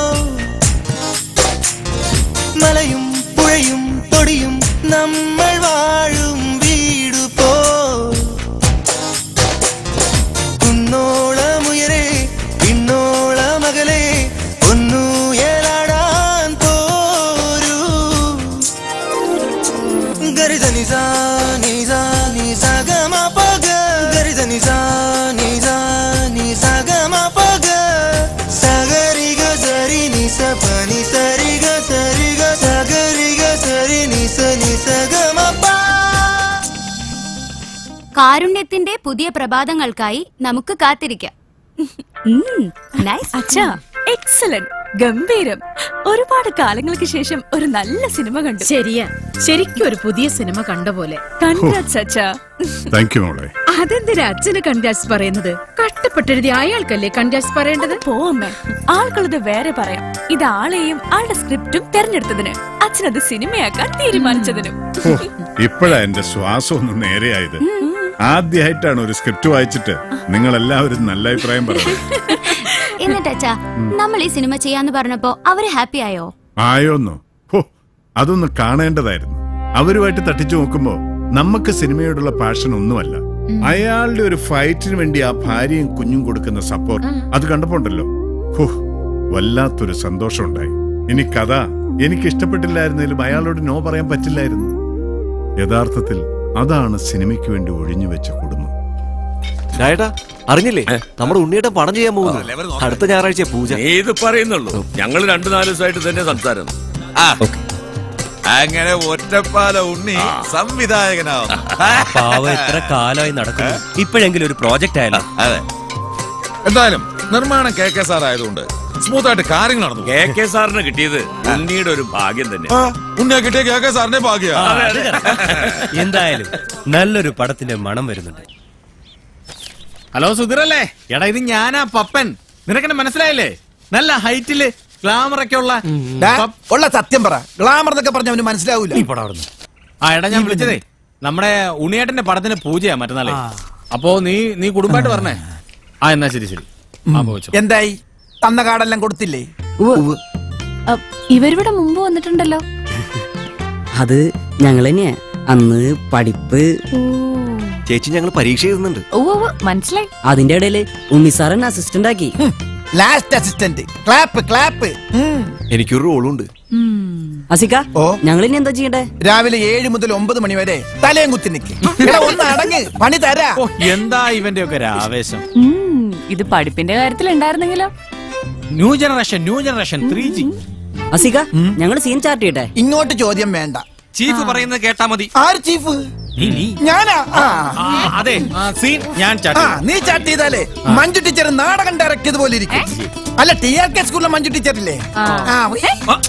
മലയും പുഴയും തൊടിയും നമ്മൾ വാഴും വീടു പോ കുന്നോളമുയരെ പിന്നോളമകലെ ഒന്നുയലാടാൻ പോരൂ ഗരിത നിസാ നിസാ നിസാ ഗമ പഗ ഗരിത നിസാ നിസാ നിസാ ഗമ പഗ സഗരി ഗ സരി നിസ പനി സരി ഗ സരി ഗ സഗരി ഗ സരി നിസ നിസ ഗമ പ കാരുണ്യത്തിന്റെ പുതിയ പ്രഭാതങ്ങൾക്കായി നമുക്ക് കാത്തിരിക്കാം അച്ഛാ എക്സലന്റ് ഗംഭീരം ഒരുപാട് കാലങ്ങൾക്ക് ശേഷം ഒരു നല്ല സിനിമ കണ്ടു ശരിയാ ശരിക്കും ഒരു പുതിയ സിനിമ കണ്ട പോലെ കൺഗ്രാറ്റ്സ് അച്ഛാ താങ്ക് യു മോളെ അതെന്തിനാ അച്ഛന് കൺഗ്രാറ്റ്സ് പറയുന്നത് കഷ്ടപ്പെട്ടെഴുതിയ അയാൾക്കല്ലേ കൺഗ്രാറ്റ്സ് പറയേണ്ടത് പോമ്മേ ആൾക്കുള്ളത് വേറെ പറയാം ഇത് ആളെയും ആളുടെ സ്ക്രിപ്റ്റും തെരഞ്ഞെടുത്തതിന് അച്ഛനത് സിനിമയാക്കാൻ തീരുമാനിച്ചതിനും ഓ ഇപ്പോഴാ എന്റെ ശ്വാസം ഒന്ന് നേരെയായത് ആദ്യമായിട്ടാണ് ഒരു സ്ക്രിപ്റ്റ് വായിച്ചിട്ട് നിങ്ങൾ എല്ലാവരും നല്ല അഭിപ്രായം പറയുന്നത് എന്നിട്ട് അച്ഛാ നമ്മൾ ഈ സിനിമ ചെയ്യാന്ന് പറഞ്ഞപ്പോ അവര് ഹാപ്പി ആയോ ആയോന്നോ ഹോ അതൊന്ന് കാണേണ്ടതായിരുന്നു അവരുമായിട്ട് തട്ടിച്ചു നോക്കുമ്പോ നമുക്ക് സിനിമയോടുള്ള പാഷൻ ഒന്നുമല്ല അയാളുടെ ഒരു ഫൈറ്റിന് വേണ്ടി ആ ഭാര്യയും കുഞ്ഞും കൊടുക്കുന്ന സപ്പോർട്ട് അത് കണ്ടപ്പോണ്ടല്ലോ ഹോ വല്ലാത്തൊരു സന്തോഷം ഉണ്ടായി ഇനി കഥ എനിക്ക് ഇഷ്ടപ്പെട്ടില്ലായിരുന്നെങ്കിലും അയാളോട് നോ പറയാൻ പറ്റില്ലായിരുന്നു യഥാർത്ഥത്തിൽ അതാണ് സിനിമയ്ക്ക് വേണ്ടി ഒഴിഞ്ഞു വെച്ച കുടുംബം ഡായട്ടാ അറിഞ്ഞില്ലേ നമ്മുടെ ഉണ്ണിയേട്ടൻ പടം ചെയ്യാൻ പോകുന്നു അടുത്ത ഞായറാഴ്ച പൂജ നീ ഇത് പറയുന്നുള്ളൂ ഞങ്ങൾ രണ്ടു നാല് ദിവസമായിട്ട് തന്നെ സംസാരം അങ്ങനെ ഒറ്റപ്പാല ഉണ്ണി സംവിധായകനാവും പാവ എത്ര കാലമായി നടക്കുന്നു ഇപ്പോഴെങ്കിലും ഒരു പ്രോജക്റ്റ് ആയാലും അതെ എന്തായാലും നിർമ്മാണം കെ കെ സാർ ആയതുകൊണ്ട് സ്മൂത്ത് ആയിട്ട് കാര്യങ്ങൾ നടന്നു കെ കെ സാറിന് കിട്ടിയത് ഉണ്ണിയുടെ ഒരു ഭാഗ്യം തന്നെ ആ, ഉണ്ണിയെ കിട്ടിയ കെ കെ സാറിന്റെ ഭാഗ്യ എന്തായാലും നല്ലൊരു പടത്തിന്റെ മണം വരുന്നുണ്ട് ഹലോ സുധീറല്ലേ എടാ ഇത് ഞാനാ പപ്പൻ നിനക്കെന്നെ മനസ്സിലായില്ലേ നല്ല ഹൈറ്റില് ഗ്ലാമർ ഒക്കെ ഉള്ള ഡാ, ഉള്ള സത്യം പറ ഗ്ലാമർ എന്നൊക്കെ പറഞ്ഞ അവന് മനസ്സിലാവൂല ആ എടാ ഞാൻ വിളിച്ചതേ നമ്മുടെ ഉണ്ണിയേട്ടന്റെ പടത്തിന് പൂജയാ മറ്റന്നാളെ അപ്പോ നീ നീ കുടുംബമായിട്ട് പറഞ്ഞേ ആ എന്നാ ശരി ശരി ആ പോ വെച്ചോ. എന്തായി തന്ന കാർഡെല്ലാം കൊടുത്തില്ലേ ഇവരിവിടെ മുമ്പ് വന്നിട്ടുണ്ടല്ലോ അത് ഞങ്ങൾ തന്നെയാ അന്ന് പഠിപ്പ് ചേച്ചി ഞങ്ങൾ പരീക്ഷ എഴുതുന്നുണ്ട് ഓ മനസ്സിലായി അതിന്റെ ഇടയില് ഉണ്ണിസാറൻ അസിസ്റ്റന്റ് ആക്കി ലാസ്റ്റ് അസിസ്റ്റന്റ് ക്ലാപ്പ് ക്ലാപ്പ് എനിക്കൊരു റോളുണ്ട് അസിക്ക ഞങ്ങൾ ഇനി എന്താ ചെയ്യണ്ടേ രാവിലെ ഏഴ് മുതൽ ഒമ്പത് മണി വരെ തലയും കുത്തി നിക്ക് എടാ, ഒന്ന് അടങ്ങ് പണി തരാ ഓ എന്താ ഇവന്റെ ഒക്കെ ഒരു ആവേശം ഉം, ഇത് പഠിപ്പിന്റെ കാര്യത്തിൽ ഉണ്ടായിരുന്നെങ്കിലോ new generation new generation three G അസിക്ക ഞങ്ങൾ സീൻ ചാർട്ട് ചെയ്യട്ടെ ഇങ്ങോട്ട് ചോദ്യം വേണ്ട ചീഫ് പറയുന്നത് കേട്ടാ മതി ആര് ചീഫ് ഞാനാ ആ. അതെ സീൻ ഞാൻ ആ, ചാട്ടി നീ ചാറ്റ് ചെയ്താലേ മഞ്ജു ടീച്ചർ നാടകം ഡയറക്ട് ചെയ്ത പോലെ ഇരിക്കും അല്ല ടി ആർ കെ സ്കൂളിലെ മഞ്ജു ടീച്ചർ ഇല്ലേ ആ, ഉയ്.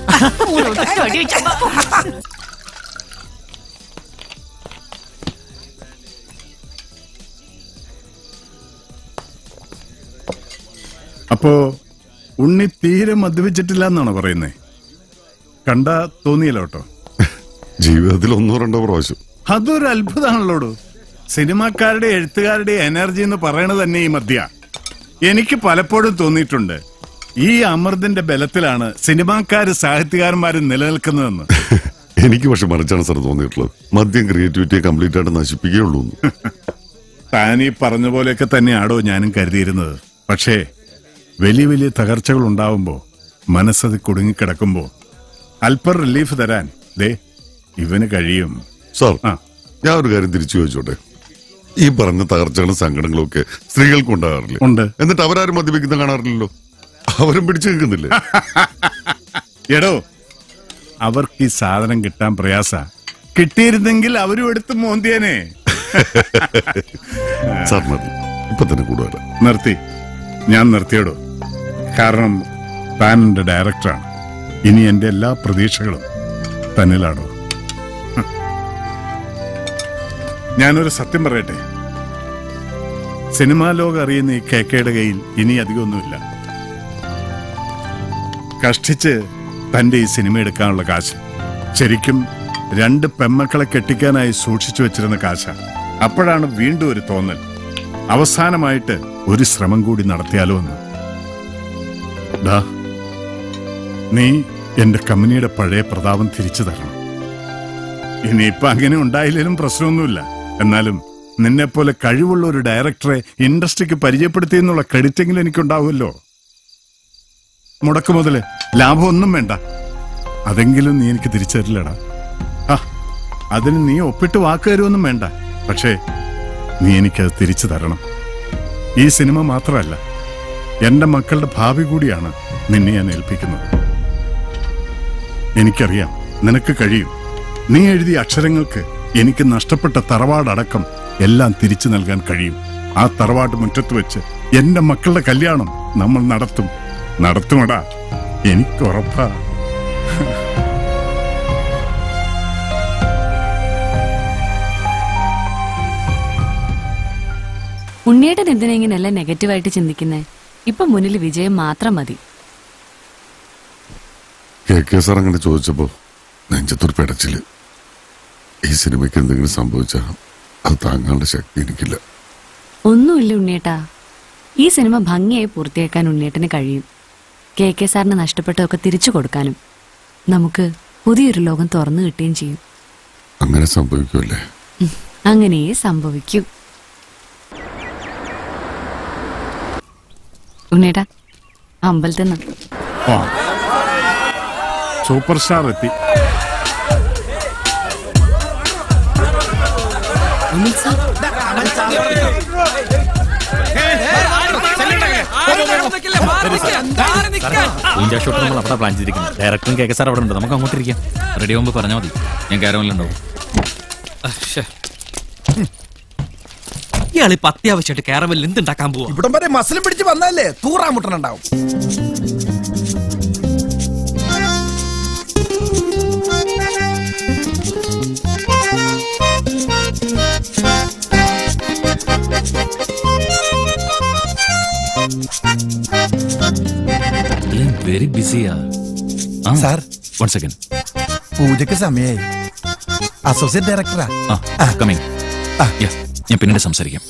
അപ്പോ ഉണ്ണി തീരെ മദ്യപിച്ചിട്ടില്ല എന്നാണോ പറയുന്നേ കണ്ടാ തോന്നിയല്ലോ കേട്ടോ ജീവിതത്തിൽ ഒന്നോ രണ്ടോ പ്രാവശ്യം അതൊരു അത്ഭുതമാണല്ലോടു സിനിമാക്കാരുടെ എഴുത്തുകാരുടെ എനർജി എന്ന് പറയണത് തന്നെ ഈ മദ്യ എനിക്ക് പലപ്പോഴും തോന്നിയിട്ടുണ്ട് ഈ അമൃതിന്റെ ബലത്തിലാണ് സിനിമാക്കാര് സാഹിത്യകാരന്മാരും നിലനിൽക്കുന്നതെന്ന് എനിക്ക് പക്ഷെ മറിച്ചാണ് സാർ തോന്നിയിട്ടുള്ളത് മദ്യം ക്രിയേറ്റിവിറ്റിയെ കംപ്ലീറ്റ് ആയിട്ട് നശിപ്പിക്കുകയുള്ളൂ എന്ന്. താൻ ഈ പറഞ്ഞ പോലെയൊക്കെ തന്നെയാടോ ഞാനും കരുതിയിരുന്നത് പക്ഷേ വലിയ വലിയ തകർച്ചകൾ ഉണ്ടാവുമ്പോ മനസ്സത് കുടുങ്ങിക്കിടക്കുമ്പോ അല്പം റിലീഫ് തരാൻ ദേ ഇവന് കഴിയും സാർ ഞാൻ ഒരു കാര്യം തിരിച്ചു ചോദിച്ചോട്ടെ ഈ പറഞ്ഞ തകർച്ചകളും സങ്കടങ്ങളും ഒക്കെ സ്ത്രീകൾക്ക് ഉണ്ടാകാറില്ലേ ഉണ്ട് എന്നിട്ട് അവരാരും മദ്യപിക്കുന്ന കാണാറില്ലല്ലോ അവരും പിടിച്ചു നിൽക്കുന്നില്ലേ എടോ അവർക്ക് ഈ സാധനം കിട്ടാൻ പ്രയാസ കിട്ടിയിരുന്നെങ്കിൽ അവരും എടുത്ത് മോന്തിയനെ സാർ മതി ഇപ്പൊ തന്നെ കൂടുതല നിർത്തി ഞാൻ നിർത്തിയടോ കാരണം താൻ എന്റെ ഡയറക്ടറാണ് ഇനി എന്റെ എല്ലാ പ്രതീക്ഷകളും തന്നിലാടോ ഹ്. ഞാനൊരു സത്യം പറയട്ടെ സിനിമാ ലോകം അറിയുന്ന ഈ കേക്കയുടെ കയ്യിൽ ഇനി അധികമൊന്നുമില്ല കഷ്ടിച്ച് തന്റെ ഈ സിനിമ എടുക്കാനുള്ള കാശ് ശരിക്കും രണ്ട് പെമ്മക്കളെ കെട്ടിക്കാനായി സൂക്ഷിച്ചു വെച്ചിരുന്ന കാശ അപ്പോഴാണ് വീണ്ടും ഒരു തോന്നൽ അവസാനമായിട്ട് ഒരു ശ്രമം കൂടി നടത്തിയാലോ എന്ന് ദാ, നീ എന്റെ കമ്പനിയുടെ പഴയ പ്രതാപം തിരിച്ചു തരണം ഇനിയിപ്പൊ അങ്ങനെ ഉണ്ടായില്ലേലും പ്രശ്നമൊന്നുമില്ല എന്നാലും നിന്നെപ്പോലെ കഴിവുള്ള ഒരു ഡയറക്ടറെ ഇൻഡസ്ട്രിക്ക് പരിചയപ്പെടുത്തിയെന്നുള്ള ക്രെഡിറ്റെങ്കിലും എനിക്കുണ്ടാവുമല്ലോ മുടക്ക് മുതല് ലാഭമൊന്നും വേണ്ട അതെങ്കിലും നീ എനിക്ക് തിരിച്ചു തരില്ലടാ ആ അതിന് നീ ഒപ്പിട്ട് വാക്ക് തരുമൊന്നും വേണ്ട പക്ഷേ നീ എനിക്കത് തിരിച്ചു തരണം ഈ സിനിമ മാത്രമല്ല എന്റെ മക്കളുടെ ഭാവി കൂടിയാണ് നിന്നെ ഞാൻ ഏൽപ്പിക്കുന്നത് എനിക്കറിയാം നിനക്ക് കഴിയും നീ എഴുതിയ അക്ഷരങ്ങൾക്ക് എനിക്ക് നഷ്ടപ്പെട്ട തറവാടടക്കം എല്ലാം തിരിച്ചു നൽകാൻ കഴിയും ആ തറവാട് മുറ്റത്ത് വെച്ച് എന്റെ മക്കളുടെ കല്യാണം നമ്മൾ നടത്തും നടത്തുമടാ എനിക്കുറപ്പാ ഉണ്ണിയേട്ടൻ എന്തിനാ ഇങ്ങനെയല്ല നെഗറ്റീവായിട്ട് ചിന്തിക്കുന്നേ ഇപ്പൊ മുന്നിൽ വിജയം മാത്രം മതി കെ കെ സാർ അങ്ങനെ ചോദിച്ചപ്പോ നെഞ്ചത്തൊരു പെടച്ചില് ഈ സിനിമയ്ക്ക് എന്തെങ്കിലും സംഭവിച്ചാൽ അത് താങ്ങാനുള്ള ശക്തി എനിക്കില്ല ഒന്നുമില്ല ഉണ്ണിയേട്ടാ ഈ സിനിമ ഭംഗിയായി പൂർത്തിയാക്കാൻ ഉണ്ണിയേട്ടന് കഴിയും കെ കെ സാറിന് നഷ്ടപ്പെട്ടതൊക്കെ തിരിച്ചു കൊടുക്കാനും നമുക്ക് പുതിയൊരു ലോകം തുറന്നു കിട്ടുകയും ചെയ്യും അങ്ങനെ സംഭവിക്കുമല്ലേ അങ്ങനെയേ സംഭവിക്കൂ ഉണ്ണേട്ടാ അമ്പലത്തിൽ നിന്ന് ആ. സൂപ്പർ സ്റ്റാർ എത്തി പൂഞ്ചാ ഷോട്ട് നമ്മൾ അവിടെ പ്ലാൻ ചെയ്തിരിക്കുന്നത് ഡയറക്ടറും കെ കെ സാർ അവിടെ ഉണ്ട് നമുക്ക് അങ്ങോട്ട് ഇരിക്കാം റെഡി ആകുമ്പോൾ പറഞ്ഞാൽ മതി ഞാൻ കാരമല്ലുണ്ടാവും ഇയാൾ ഇപ്പൊ അത്യാവശ്യമായിട്ട് കാരവലിൽ എന്തുണ്ടാക്കാൻ പോവാ ഇവിടം വരെ മസിലും പിടിച്ച് വന്നല്ലേ തൂറാമുട്ടനുണ്ടാവും വെരി ബിസിയാ സാർ വൺ സെക്കൻഡ് പൂജക്ക് സമയായി അസോസിയേറ്റ് ഡയറക്ടറാ ആ കമ്മിങ് ഞാൻ പിന്നീട് സംസാരിക്കാം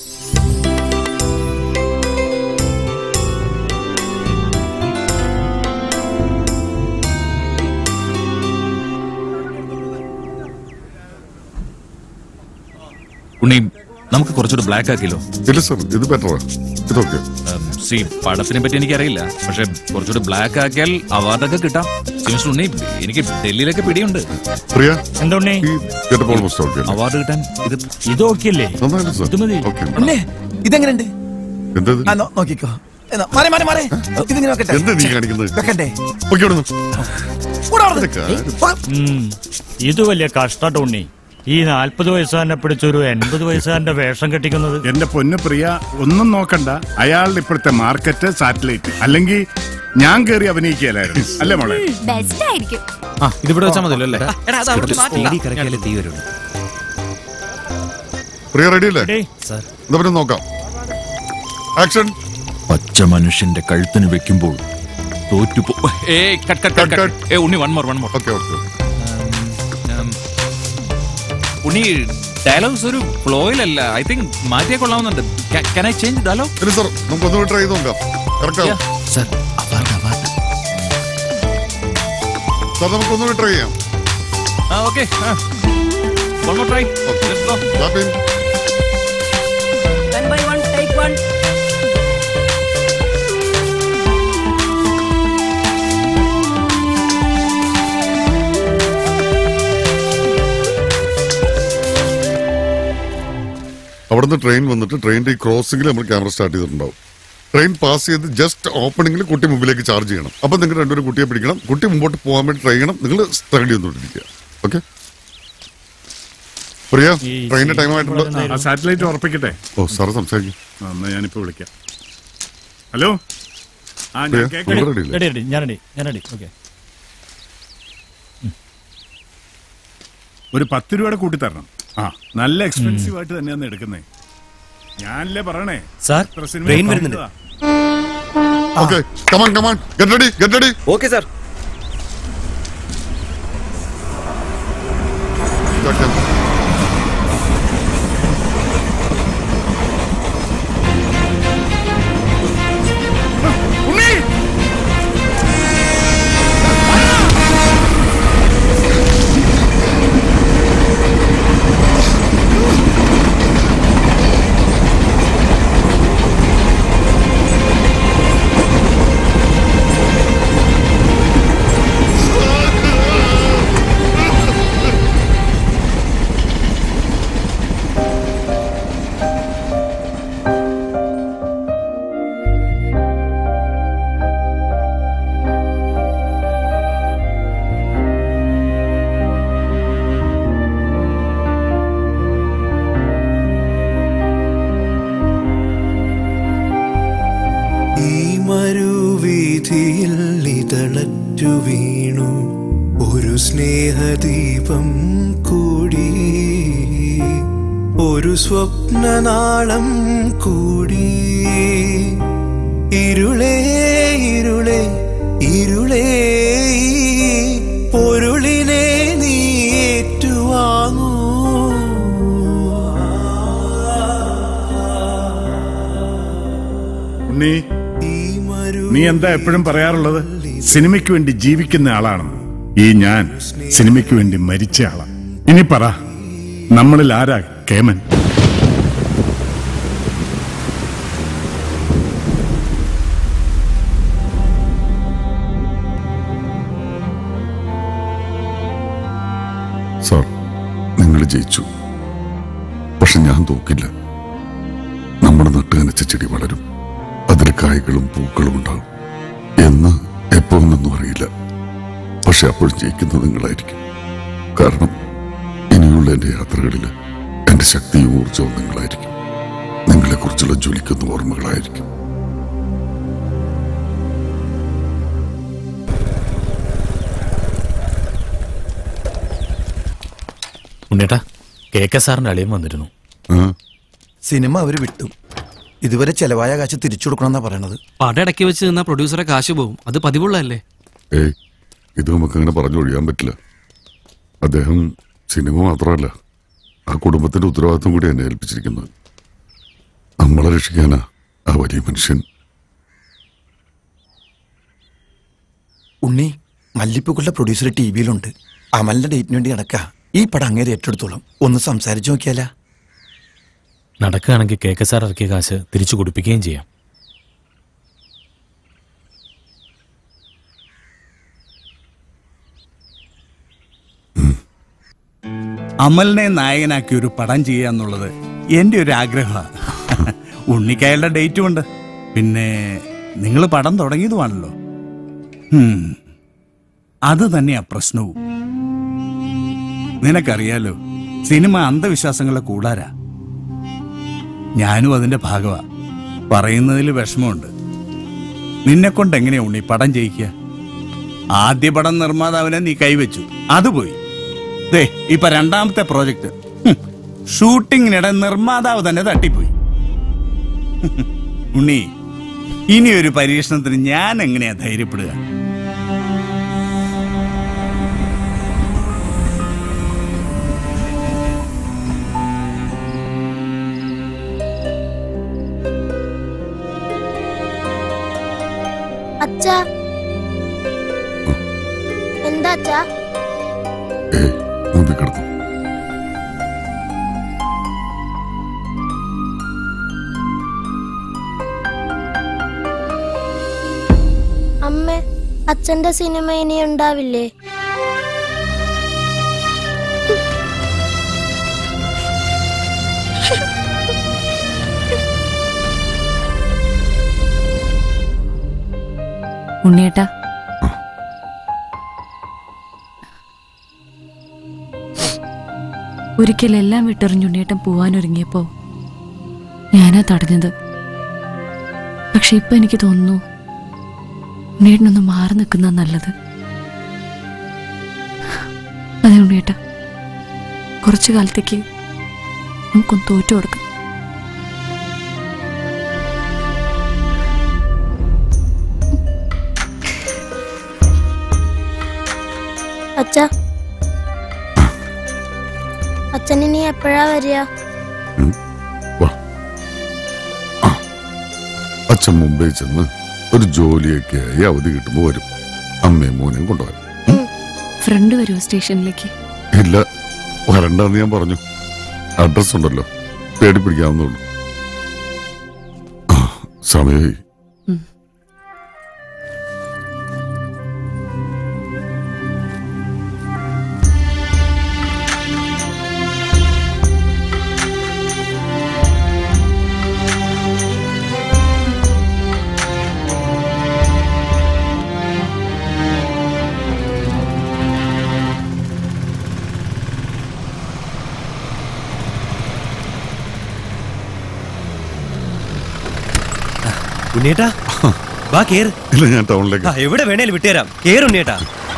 ഉണ്ണി നമുക്ക് കുറച്ചുകൂടെ ബ്ലാക്ക് ആക്കിയല്ലോ ഇല്ല സർ ഇത് ബെറ്ററാ ഇതൊക്കെ സി പടത്തിനെ പറ്റി എനിക്കറിയില്ല പക്ഷെ കുറച്ചുകൂടെ ബ്ലാക്ക് ആക്കിയാൽ അവാർഡൊക്കെ കിട്ടാം മിസ്റ്റർ ഉണ്ണി എനിക്ക് ഡൽഹിയിലൊക്കെ പിടിയുണ്ട് പ്രിയ എന്താ ഉണ്ണി കേട്ടപ്പോൾ ഓൾമോസ്റ്റ് ഓക്കെ അവാർഡ് കിട്ടാൻ ഇത് ഇത് ഓക്കെയല്ലേ നന്നായിട്ട് സർ ഇത് മതി. ഓക്കെ ഉണ്ണേ ഇതെങ്ങനെയുണ്ട് എന്തത് ആ, നോ- നോക്കിക്കോ എന്നാ, മാറി മാറി മാറി ഇതിങ്ങനെ വെക്കട്ടെ എന്താ നീ കാണിക്കുന്നത് വെക്കണ്ടേ ഓക്കെ ഇവിടുന്ന് കൂടെ അവിടുന്ന്. ഇത് വലിയ കഷ്ടാട്ടോ ഉണ്ണി ഈ നാൽപ്പത് വയസ്സുകാരനെ പിടിച്ചൊരു എൺപത് വയസ്സുകാരന്റെ വേഷം കെട്ടിക്കുന്നത് എന്റെ പൊന്നു പ്രിയ ഒന്നും നോക്കണ്ട അയാളുടെ ഇപ്പോഴത്തെ മാർക്കറ്റ് സാറ്റലൈറ്റ് അല്ലെങ്കിൽ ഞാൻ കയറി അഭിനയിക്കുകയല്ലായിരുന്നു അല്ലേ മോളെ ബെസ്റ്റ് ആയിരിക്കും ആ ഇതിവിടെ വെച്ചാൽ മതിയല്ലോ അല്ലേ എടാ, അത് അവിടെ മാറ്റി. സ്പീഡിൽ കറക്കിയാലേ തീ വരുള്ളൂ പ്രിയ റെഡി അല്ലേ എന്താ പിന്നെ നോക്കാം ആക്ഷൻ പച്ച മനുഷ്യന്റെ കഴുത്തിന് വെക്കുമ്പോൾ തോറ്റുപോ ഏ കട്ട് കട്ട് കട്ട് കട്ട് ഏ Unni one more one more okay okay Unni dialogues ഒരു ഫ്ലോയിലല്ല ഐ തിങ്ക് മാറ്റിയാ കൊള്ളാവുന്നുണ്ട് കൻ ഐ ചേഞ്ച് ഡയലോഗ് ഇല്ല സർ നമുക്ക് ഒന്നുകൂടി ട്രൈ ചെയ്ത് നോക്കാം കറക്റ്റ് സർ സർ നമുക്ക് ഒന്നുകൂടി ട്രൈ ചെയ്യാം ആ okay one more try let's go clap ചെയ്യും One by one, take one. അവിടുന്ന് ട്രെയിൻ വന്നിട്ട് ട്രെയിനിന്റെ ഈ ക്രോസിംഗിൽ നമ്മൾ ക്യാമറ സ്റ്റാർട്ട് ചെയ്തിട്ടുണ്ടാവും ട്രെയിൻ പാസ് ചെയ്ത് ജസ്റ്റ് ഓപ്പണിംഗിൽ കുട്ടി മുമ്പിലേക്ക് ചാർജ് ചെയ്യണം അപ്പൊ നിങ്ങൾ രണ്ടുപേരും കുട്ടിയെ പിടിക്കണം കുട്ടി മുമ്പോട്ട് പോകാൻ വേണ്ടി ട്രൈ ചെയ്യണം നിങ്ങൾ സ്ട്രഗിൾ ചെയ്തുകൊണ്ടിരിക്കുക ഓക്കെ പ്രിയ ട്രെയിനിന്റെ ടൈം ആയിട്ടുണ്ടോ ആ സാറ്റലൈറ്റ് ഉറപ്പിക്കട്ടെ ഓ സാറ് സംസാരിക്കും ആ, എന്നാ ഞാനിപ്പോ വിളിക്കാം ഹലോ ആ പ്രിയ, ഞാൻ കേൾക്കാം നിങ്ങൾ ready അല്ലേ? റെഡി റെഡി ഞാൻ റെഡി ഞാൻ റെഡി ഓക്കെ ഒരു പത്ത് രൂപയുടെ കൂട്ടി തരണം ആ നല്ല എക്സ്പെൻസീവ് ആയിട്ട് തന്നെയാണ് എടുക്കുന്നേ ഞാനല്ലേ പറയണേ സാർ, ഇത്ര സിനിമ ട്രെയിൻ വരുന്നുണ്ട്. കണ്ടതാ. Okay come on come on get ready get ready okay sir ഈ മരുവീഥിയിൽ ഇതളറ്റു വീണു ഒരു സ്നേഹദീപം കൂടി ഒരു സ്വപ്നനാളം കൂടി ഇരുളേ ഇരുളേ ഇരുളേ ഈ പൊരുളിനെ നീ ഏറ്റുവാങ്ങൂ ഉണ്ണി നീ എന്താ എപ്പോഴും പറയാറുള്ളത് സിനിമയ്ക്ക് വേണ്ടി ജീവിക്കുന്ന ആളാണെന്ന് ഈ ഞാൻ സിനിമയ്ക്ക് വേണ്ടി മരിച്ച ആളാണ് ഇനി പറ നമ്മളിൽ ആരാ കേമൻ സാർ നിങ്ങൾ ജയിച്ചു പക്ഷെ ഞാൻ തോക്കില്ല നമ്മുടെ നട്ടുകനച്ച ചെടി വളരും അതിൽ കായ്കളും പൂക്കളും ഉണ്ടാകും എന്ന് എപ്പോഴൊന്നും അറിയില്ല പക്ഷെ അപ്പോൾ ജയിക്കുന്നത് നിങ്ങളായിരിക്കും കാരണം ഇനിയുള്ള എൻ്റെ യാത്രകളിൽ എൻ്റെ ശക്തിയും ഊർജവും നിങ്ങളായിരിക്കും നിങ്ങളെക്കുറിച്ചുള്ള ജ്വലിക്കുന്ന ഓർമ്മകളായിരിക്കും ഉണ്ണേട്ടാ കെ കെ സാറിന്റെ അളിയൻ വന്നിരുന്നു സിനിമ അവര് വിട്ടു ഇതുവരെ ചെലവായ കാശ് തിരിച്ചു കൊടുക്കണമെന്നാ പറയണത് പടം ഇടയ്ക്ക് വെച്ച് നിന്ന പ്രൊഡ്യൂസറെ കാശ് പോകും അത് പതിവുള്ളതല്ലേ ഏയ് ഇത് നമുക്കങ്ങനെ പറഞ്ഞൊഴിയാൻ പറ്റില്ല അദ്ദേഹം സിനിമ മാത്രമല്ല ആ കുടുംബത്തിന്റെ ഉത്തരവാദിത്വം കൂടി എന്നെ ഏൽപ്പിച്ചിരിക്കുന്നത് നമ്മളെ രക്ഷിക്കാനാ ആ വലിയ മനുഷ്യൻ ഉണ്ണി മല്ലിപ്പൂക്കുള്ള പ്രൊഡ്യൂസർ ടി വിയിലുണ്ട് അമലിന്റെ ഡേറ്റിന് വേണ്ടി നടക്ക ഈ പടം അങ്ങേരെ ഏറ്റെടുത്തോളും ഒന്ന് സംസാരിച്ചു നോക്കിയാലാ നടക്കുകയാണെങ്കിൽ കെ കെ സാർ ഇറക്കിയ കാശ് തിരിച്ചു കൊടുപ്പിക്കുകയും ചെയ്യാം അമലിനെ നായകനാക്കി ഒരു പടം ചെയ്യുക എന്നുള്ളത് എൻ്റെ ഒരു ആഗ്രഹമാണ് ഉണ്ണിക്കയളുടെ ഡേറ്റും ഉണ്ട് പിന്നെ നിങ്ങൾ പടം തുടങ്ങിയതുമാണല്ലോ ഹും. അത് തന്നെയാ പ്രശ്നവും നിനക്കറിയാലോ സിനിമ അന്ധവിശ്വാസങ്ങളെ കൂടാരാ ഞാനും അതിന്റെ ഭാഗമാ പറയുന്നതിൽ വിഷമമുണ്ട് നിന്നെ കൊണ്ട് എങ്ങനെയാ ഉണ്ണി പടം ജയിക്കുക ആദ്യ പടം നിർമ്മാതാവിനെ നീ കൈവച്ചു അത് പോയി ദേ ഇപ്പൊ രണ്ടാമത്തെ പ്രോജക്റ്റ് ഹും, ഷൂട്ടിങ്ങിനിടെ നിർമ്മാതാവ് തന്നെ തട്ടിപ്പോയി ഉണ്ണി ഇനി ഒരു പരീക്ഷണത്തിന് ഞാൻ എങ്ങനെയാ ധൈര്യപ്പെടുക അച്ഛാ എന്താ അച്ഛാ ഏയ് മുമ്പിൽ കിടന്നു അമ്മ അച്ഛന്റെ സിനിമ ഇനി ഉണ്ടാവില്ലേ ഉണ്ണിയേട്ടാ ഒരിക്കൽ എല്ലാം വിട്ടെറിഞ്ഞ് ഉണ്ണിയേട്ടൻ പോവാനൊരുങ്ങിയപ്പോ ഞാനാ തടഞ്ഞത് പക്ഷെ ഇപ്പൊ എനിക്ക് തോന്നുന്നു ഉണ്ണിയേട്ടനൊന്ന് മാറി നിൽക്കുന്ന നല്ലത് അതെ ഉണ്ണിയേട്ട കുറച്ചു കാലത്തേക്ക് നമുക്കൊന്ന് തോറ്റു കൊടുക്കാം അച്ഛാ അച്ഛൻ ഇനി എപ്പോഴാ വരിക അച്ഛൻ മുംബൈ ചെന്ന് ഒരു ജോലിയൊക്കെ ആയി അവധി കിട്ടുമ്പോൾ വരും അമ്മയും മോനെയും കൊണ്ടുപോകാൻ ഫ്രണ്ട് വരുമോ സ്റ്റേഷനിലേക്ക് ഇല്ല വരണ്ടെന്ന് ഞാൻ പറഞ്ഞു അഡ്രസ് ഉണ്ടല്ലോ പേടിപ്പിടിക്കാവുന്നുള്ളൂ ആ, സമയമായി ഉണ്ണിയേട്ടാ വാ കേറ് ഇല്ല ഞാൻ ടൗണിലേക്ക് ആ, എവിടെ വേണേലും വിട്ടുതരാം കേറ് ഉണ്ണിയേട്ടാ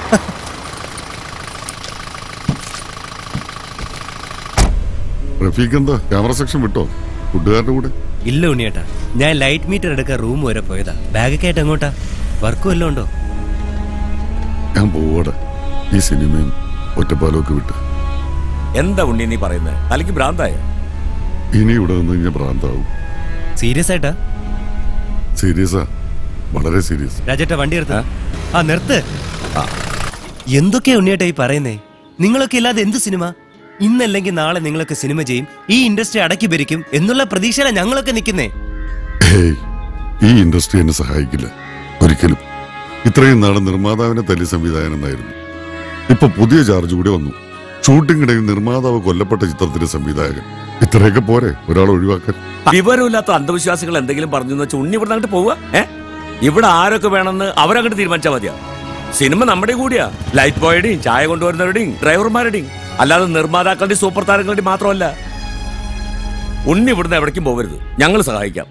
റഫീഖ് എന്താ ക്യാമറ സെക്ഷൻ വിട്ടോ ഫുഡുകാരുടെ കൂടെ ഇല്ല ഉണ്ണിയേട്ടാ ഞാൻ ലൈറ്റ് മീറ്റർ എടുക്കാൻ റൂം വരെ പോയതാ ബാഗൊക്കെ ആയിട്ട് എങ്ങോട്ടാ വർക്കും വല്ലതും ഉണ്ടോ ഞാൻ പോവാടെ ഈ സിനിമയും ഒറ്റപ്പാലമൊക്കെ വിട്ട് എന്താ ഉണ്ണി നീ പറയുന്നത് തലയ്ക്ക് ഭ്രാന്തായ ഇനി ഇവിടെ നിന്ന് കഴിഞ്ഞാൽ ഭ്രാന്താവും സീരിയസ് ആയിട്ടാ സീരിയസാ വളരെ സീരിയസ് രാജേട്ട വണ്ടി നിർത്ത് ആ നിർത്ത് എന്തൊക്കെയാ ഉണ്ണിയേട്ടാ ഈ പറയുന്നേ നിങ്ങളൊക്കെ ഇല്ലാതെ എന്ത് സിനിമ ഇന്നല്ലെങ്കിൽ നാളെ നിങ്ങളൊക്കെ സിനിമ ചെയ്യും ഈ ഇൻഡസ്ട്രി അടക്കി ഭരിക്കും എന്നുള്ള പ്രതീക്ഷയിലാണ് ഞങ്ങളൊക്കെ നിൽക്കുന്നേ ഹേയ് ഈ ഇൻഡസ്ട്രി എന്നെ സഹായിക്കില്ല ഒരിക്കലും ഇത്രയും നാളെ നിർമ്മാതാവിനെ തല്ലി സംവിധായകനെന്നായിരുന്നു ഇപ്പൊ പുതിയ ചാർജ് കൂടി വന്നു ഷൂട്ടിങ്ങിടയിൽ നിർമ്മാതാവ് കൊല്ലപ്പെട്ട ചിത്രത്തിന്റെ സംവിധായകൻ ഇത്രയൊക്കെ പോരെ ഒരാൾ ഒഴിവാക്കാൻ വിവരമില്ലാത്ത അന്ധവിശ്വാസികൾ എന്തെങ്കിലും പറഞ്ഞു വെച്ചാൽ ഉണ്ണി ഇവിടെ അങ്ങോട്ട് പോവുക ഏ ഇവിടെ ആരൊക്കെ വേണമെന്ന് അവരങ്ങോട്ട് തീരുമാനിച്ചാൽ മതിയാ സിനിമ നമ്മുടെ കൂടിയാ ലൈറ്റ് ബോയുടെയും ചായ കൊണ്ടുവരുന്നവരുടെയും ഡ്രൈവർമാരുടെയും അല്ലാതെ നിർമ്മാതാക്കളുടെയും സൂപ്പർ താരങ്ങളുടെയും മാത്രമല്ല ഉണ്ണി ഇവിടുന്ന് എവിടേക്കും പോകരുത് ഞങ്ങൾ സഹായിക്കാം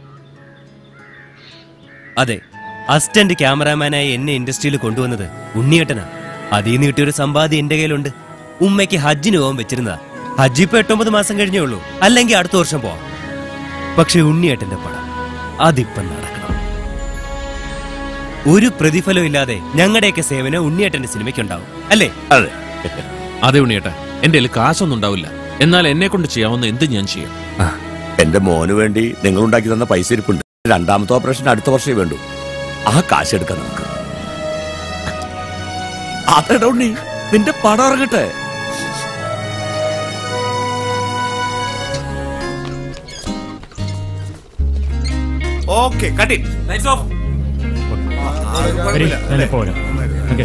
അതെ അസിസ്റ്റന്റ് ക്യാമറാമാനായി എന്നെ ഇൻഡസ്ട്രിയിൽ കൊണ്ടുവന്നത് ഉണ്ണിയേട്ടനാ അതീ നീട്ടിയൊരു സമ്പാദ്യം എന്റെ കയ്യിലുണ്ട് ഉമ്മയ്ക്ക് ഹജ്ജിന് പോകാൻ വെച്ചിരുന്നതാ ഹജ്ജ് ഇപ്പൊ എട്ടൊമ്പത് മാസം കഴിഞ്ഞേ ഉള്ളൂ അല്ലെങ്കിൽ അടുത്ത വർഷം പോവാം പക്ഷെ ഉണ്ണിയേട്ടന്റെ പടം അതിപ്പം നടക്കണം ഒരു പ്രതിഫലം ഇല്ലാതെ ഞങ്ങളുടെയൊക്കെ സേവനം ഉണ്ണിയേട്ടന്റെ സിനിമയ്ക്കുണ്ടാവും അല്ലേ അതെ അതെ ഉണ്ണിയേട്ടാ എന്റെ കയ്യിൽ കാശൊന്നും ഉണ്ടാവില്ല എന്നാൽ എന്നെ കൊണ്ട് ചെയ്യാവുന്ന എന്ത് ഞാൻ ചെയ്യും എന്റെ മോന് വേണ്ടി നിങ്ങൾ ഉണ്ടാക്കി തന്ന പൈസ ഇരിപ്പുണ്ട് രണ്ടാമത്തെ ഓപ്പറേഷൻ അടുത്ത വർഷമേ വേണ്ടൂ ആ കാശ് എടുക്കാം നമുക്ക് അതെടാ ഉണ്ണി നിന്റെ പടം ഇറങ്ങട്ടെ ഓക്കെ കട്ടി ഓഫ് വരി, നേരെ പോരാ ഓക്കെ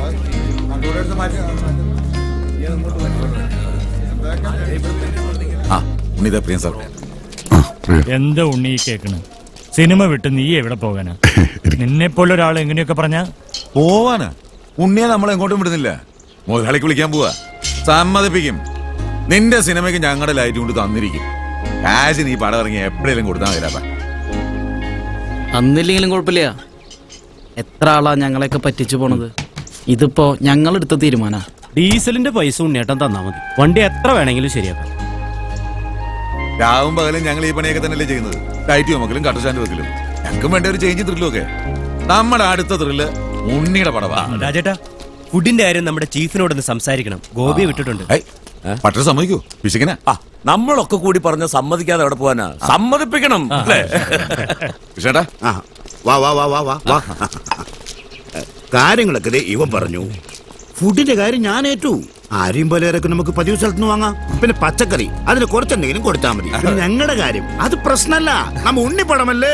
ആ ഉണ്ണിത പ്രിയൻ സാർ എന്താ ഉണ്ണി ഈ കേക്കണ് സിനിമ വിട്ട് നീ എവിടെ പോകാനാ നിന്നെ പോലെ ഒരാൾ എങ്ങനെയൊക്കെ പറഞ്ഞ പോവാനാ ഉണ്ണിയെ നമ്മൾ എങ്ങോട്ടും വിടുന്നില്ല മുതലാളിക്ക് വിളിക്കാൻ പോവാ സമ്മതിപ്പിക്കും നിന്റെ സിനിമയ്ക്ക് ഞങ്ങളുടെ ലൈറ്റ് കൊണ്ട് തന്നിരിക്കും കാശിന് ഈ പടം ഇറങ്ങി എപ്പോഴേലും കൊടുത്താൽ മതിരാപ്പ അന്നില്ലെങ്കിലും കുഴപ്പമില്ല എത്ര ആളാ ഞങ്ങളെയൊക്കെ പറ്റിച്ചു പോണത് ഇതിപ്പോ ഞങ്ങളെടുത്ത തീരുമാന ഡീസലിന്റെ പൈസ ഉണ്ണേട്ടൻ തന്നാ മതി വണ്ടി എത്ര വേണമെങ്കിലും ശരിയാക്കാം രാവും പകലും ഞങ്ങൾ ഈ പണിയൊക്കെ തന്നെയല്ലേ ചെയ്യുന്നത് ലൈറ്റ് ചുമക്കലും കട്ടശാൻ്റെ വെക്കലും ഞങ്ങൾക്കും വേണ്ട ഒരു ചേഞ്ച് ത്രില്ലും ഒക്കെ നമ്മുടെ അടുത്ത ത്രില്ല് ഉണ്ണിയുടെ പടവാ രാജേട്ടാ ഫുഡിന്റെ കാര്യം നമ്മുടെ ചീഫിനോടൊന്ന് സംസാരിക്കണം ഗോപിയെ വിട്ടിട്ടുണ്ട് പട്ടണം സമ്മതിക്കൂ പിശിക്കന നമ്മളൊക്കെ കൂടി പറഞ്ഞ സമ്മതിക്കാതെ എവിടെ പോവാനാ സമ്മതിപ്പിക്കണം അല്ലേ ചേട്ടാ വാ വാ വാ വാ വാ വാ കാര്യങ്ങളൊക്കെ ദേ ഇവൻ പറഞ്ഞു ഫുഡിന്റെ കാര്യം ഞാൻ ഏറ്റു ആരെയും പലചരക്ക് നമുക്ക് പതിവ് സ്ഥലത്ത് നിന്ന് വാങ്ങാം പിന്നെ പച്ചക്കറി അതിന് കുറച്ചെന്തെങ്കിലും കൊടുത്താൽ മതി പിന്നെ ഞങ്ങളുടെ കാര്യം അത് പ്രശ്നമല്ല നമ്മ ഉണ്ണിപ്പടമല്ലേ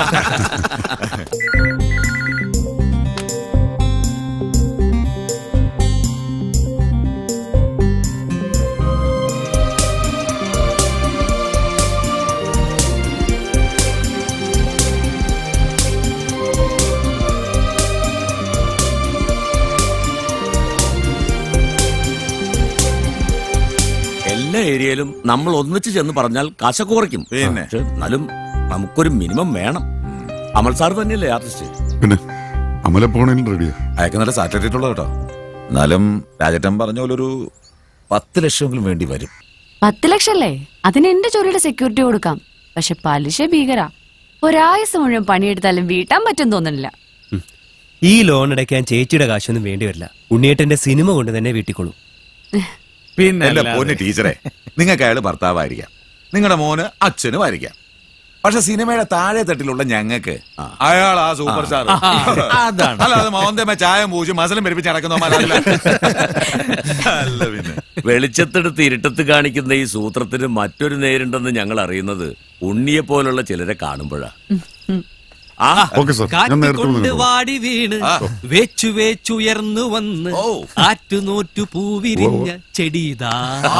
എല്ലാ ഏരിയയിലും നമ്മൾ ഒന്നിച്ച് ചെന്ന് പറഞ്ഞാൽ കാശൊക്കെ കുറയ്ക്കും പിന്നെ? പക്ഷേ എന്നാലും നമുക്കൊരു മിനിമം വേണം അമൽ സാർ തന്നെയല്ലേ ആർട്ടിസ്റ്റ് പിന്നെ അമല പോണേലും റെഡിയാ അയക്ക് നല്ല സാറ്റലൈറ്റ് ഉള്ളത് കേട്ടോ എന്നാലും രാജേട്ടൻ പറഞ്ഞ പോലെ ഒരു പത്ത് ലക്ഷമെങ്കിലും വേണ്ടി വരും പത്ത് ലക്ഷം അല്ലേ അതിന് എന്റെ ജോലിയുടെ സെക്യൂരിറ്റി കൊടുക്കാം പക്ഷെ പലിശ ഭീകര ഒരായുസ് മുഴുവൻ പണിയെടുത്താലും വീട്ടാൻ പറ്റും തോന്നുന്നില്ല ഈ ലോൺ അടയ്ക്കാൻ ചേച്ചിയുടെ കാശൊന്നും വേണ്ടി വരില്ല ഉണ്ണിയേട്ടന്റെ സിനിമ കൊണ്ട് തന്നെ വീട്ടിക്കൊള്ളൂ പിന്നെ എന്റെ അല്ലാതെ. പൊന്ന് ടീച്ചറെ നിങ്ങൾക്ക് അയാൾ ഭർത്താവായിരിക്കാം നിങ്ങളുടെ മോന് അച്ഛനും ആയിരിക്കാം പക്ഷെ സിനിമയുടെ താഴെ തട്ടിലുള്ള ഞങ്ങൾക്ക് അയാൾ ആ സൂപ്പർ സ്റ്റാർ ആ, അതാണ്. അല്ലാതെ മോന്തമ്മ ചായം പൂജ മസലും പെരുപ്പിച്ച് നടക്കുന്നവന്മാരല്ല അല്ല പിന്നെ വെളിച്ചത്തെടുത്ത് ഇരുട്ടത്ത് കാണിക്കുന്ന ഈ സൂത്രത്തിന് മറ്റൊരു നേരുണ്ടെന്ന് ഞങ്ങൾ അറിയുന്നത് ഉണ്ണിയെ പോലുള്ള ചിലരെ കാണുമ്പോഴാ ആ ഓക്കെ സാർ ഞാൻ നേരത്തെ കൊണ്ട് വന്നിട്ടുണ്ട്. വാടി വീണ് വേച്ചു വേച്ചുയർന്നു വന്ന് ആറ്റുനോറ്റു പൂവിരിഞ്ഞ ചെടിതാ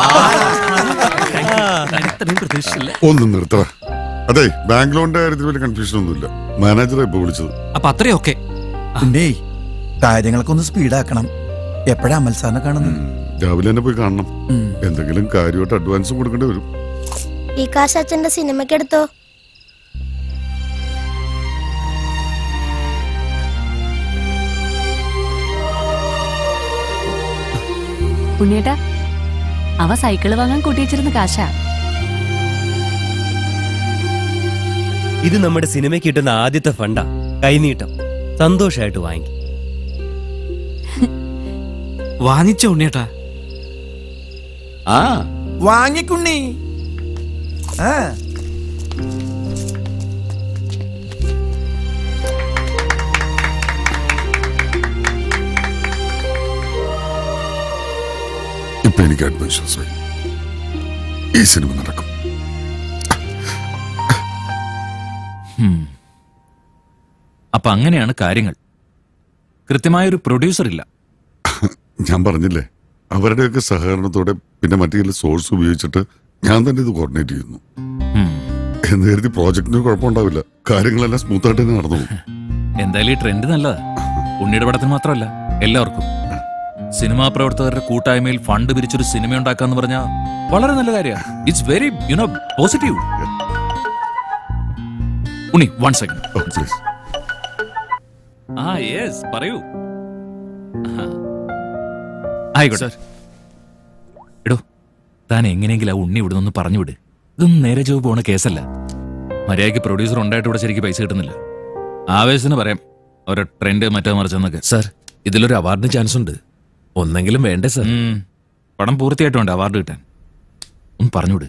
ഇത്രയും പ്രതീക്ഷിച്ചില്ല ഒന്ന് നിർത്തറ അതെ ബാങ്ക് ലോണിന്റെ കാര്യത്തിൽ വലിയ കൺഫ്യൂഷൻ ഒന്നുമില്ല മാനേജറെ ഇപ്പൊ വിളിച്ചത് അപ്പൊ അത്രയൊക്കെ പിന്നെ കാര്യങ്ങളൊക്കെ ഒന്ന് സ്പീഡാക്കണം എപ്പോഴാ അമൽ സാറിനെ കാണുന്നത് രാവിലെ തന്നെ പോയി കാണണം എന്തെങ്കിലും കാര്യമായിട്ട് അഡ്വാൻസും കൊടുക്കേണ്ടി വരും ഈ കാശ് അച്ഛന്റെ സിനിമയ്ക്ക് എടുത്തോ ഉണ്ണിയേട്ടാ അവ സൈക്കിള് വാങ്ങാൻ കൂട്ടിവെച്ചിരുന്ന കാശാ ഇത് നമ്മുടെ സിനിമയ്ക്ക് കിട്ടുന്ന ആദ്യത്തെ ഫണ്ടാ കൈനീട്ടം സന്തോഷമായിട്ട് വാങ്ങി വാങ്ങിച്ച ഉണ്ണിയേട്ടാ ആ വാങ്ങിക്കുണ്ണി ആ ഇപ്പൊ എനിക്ക് ആത്മവിശ്വാസമായി ഈ സിനിമ നടക്കും ഹും. അപ്പൊ അങ്ങനെയാണ് കാര്യങ്ങൾ കൃത്യമായൊരു പ്രൊഡ്യൂസർ ഇല്ല ഞാൻ പറഞ്ഞില്ലേ അവരുടെയൊക്കെ സഹകരണത്തോടെ പിന്നെ മറ്റു ചില സോഴ്സ് ഉപയോഗിച്ചിട്ട് ഞാൻ തന്നെ ഇത് കോർഡിനേറ്റ് ചെയ്യുന്നു എന്ന് കരുതി പ്രോജക്റ്റിന് കുഴപ്പമുണ്ടാവില്ല കാര്യങ്ങളെല്ലാം സ്മൂത്ത് ആയിട്ട് തന്നെ നടന്നു പോകും എന്തായാലും ഈ ട്രെൻഡ് നല്ലതാ ഉണ്ണിയുടെ പടത്തിന് മാത്രമല്ല എല്ലാവർക്കും സിനിമാ പ്രവർത്തകരുടെ കൂട്ടായ്മയിൽ ഫണ്ട് പിരിച്ചൊരു സിനിമ ഉണ്ടാക്കാന്ന് പറഞ്ഞാൽ വളരെ നല്ല കാര്യമാണ് it's very you know positive Unni one second ആ യെസ് പറയൂ ആഹാ. ആയിക്കോട്ടെ എടോ താൻ എങ്ങനെയെങ്കിലും ആ ഉണ്ണി ഇവിടെ നിന്ന് പറഞ്ഞു വിട് ഇതൊന്നും നേരെ ചൊവ്വ പോണ കേസല്ല മര്യാദയ്ക്ക് പ്രൊഡ്യൂസർ ഉണ്ടായിട്ട് ഇവിടെ ശരിക്കും പൈസ കിട്ടുന്നില്ല ആവേശത്തിന് പറയാം ഓരോ ട്രെൻഡ് മറ്റോ മറിച്ചെന്നൊക്കെ സാർ ഇതിലൊരു അവാർഡിന് ചാൻസ് ഉണ്ട് ഒന്നെങ്കിലും വേണ്ടേ സാർ പടം പൂർത്തിയായിട്ട് വേണ്ട അവാർഡ് കിട്ടാൻ ഒന്ന് പറഞ്ഞുവിട്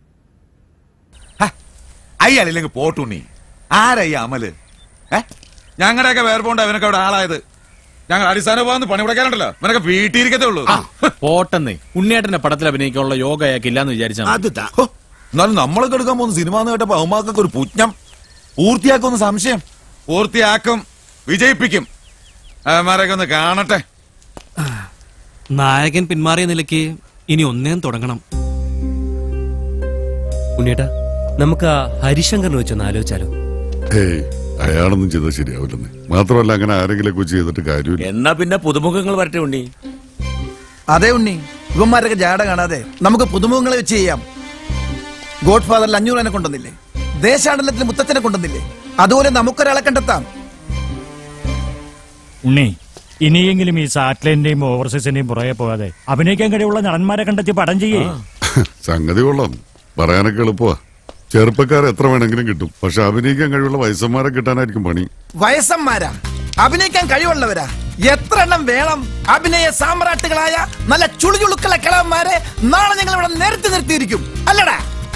അയ്യാളില്ലെങ്കിൽ പോട്ടുണ്ണി ആരാ ഈ അമല് ഏ ഞങ്ങളുടെയൊക്കെ വേർപോണ്ട് അവനൊക്കെ അവിടെ ആളായത് ഞങ്ങൾ അടിസ്ഥാന പോകാന്ന് പണി മുടക്കാനുണ്ടല്ലോ അവനൊക്കെ വീട്ടിയിരിക്കത്തേ ഉള്ളൂ പോട്ടെന്നേ ഉണ്ണിയേട്ടന്റെ പടത്തിൽ അഭിനയിക്കാനുള്ള യോഗ അയാൾക്ക് ഇല്ലാന്ന് വിചാരിച്ചാൽ മതി. ഹോ, എന്നാലും നമ്മളൊക്കെ എടുക്കാൻ പോകുന്ന സിനിമ എന്ന് കേട്ടപ്പോ അവന്മാർക്കൊക്കെ ഒരു പുജ്ഞം പൂർത്തിയാക്കുമെന്ന് സംശയം പൂർത്തിയാക്കും വിജയിപ്പിക്കും അവന്മാരൊക്കെ ഒന്ന് കാണട്ടെ നായകൻ പിന്മാറിയ നിലയ്ക്ക് ഇനി ഒന്നേം തുടങ്ങണം ഉണ്ണിയേട്ടാ നമുക്ക് ആ ഹരിശങ്കറിനെ വെച്ചൊന്ന് ആലോചിച്ചാലോ ഏയ് അയാളൊന്നും ചെയ്താൽ ശരിയാവില്ലെന്ന് മാത്രമല്ല അങ്ങനെ ആരെങ്കിലും ഒക്കെ ചെയ്തിട്ട് കാര്യമില്ല എന്നാ പിന്നെ പുതുമുഖങ്ങൾ വരട്ടെ ഉണ്ണി അതെ ഉണ്ണി ഇവന്മാരൊക്കെ ജാട കാണാതെ നമുക്ക് പുതുമുഖങ്ങളെ വെച്ച് ചെയ്യാം ഗോഡ് ഫാദറിൽ അഞ്ഞൂറിനെ കൊണ്ടുവന്നില്ലേ ദേശാടനത്തിൽ മുത്തച്ഛനെ കൊണ്ടുവന്നില്ലേ അതുപോലെ നമുക്കൊരാളെ കണ്ടെത്താം ഉണ്ണി ഇനിയെങ്കിലും ഈ സാറ്റലൈറ്റിന്റെയും ഓവർസീസിന്റെയും പുറകെ പോകാതെ അഭിനയിക്കാൻ കഴിവുള്ള നടന്മാരെ കണ്ടെത്തി പടം ചെയ്യേ സംഗതി കൊള്ളാം പറയാനൊക്കെ എളുപ്പമാ ചെറുപ്പക്കാർ എത്ര വേണമെങ്കിലും കിട്ടും പക്ഷെ അഭിനയിക്കാൻ കഴിവുള്ള വയസ്സന്മാരെ കിട്ടാനായിരിക്കും പണി വയസ്സന്മാരാ അഭിനയിക്കാൻ കഴിവുള്ളവരാ എത്ര എണ്ണം വേണം അഭിനയ സാമ്രാട്ടുകളായ നല്ല ചുളുചുളുക്കള കിളവന്മാരെ നാളെ ഞങ്ങൾ ഇവിടെ നിരത്തി നിർത്തിയിരിക്കും അല്ലടാ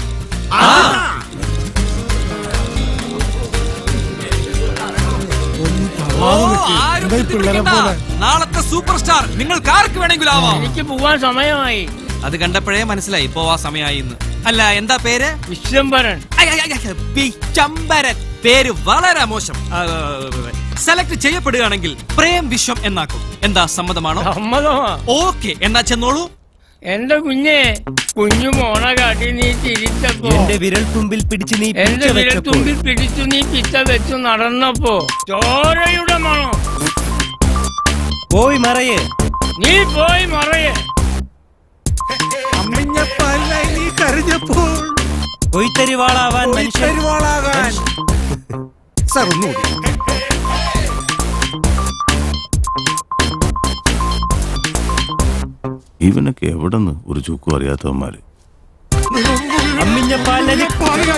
നാളത്തെ സൂപ്പർ സ്റ്റാർ നിങ്ങൾക്ക് ആർക്ക് വേണമെങ്കിലും ആവാം എനിക്ക് പോവാൻ സമയമായി അത് കണ്ടപ്പോഴേ മനസ്സിലായി പോവാ സമയമായി എന്ന് അല്ല എന്താ പേര് വിശ്വംഭരൻ പിച്ചമ്പരൻ പേര് വളരെ മോശം സെലക്ട് ചെയ്യപ്പെടുകയാണെങ്കിൽ പ്രേം വിശ്വം എന്നാക്കും എന്താ സമ്മതമാണോ സമ്മതമാ ഓക്കെ എന്നാ ചെന്നോളൂ എന്റെ കുഞ്ഞെ കുഞ്ഞു മോണ കാട്ടി നീ തിരിച്ചപ്പോ എന്റെ വിരൽ തുമ്പിൽ പിടിച്ച് നീ എന്റെ പിച്ച വിരൽ വെച്ചപ്പോൾ തുമ്പിൽ പിടിച്ചു നീ പിച്ച വെച്ചു നടന്നപ്പോ ചോരയുടെ മണം പോയി മറയേ നീ പോയി മറയേ നീ കരഞ്ഞപ്പോൾ കൊയ്ത്തരിവാളാവാൻ മനുഷ്യൻ സാർ ഒന്നുകൂടി ഇവനൊക്കെ എവിടെന്ന് ഒരു ചുക്കും അറിയാത്തവന്മാര് അമ്മിഞ്ഞ പാലരി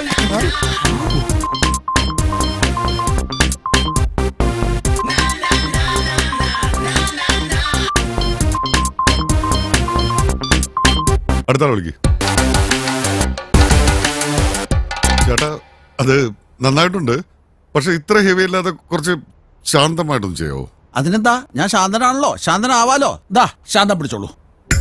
അടുത്ത ആൾ വിളിക്ക് ചേട്ടാ അത് നന്നായിട്ടുണ്ട് പക്ഷെ ഇത്ര ഹെവി അല്ലാതെ കുറച്ച് ശാന്തമായിട്ടൊന്നും ചെയ്യാവോ അതിനെന്താ ഞാൻ ശാന്തനാണല്ലോ ശാന്തനാവാലോ ദാ ശാന്തം പിടിച്ചോളൂ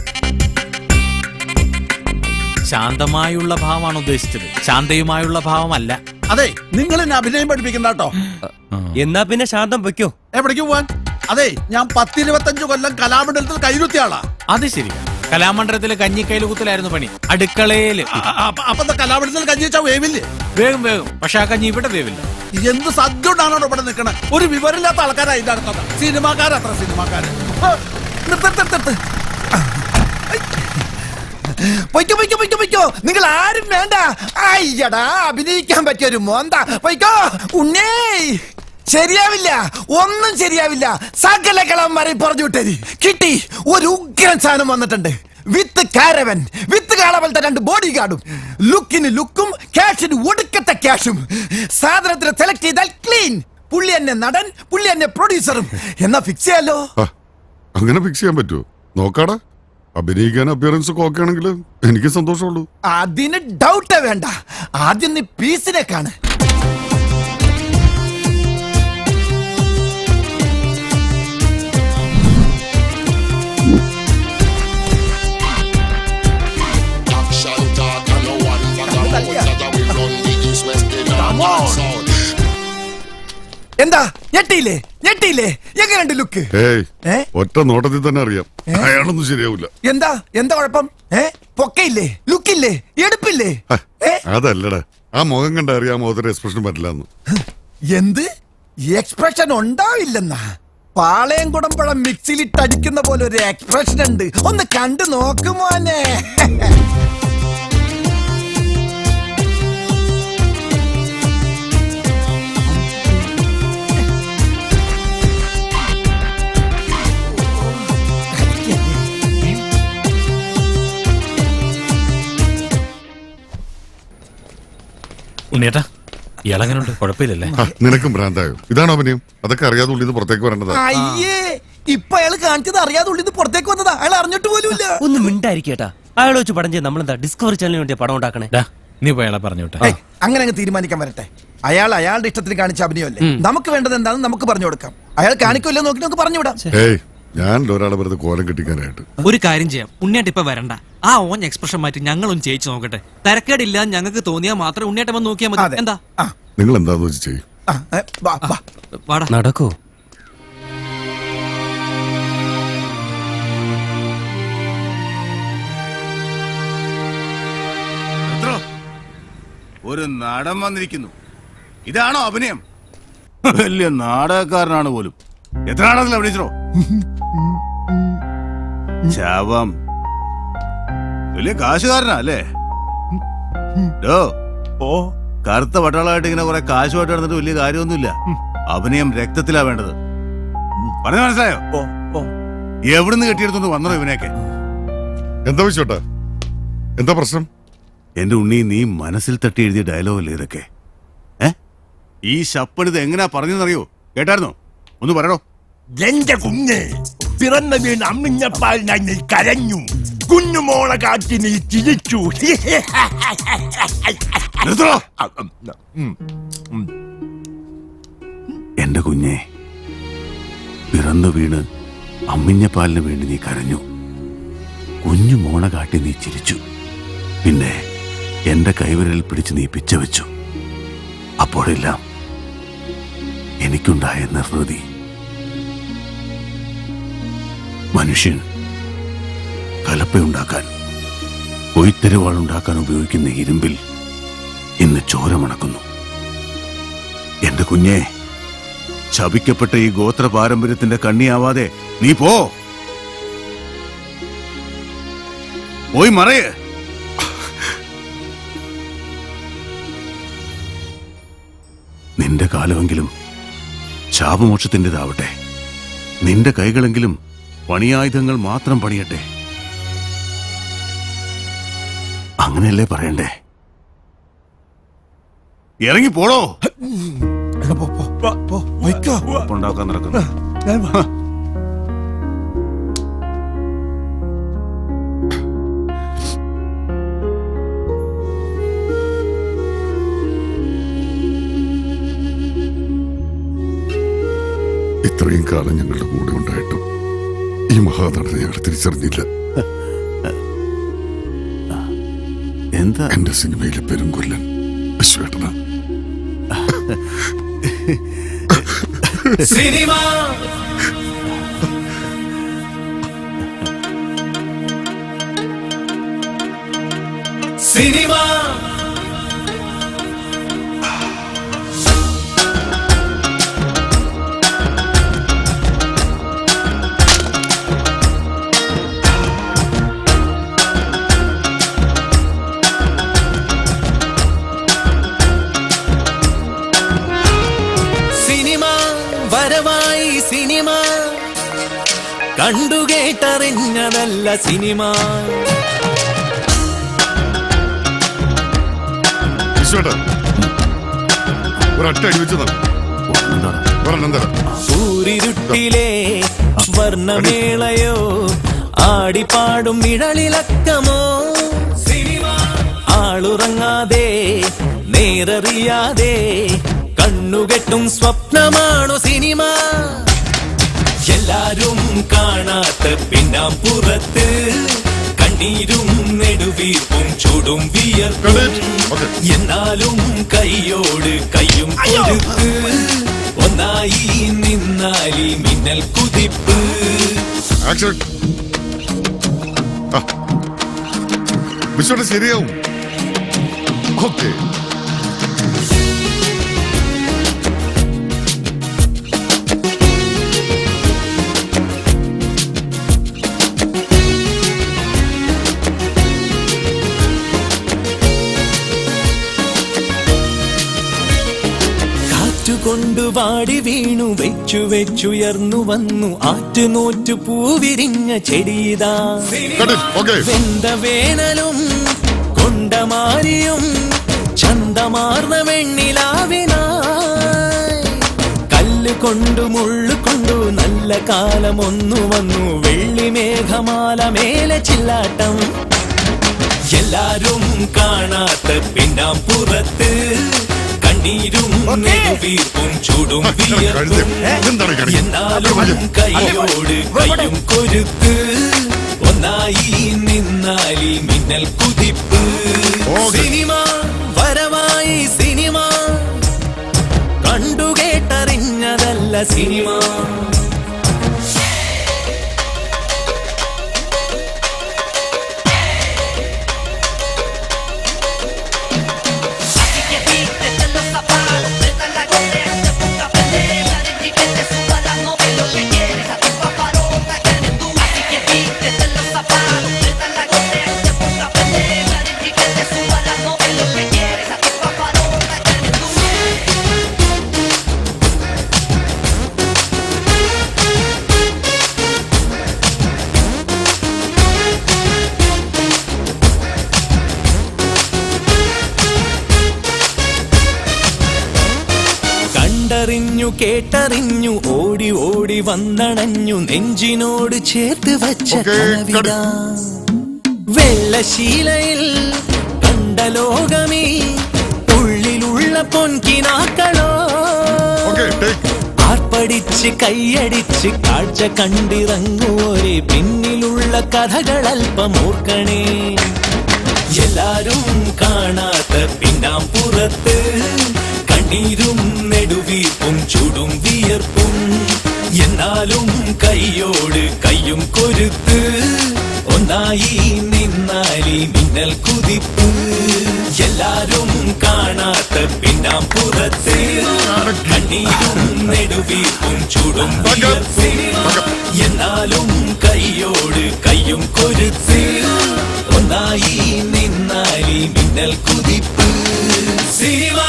ശാന്തമായുള്ള ഭാവമാണ് ഉദ്ദേശിച്ചത് ശാന്തയുമായുള്ള ഭാവമല്ല അതെ നിങ്ങൾ എന്നെ അഭിനയം പഠിപ്പിക്കണ്ട കേട്ടോ എന്നാ പിന്നെ ശാന്തം വെക്കോ എവിടേക്ക് പോവാൻ അതെ ഞാൻ പത്തിരുപത്തഞ്ച് കൊല്ലം കലാമണ്ഡലത്തിൽ കൈരുത്തിയ ആളാ അത് ശരി കലാമണ്ഡലത്തിലെ കഞ്ഞിക്കൈല് കുത്തലായിരുന്നു പണി അടുക്കളയില് അപ്പൊ എന്താ കലാമണ്ഡലത്തിൽ കഞ്ഞി വെച്ചാ വേവില്ലേ വേഗം വേഗം പക്ഷെ ആ കഞ്ഞി ഇവിടെ വേവില്ല എന്ത് സദ്യ കൊണ്ടാണോ ഇവിടെ നിൽക്കണേ ഒരു വിവരമില്ലാത്ത ആൾക്കാരാ ഇതിന്റെ അടുത്തത് സിനിമാക്കാരത്ര സിനിമാക്കാര് ആ, നിർത്ത്, നിർത്ത്, നിർത്ത്. പൊയ്ക്കോ പൊയ്ക്കോ പൊയ്ക്കോ പൊയ്ക്കോ നിങ്ങൾ ആരും വേണ്ട അയ്യടാ അഭിനയിക്കാൻ പറ്റിയ ഒരു മോന്ത പൊയ്ക്കോ ഉണ്ണേ ശരിയാവില്ല ഒന്നും ശരിയാവില്ല സകല കളവന്മാരെ പറഞ്ഞു വിട്ടേരി കിട്ടി ഒരു ഉഗ്രൻ സാധനം വന്നിട്ടുണ്ട് വിത്ത് കാരവൻ വിത്ത് കാളവലത്തെ രണ്ട് ബോഡി ഗാർഡും ലുക്കിന് ലുക്കും ക്യാഷിന് ഒടുക്കത്തെ ക്യാഷും സാധനത്തിന് സെലക്ട് ചെയ്താൽ ക്ലീൻ പുള്ളി എന്നെ നടൻ പുള്ളി എന്നെ പ്രൊഡ്യൂസറും എന്നാ ഫിക്സ് ചെയ്യാലോ ആ, അങ്ങനെ ഫിക്സ് ചെയ്യാൻ പറ്റുമോ നോക്കാടാ അഭിനയിക്കാൻ അപ്പിയറൻസ് ഒക്കെ ഓക്കെ ആണെങ്കിൽ എനിക്ക് സന്തോഷമുള്ളൂ അതിന് ഡൗട്ടേ വേണ്ട ആദ്യം നീ പീസിനെ കാണ് എന്താ ഞെട്ടിയില്ലേ ഞെട്ടിയില്ലേ എങ്ങനെയുണ്ട് ലുക്ക് ഏയ് ഏ? ഒറ്റ നോട്ടത്തിൽ തന്നെ അറിയാം അയാളൊന്നും ശരിയാവില്ല എന്താ എന്താ കുഴപ്പം ഏ പൊക്കയില്ലേ ലുക്കില്ലേ എടുപ്പില്ലേ അതല്ലടാ ആ മുഖം കണ്ട അറിയാം മുഖത്തിന്റെ എക്സ്പ്രഷൻ പറ്റില്ലെന്ന് എന്ത് എക്സ്പ്രഷൻ ഉണ്ടാവില്ലെന്നാ പാളയം കുടമ്പഴം മിക്സിയിലിട്ട് അടിക്കുന്ന പോലെ ഒരു എക്സ്പ്രഷൻ ഉണ്ട് ഒന്ന് കണ്ടു നോക്കുമോനെ ഉണ്ണിയേട്ടാ ഇയാളെങ്ങനുണ്ട് കുഴപ്പമില്ലല്ലേ ആ, നിനക്കും ഭ്രാന്തായോ ഇതാണ് അഭിനയം അതൊക്കെ അറിയാതെ ഉള്ളിൽ നിന്ന് പുറത്തേക്ക് വരേണ്ടതാ അയ്യേ ഇപ്പൊ അയാൾ കാണിച്ചത് അറിയാതെ ഉള്ളിൽ നിന്ന് പുറത്തേക്ക് വന്നതാ അയാൾ അറിഞ്ഞിട്ട് പോലുമില്ല ഒന്ന് മിണ്ടായിരിക്കേട്ടാ അയാൾ വെച്ച് പടം ചെയ്ത് നമ്മളെന്താ ഡിസ്കവറി ചാനലിന് വേണ്ടി പടം ഉണ്ടാക്കണേ നീ പോയി അയാളെ പറഞ്ഞു വിട്ടെ ഏയ്, അങ്ങനെ അങ്ങ് തീരുമാനിക്കാൻ വരട്ടെ അയാൾ അയാളുടെ ഇഷ്ടത്തിന് കാണിച്ച അഭിനയമല്ലേ നമുക്ക് വേണ്ടത് എന്താണെന്ന് നമുക്ക് പറഞ്ഞു കൊടുക്കാം അയാൾ കാണിക്കില്ലോ നോക്കി നമുക്ക് പറഞ്ഞുവിടാം ഏയ് ഞാൻ ഒരാളെ വെറുതെ കോലം കെട്ടിക്കാനായിട്ട് ഒരു കാര്യം ചെയ്യാം ഉണ്ണിയേട്ട ഇപ്പൊ വരണ്ട ആ ഓൻ എക്സ്പ്രഷൻ മാറ്റി ഞങ്ങളൊന്ന് ജയിച്ചു നോക്കട്ടെ തരക്കേടില്ല ഞങ്ങൾക്ക് തോന്നിയാൽ മാത്രം ഉണ്ണിയേട്ടൻ വന്ന് നോക്കിയാൽ മതി എന്താ നിങ്ങൾ എന്താന്ന് വെച്ച് ചെയ്യും വാടാ നടക്കൂ എത്രോ? ഒരു നടൻ വന്നിരിക്കുന്നു ഇതാണോ അഭിനയം വലിയ നാടകക്കാരനാണ് പോലും എത്ര നാടകത്തിൽ അഭിനയിച്ചോ ശാപം വലിയ കാശുകാരനാ അല്ലേ ഡോ ഓ കറുത്ത പട്ടാളമായിട്ട് ഇങ്ങനെ കുറെ കാശുമായിട്ട് നടന്നിട്ട് വലിയ കാര്യമൊന്നുമില്ല അഭിനയം രക്തത്തിലാ വേണ്ടത് പറഞ്ഞു മനസ്സിലായോ എവിടുന്ന് കെട്ടിയെടുത്തോണ്ട് വന്നോ ഇവനെയൊക്കെ എന്താ വിശ്വട്ടാ എന്താ പ്രശ്നം എന്റെ ഉണ്ണി നീ മനസ്സിൽ തട്ടി എഴുതിയ ഡയലോഗ് അല്ലേ ഇതൊക്കെ ഏ ഈ ശപ്പണിത് എങ്ങനെയാ പറഞ്ഞെന്നറിയോ കേട്ടായിരുന്നോ ഒന്ന് പറയടോ എന്റെ കുഞ്ഞ് പിറന്ന വീണ് അമ്മിഞ്ഞപ്പാലിനായി നീ കരഞ്ഞു കുഞ്ഞുമോളെ കാട്ടി നീ ചിരിച്ചു നിർത്തടോ. എന്റെ കുഞ്ഞെ പിറന്നു വീണ് അമ്മിഞ്ഞപ്പാലിന് വേണ്ടി നീ കരഞ്ഞു കുഞ്ഞു മോണ കാട്ടി നീ ചിരിച്ചു പിന്നെ എന്റെ കൈവിരലിൽ പിടിച്ച് നീ പിച്ച വെച്ചു അപ്പോഴെല്ലാം എനിക്കുണ്ടായ നിർവൃതി മനുഷ്യൻ കലപ്പയുണ്ടാക്കാൻ കൊയ്ത്തരുവാളുണ്ടാക്കാൻ ഉപയോഗിക്കുന്ന ഇരുമ്പിൽ ഇന്ന് ചോര മണക്കുന്നു എന്റെ കുഞ്ഞെ ശപിക്കപ്പെട്ട ഈ ഗോത്ര പാരമ്പര്യത്തിന്റെ കണ്ണിയാവാതെ നീ പോ പോയി മറയേ നിന്റെ കാലമെങ്കിലും ശാപമോക്ഷത്തിൻ്റെതാവട്ടെ നിന്റെ കൈകളെങ്കിലും പണിയായുധങ്ങൾ മാത്രം പണിയട്ടെ അങ്ങനെയല്ലേ പറയണ്ടേ ഇറങ്ങി പോടോ ഉണ്ടാക്കാൻ നടക്കുന്നു ഇത്രയും കാലം ഞങ്ങളുടെ കൂടെ ഉണ്ടായിട്ടും ഈ മഹാനടനെ ഞങ്ങൾ തിരിച്ചറിഞ്ഞില്ല എന്താ എന്റെ സിനിമയിലെ പെരുങ്കൊല്ലൻ വിശ്വേട്ടന സിനിമ സിനിമ സിനിമ വരവായി സിനിമ കണ്ടുകേട്ടറിഞ്ഞതല്ല സിനിമ വിശ്വേട്ട ഒരൊറ്റ അടി വെച്ച് തന്നെ ഒരെണ്ണം തരാം സൂരിരുട്ടിലെ വർണ്ണമേളയോ ആടിപ്പാടും നിഴലിളക്കമോ സിനിമ ആളുറങ്ങാതെ നേരറിയാതെ കണ്ണുകെട്ടും സ്വപ്നമാണോ സിനിമ എല്ലാരും കാണാത്ത പിന്നാം പുറത്ത് കണ്ണീരും നെടുവീർപ്പും ചൂടും വിയർപ്പും എന്നാലും കൈയോട് കയ്യും കൊടുത്ത് ഒന്നാ ഒന്നായി നിന്നാലി മിന്നൽ കുതിപ്പ് ആക്ഷൻ ആ. വിശ്വടെ ശരിയാവും ഓക്കെ കാറ്റുകൊണ്ടു വാടി വീണു വെച്ചു വെച്ചുയർന്നു വന്നു ആറ്റുനോറ്റു പൂവിരിഞ്ഞ ചെടിയിതാ വെന്ത വേനലും കൊണ്ടമാരിയും ചന്തമാർന്ന വെണ്ണിലാവിനായി കല്ല് കൊണ്ടു മുള്ളു കൊണ്ടു നല്ല കാലം ഒന്നു വന്നു വെള്ളിമേഘമാല മേലെ ചില്ലാട്ടം എല്ലാരും കാണാത്ത പിന്നാം പുറത്ത് കണ്ണീരും നെടുവീർപ്പും ചൂടും വിയർപ്പും എന്നാലും കൈയോട് കൈയും കൊരുത്ത് ഒന്നായി നിന്നാലി മിന്നൽ കുതിപ്പ് സിനിമ വരവായി സിനിമ കണ്ടുകേട്ടറിഞ്ഞതല്ല സിനിമ കണ്ടറിഞ്ഞു കേട്ടറിഞ്ഞു ഓടി ഓടി വന്നണഞ്ഞു നെഞ്ചിനോട് ചേർത്ത് വച്ച കനവിതാ വെള്ളശീലയിൽ കണ്ട ലോകമേ ഉള്ളിലുള്ള പൊൻകിനാക്കളോ ആർപ്പടിച്ച് കൈയടിച്ച് കാഴ്ച കണ്ടിറങ്ങുവോരെ പിന്നിലുള്ള കഥകളൽപ്പം ഓർക്കണേ എല്ലാരും കാണാത്ത പിന്നാം പുറത്ത് കണ്ണീരും നെടുവീർപ്പും ചൂടും വിയർപ്പും എന്നാലും കൈയോട് കയ്യും കൊരുത്ത് ഒന്നായി നിന്നാലി മിന്നൽ കുതിപ്പ് എല്ലാരും കാണാത്ത പിന്നാം പുറത്ത് കണ്ണീരും നെടുവീർപ്പും ചൂടും വിയർപ്പും എന്നാലും കൈയോട് കയ്യും കൊരുത്ത് ഒന്നായി നിന്നാലി മിന്നൽ കുതിപ്പ് സിനിമ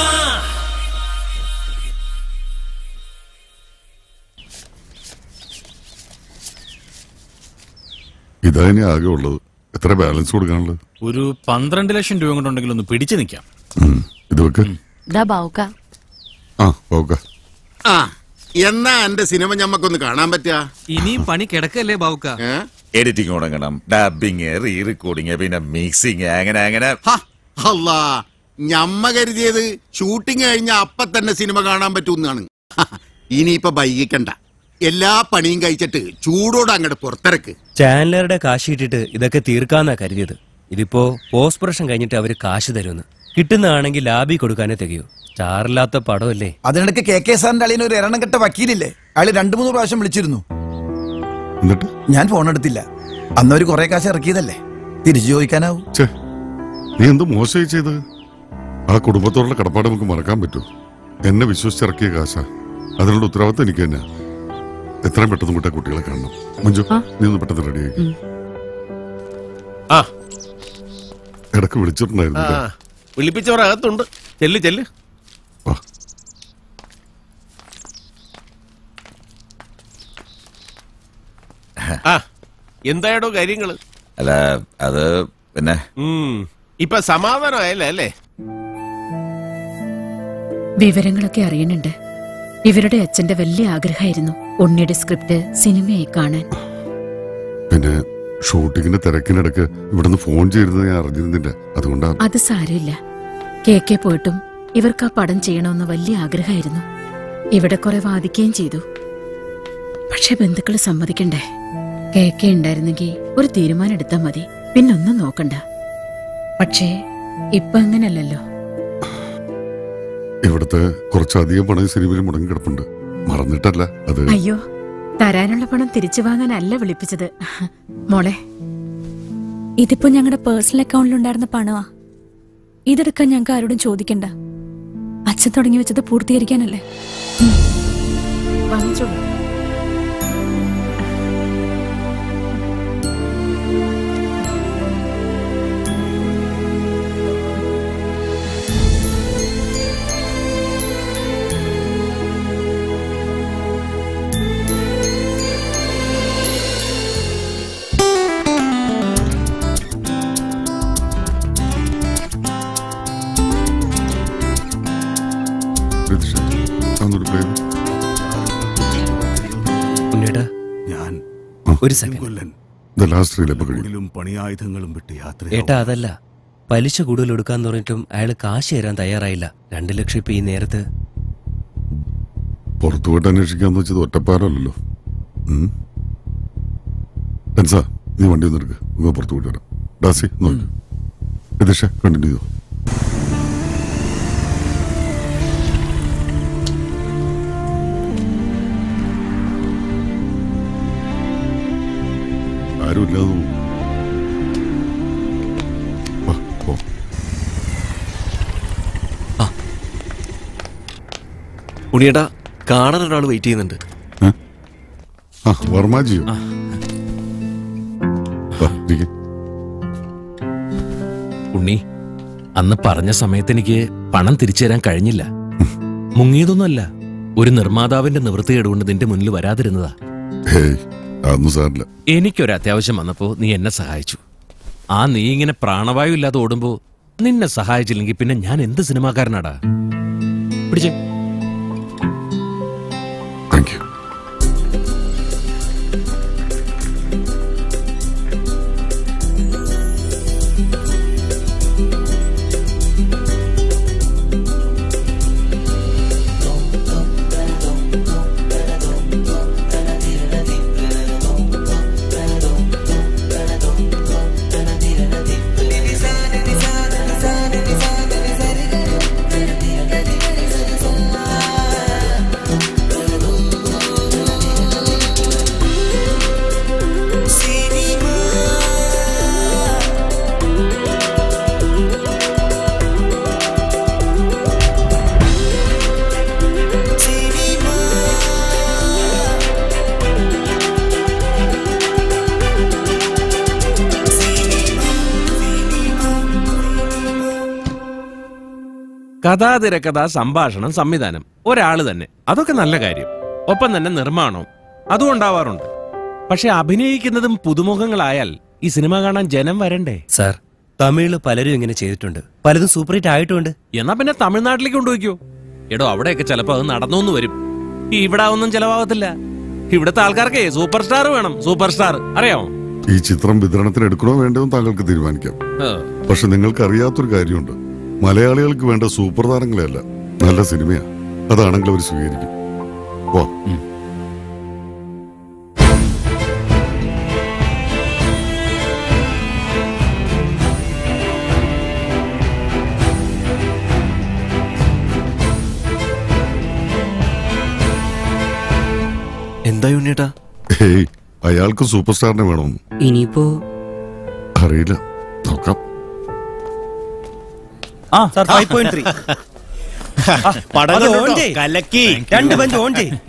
ഇതതിനെ ആകെ ഉള്ളത് എത്ര ബാലൻസ് കൊടുക്കാനുള്ളത് ഒരു പന്ത്രണ്ട് ലക്ഷം രൂപ കൊണ്ടുണ്ടെങ്കിൽ ഒന്ന് പിടിച്ചു നിൽക്കാം ഇത് വെക്ക് ദാ ബാവുക്ക ആ ഓക്കെ ആ എന്നാ എന്റെ സിനിമ ഞമ്മക്കൊന്ന് കാണാൻ പറ്റുക ഇനിയും പണി കിടക്കല്ലേ ബാവുക്ക എഡിറ്റിംഗ് തുടങ്ങണം ഡബിങ് റീ റെക്കോർഡിങ് പിന്നെ മിക്സിങ് അങ്ങനെ അങ്ങനെ അല്ലാ ഞമ്മ കരുതിയത് ഷൂട്ടിംഗ് കഴിഞ്ഞ അപ്പൊ തന്നെ സിനിമ കാണാൻ പറ്റൂന്നാണ് ഇനിയിപ്പൊ വൈകിക്കണ്ട എല്ലാ പണിയും കഴിച്ചിട്ട് ചൂടോടെ അങ്ങോട്ട് പുറത്തിറക്ക് ചാനലറുടെ കാശ് ഇട്ടിട്ട് ഇതൊക്കെ തീർക്കാന്നാ കരുതിയത് ഇതിപ്പോ പോസ്റ്റ് പ്രൊഡക്ഷൻ കഴിഞ്ഞിട്ട് അവര് കാശ് തരുമെന്ന് കിട്ടുന്നതാണെങ്കിൽ ലാബി കൊടുക്കാനേ തികയൂ സ്റ്റാറില്ലാത്ത പടമല്ലേ അതിനിടയ്ക്ക് കെ കെ സാറിന്റെ അളിയന് ഒരു എരണം കെട്ട വക്കീലില്ലേ അയാൾ രണ്ടു മൂന്ന് പ്രാവശ്യം വിളിച്ചിരുന്നു ഞാൻ ഫോൺ എടുത്തില്ല അന്നൊരു കുറെ കാശ് ഇറക്കിയതല്ലേ തിരിച്ചു ചോദിക്കാനാവും നീ എന്ത് മോശമായി ചെയ്തത് ആ കുടുംബത്തോടുള്ള കടപ്പാട് നമുക്ക് മറക്കാൻ പറ്റൂ എന്നെ വിശ്വസിച്ചിറക്കിയ കാശ അതിനുള്ള ഉത്തരവാദിത്തം എനിക്ക് തന്നെ എത്രയും പെട്ടെന്ന് വിട്ട കുട്ടികളെ കാണണം മഞ്ജു നീ ഒന്ന് പെട്ടെന്ന് റെഡിയാക്കി ആ ഇടക്ക് വിളിച്ചിട്ടുണ്ടായിരുന്നു ആ വിളിപ്പിച്ചവർ അകത്തുണ്ട് ചെല്ല് ചെല്ല് ആ എന്തായടോ കാര്യങ്ങള് അല്ല അത് പിന്നെ ഉം, ഇപ്പൊ സമാധാനമായല്ലേ അല്ലേ വിവരങ്ങളൊക്കെ അറിയുന്നുണ്ട് ഇവരുടെ അച്ഛന്റെ വലിയ ആഗ്രഹമായിരുന്നു ഉണ്ണിയുടെ സ്ക്രിപ്റ്റ് സിനിമയായി കാണാൻ പിന്നെ ഷൂട്ടിങ്ങിന്റെ തിരക്കിനിടക്ക് ഇവിടുന്ന് ഫോൺ ചെയ്തിരുന്നത് ഞാൻ അറിഞ്ഞിരുന്നില്ല അതുകൊണ്ടാ അത് സാരമില്ല കെ കെ പോയിട്ടും ഇവർക്ക് ആ പടം ചെയ്യണമെന്ന് വലിയ ആഗ്രഹമായിരുന്നു ഇവിടെ കുറെ വാദിക്കുകയും ചെയ്തു പക്ഷെ ബന്ധുക്കൾ സമ്മതിക്കണ്ടേ കെ കെ ഉണ്ടായിരുന്നെങ്കിൽ ഒരു തീരുമാനം എടുത്താൽ മതി പിന്നൊന്നും നോക്കണ്ട പക്ഷേ ഇപ്പൊ അങ്ങനല്ലല്ലോ ഇവിടുത്തെ കുറച്ചധികം പണം ഈ സിനിമയിൽ മുടങ്ങി കിടപ്പുണ്ട് മറന്നിട്ടല്ല അത് അയ്യോ തരാനുള്ള പണം തിരിച്ചു വാങ്ങാനല്ല വിളിപ്പിച്ചത് മോളെ ഇതിപ്പോ ഞങ്ങളുടെ പേഴ്സണൽ അക്കൗണ്ടിൽ ഉണ്ടായിരുന്ന പണമാ ഇതെടുക്കാൻ ഞങ്ങൾക്ക് ആരോടും ചോദിക്കണ്ട അച്ഛൻ തുടങ്ങി വെച്ചത് പൂർത്തീകരിക്കാനല്ലേ വാങ്ങിച്ചോളൂ രതീഷ, അതൊന്നൊരു play ചെയ്ത്. ഉണ്ണിയേട്ടാ ഞാൻ ഒരു സെക്കൻഡ് The last reel എപ്പോ കഴിയും? കൂടുതലും പണിയായുധങ്ങളും വിട്ട് യാത്ര ഏട്ടാ അതല്ല പലിശ കൂടുതൽ എടുക്കാൻ പറഞ്ഞിട്ടും അയാൾ കാശ് തരാൻ തയ്യാറായില്ല രണ്ടു ലക്ഷം ഇപ്പൊ ഈ നേരത്ത് പുറത്തു പോയിട്ട് അന്വേഷിക്കാന്ന് വെച്ചത് ഒറ്റപ്പാലല്ലോ എൻസാ നീ വണ്ടി ഒന്ന് എടുക്ക് നമുക്ക് പുറത്തു പോയിട്ട് വരാം ഡാസി നോക്ക് രതീഷ കണ്ടിന്യൂ ചെയ്തോ ആരുമില്ലാതെ പോകും. വാ, പോ. ഉണിയേട്ടാ കാണാൻ ഒരാൾ വെയിറ്റ് ചെയ്യുന്നുണ്ട് ആ വർമാജിയോ വാ, ഇരിക്ക്. ഉണ്ണി അന്ന് പറഞ്ഞ സമയത്ത് എനിക്ക് പണം തിരിച്ചു തരാൻ കഴിഞ്ഞില്ല മുങ്ങിയതൊന്നുമല്ല ഒരു നിർമ്മാതാവിന്റെ നിവൃത്തികേട് കൊണ്ട് നിന്റെ മുന്നിൽ വരാതിരുന്നതാ ഹേയ് അതൊന്നും സാറില്ല എനിക്കൊരു അത്യാവശ്യം വന്നപ്പോ നീ എന്നെ സഹായിച്ചു ആ നീ ഇങ്ങനെ പ്രാണവായു ഇല്ലാതെ ഓടുമ്പോ നിന്നെ സഹായിച്ചില്ലെങ്കിൽ പിന്നെ ഞാൻ എന്ത് സിനിമാക്കാരനാടാ പിടിച്ചേ താങ്ക് യു കഥാതിരക്കഥ സംഭാഷണം സംവിധാനം ഒരാള് തന്നെ അതൊക്കെ നല്ല കാര്യം ഒപ്പം തന്നെ നിർമ്മാണവും അതും ഉണ്ടാവാറുണ്ട് പക്ഷെ അഭിനയിക്കുന്നതും പുതുമുഖങ്ങളായാൽ ഈ സിനിമ കാണാൻ ജനം വരണ്ടേ സാർ തമിഴില് പലരും ഇങ്ങനെ ചെയ്തിട്ടുണ്ട് പലതും സൂപ്പർ ഹിറ്റ് ആയിട്ടുമുണ്ട് എന്നാ പിന്നെ തമിഴ്നാട്ടിലേക്ക് കൊണ്ടുപോയിക്കോ എടോ അവിടെയൊക്കെ ചിലപ്പോ അത് നടന്നു വരും ഇവിടെ ഒന്നും ചെലവാകത്തില്ല ഇവിടുത്തെ ആൾക്കാർക്ക് സൂപ്പർ സ്റ്റാർ വേണം സൂപ്പർ സ്റ്റാർ അറിയാമോ ഈ ചിത്രം വിതരണത്തിന് എടുക്കണോ വേണ്ടോ എന്ന് താങ്കൾക്ക് തീരുമാനിക്കാം ഏ. പക്ഷെ നിങ്ങൾക്ക് അറിയാത്തൊരു കാര്യമുണ്ട് മലയാളികൾക്ക് വേണ്ട സൂപ്പർ താരങ്ങളെയല്ല നല്ല സിനിമയാ അതാണെങ്കിൽ അവർ സ്വീകരിക്കും പോ എന്താ ഉണ്ണിയേട്ടാ ഹേയ് അയാൾക്ക് സൂപ്പർ സ്റ്റാറിനെ വേണമെന്ന് ഇനിയിപ്പോ അറിയില്ല നോക്കാം ആ സാർ ഫൈവ് പോയിന്റ് ത്രീ പടം അത് കണ്ടോ? ഓൺ ചെയ്യ്. കലക്കി. രണ്ട് ബെഞ്ച് ഓൺ ചെയ്യ്.